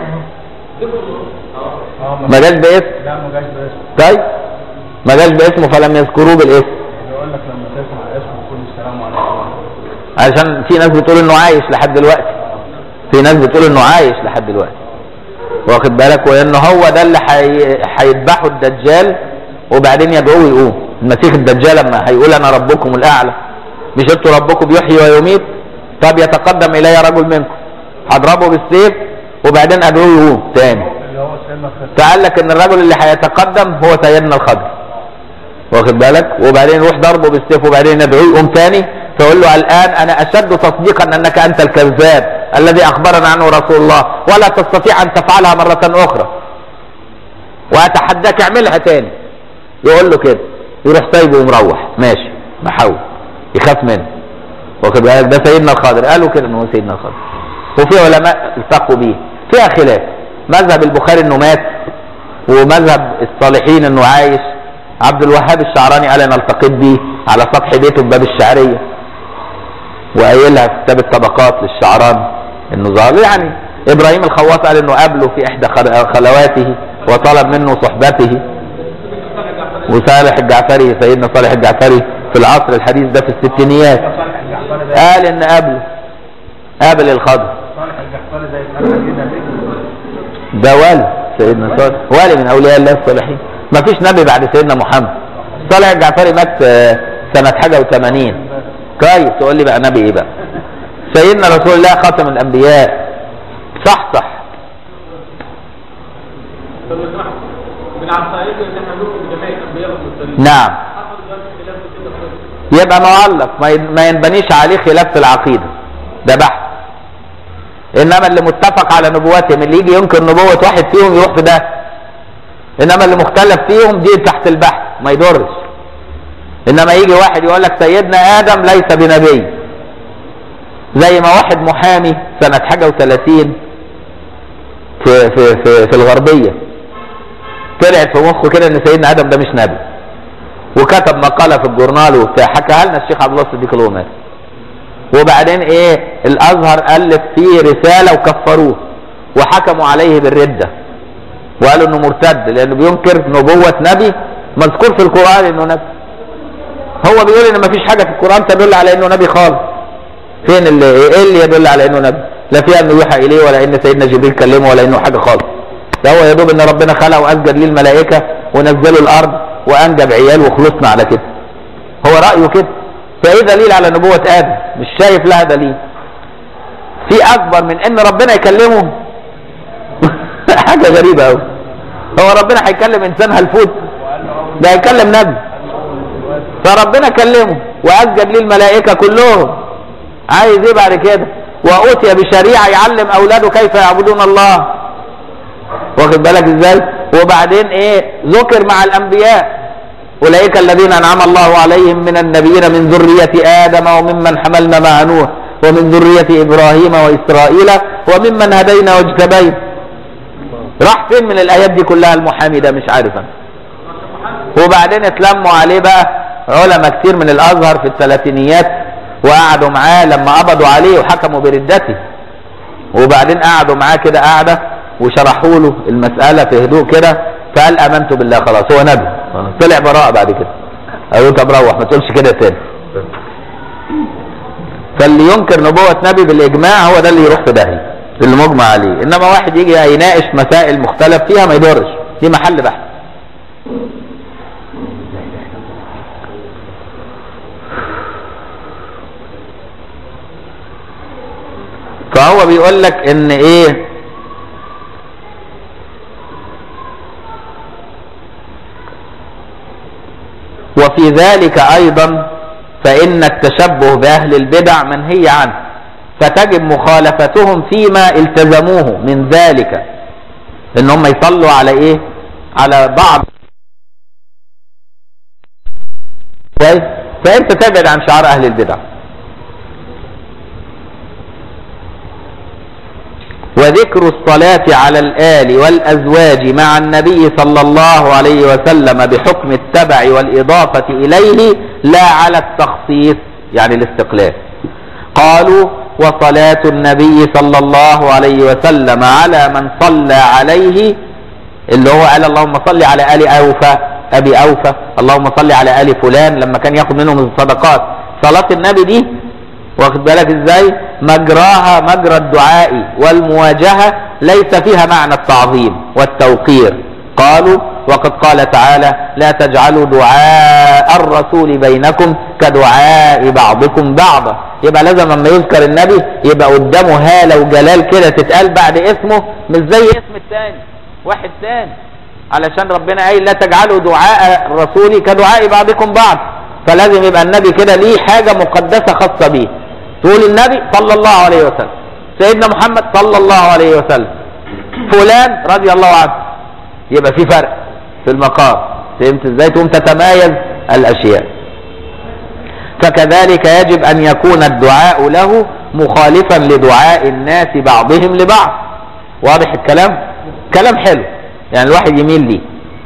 اه ما جاش باسم لا ما جاش باسم طيب ما جاش باسمه فلم يذكروه بالاسم بيقول لك لما تسمع اسمه كل السلام عليكم عشان في ناس بتقول انه عايش لحد دلوقتي في ناس بتقول انه عايش لحد دلوقتي واخد بالك وانه هو ده اللي حي... هيذبحه الدجال وبعدين يدعوه يقوم المسيح الدجال لما هيقول انا ربكم الاعلى مش انتوا ربكم يحيي ويميت طب يتقدم الي رجل منكم هضربه بالسيف وبعدين ادعوه يقوم تاني اللي هو سيدنا الخضر فقال لك ان الرجل اللي هيتقدم هو سيدنا الخضر واخد بالك وبعدين يروح ضربه بالسيف وبعدين يدعوه يقوم تاني فيقول له الان انا اشد تصديقا انك انت الكذاب الذي اخبرنا عنه رسول الله ولا تستطيع ان تفعلها مره اخرى واتحداك اعملها تاني يقول له كده يروح سايبه ومروح ماشي محاول يخاف منه واخد بالك ده سيدنا الخضر قالوا كده ان هو سيدنا الخضر وفي علماء التقوا بيه فيها خلاف مذهب البخاري انه مات ومذهب الصالحين انه عايش عبد الوهاب الشعراني قال انا التقيت بيه على سطح بيته بباب الشعريه وقايلها في كتاب الطبقات للشعراني انه ظهر يعني ابراهيم الخواص قال انه قابله في احدى خل- خلواته وطلب منه صحبته وصالح الجعفري سيدنا صالح الجعفري في العصر الحديث ده في الستينيات صالح الجعفري ده قال ان قابله قابل الخضر صالح الجعفري ده يتقال عليه نبي ده والي سيدنا صالح والي من اولياء الله الصالحين ما فيش نبي بعد سيدنا محمد صالح الجعفري مات آه، سنة حاجة و80 كويس تقول لي بقى نبي ايه بقى سيدنا رسول الله خاتم الانبياء صح صح من عقائده ان احنا نؤمن بجميع الانبياء والمرسلين نعم حصل ذلك خلاف كده في يبقى معلق ما ين- ما ينبنيش عليه خلاف في العقيدة ده بحث انما اللي متفق على نبواتهم اللي يجي ينكر نبوة واحد فيهم يروح في ده انما اللي مختلف فيهم دي تحت البحث ما يضرش انما يجي واحد يقول لك سيدنا ادم ليس بنبي زي ما واحد محامي سنة حاجة وثلاثين في, في, في, في الغربية طلعت في مخه كده ان سيدنا ادم ده مش نبي وكتب مقالة في الجورنال وبتاع حكاها لنا الشيخ عبد الله الصديق الغماري وبعدين ايه الازهر الف فيه رسالة وكفروه وحكموا عليه بالردة وقالوا انه مرتد لانه بينكر نبوة نبي مذكور في القرآن انه نبي هو بيقول ان مفيش حاجة في القرآن تدل على انه نبي خالص فين اللي ايه اللي يدل على انه نبي لا فيها انه يوحى اليه ولا ان سيدنا جبريل كلمه ولا انه حاجة خالص ده هو يا دوب ان ربنا خلقه واسجد ليه الملائكة ونزلوا الارض وانجب عيال وخلصنا على كده هو رأيه كده فايه دليل على نبوة ادم مش شايف لها دليل في اكبر من ان ربنا يكلمه حاجة غريبة قوي هو ربنا هيكلم انسان هلفوت ده هيكلم نبي فربنا كلمه واسجد ليه الملائكة كلهم عايز ايه بعد كده وأوتي بشريعة يعلم أولاده كيف يعبدون الله واخد بالك ازاي وبعدين ايه ذكر مع الأنبياء أولئك الذين أنعم الله عليهم من النبيين من ذرية آدم وممن حملنا مع نوح ومن ذرية إبراهيم وإسرائيل وممن هدينا واجتبينا راح فين من الآيات دي كلها المحامي ده مش عارف أنا وبعدين اتلموا عليه بقى علماء كتير من الأزهر في الثلاثينيات وقعدوا معاه لما قبضوا عليه وحكموا بردته وبعدين قعدوا معاه كده قعدة وشرحوا له المسألة في هدوء كده فقال امنت بالله خلاص هو نبي طلع براءة بعد كده قالوا طب روح ما تقولش كده تاني فاللي ينكر نبوة نبي بالاجماع هو ده اللي يروح في داهية اللي مجمع عليه انما واحد يجي يناقش مسائل مختلف فيها ما يضرش دي محل بحث فهو بيقول لك ان ايه وفي ذلك ايضا فان التشبه باهل البدع منهي عنه فتجب مخالفتهم فيما التزموه من ذلك ان هم يصلوا على ايه على بعض كويس فانت تبعد عن شعار اهل البدع وذكر الصلاة على الآل والأزواج مع النبي صلى الله عليه وسلم بحكم التبع والإضافة إليه لا على التخصيص يعني الاستقلال قالوا وصلاة النبي صلى الله عليه وسلم على من صلى عليه اللي هو قال اللهم صل على آل أوفى أبي أوفى اللهم صل على آل فلان لما كان ياخد منهم الصدقات صلاة النبي دي واخد بالك ازاي مجراها مجرى الدعاء والمواجهة ليس فيها معنى التعظيم والتوقير قالوا وقد قال تعالى لا تجعلوا دعاء الرسول بينكم كدعاء بعضكم بعضا يبقى لازم لما يذكر النبي يبقى قدامه هالة وجلال كده تتقال بعد اسمه مش زي اسم الثاني واحد ثاني علشان ربنا قايل لا تجعلوا دعاء الرسول كدعاء بعضكم بعض فلازم يبقى النبي كده ليه حاجة مقدسة خاصة بيه تقول النبي صلى الله عليه وسلم سيدنا محمد صلى الله عليه وسلم فلان رضي الله عنه يبقى في فرق في المقام فهمت ازاي تقوم تتمايز الاشياء فكذلك يجب ان يكون الدعاء له مخالفا لدعاء الناس بعضهم لبعض واضح الكلام كلام حلو يعني الواحد يميل ليه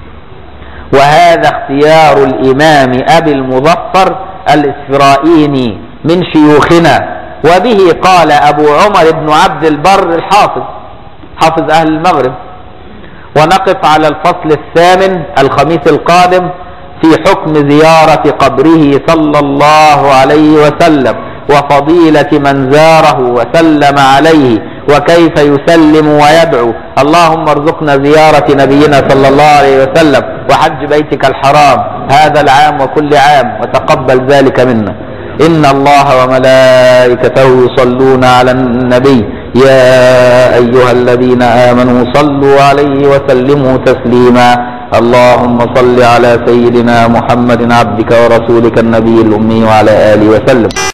وهذا اختيار الامام ابي المظفر الاسفرائيني من شيوخنا وبه قال ابو عمر بن عبد البر الحافظ حافظ اهل المغرب ونقف على الفصل الثامن الخميس القادم في حكم زيارة قبره صلى الله عليه وسلم وفضيلة من زاره وسلم عليه وكيف يسلم ويدعو اللهم ارزقنا زيارة نبينا صلى الله عليه وسلم وحج بيتك الحرام هذا العام وكل عام وتقبل ذلك منا إن الله وملائكته يصلون على النبي يا أيها الذين آمنوا صلوا عليه وسلموا تسليما اللهم صل على سيدنا محمد عبدك ورسولك النبي الأمي وعلى آله وسلم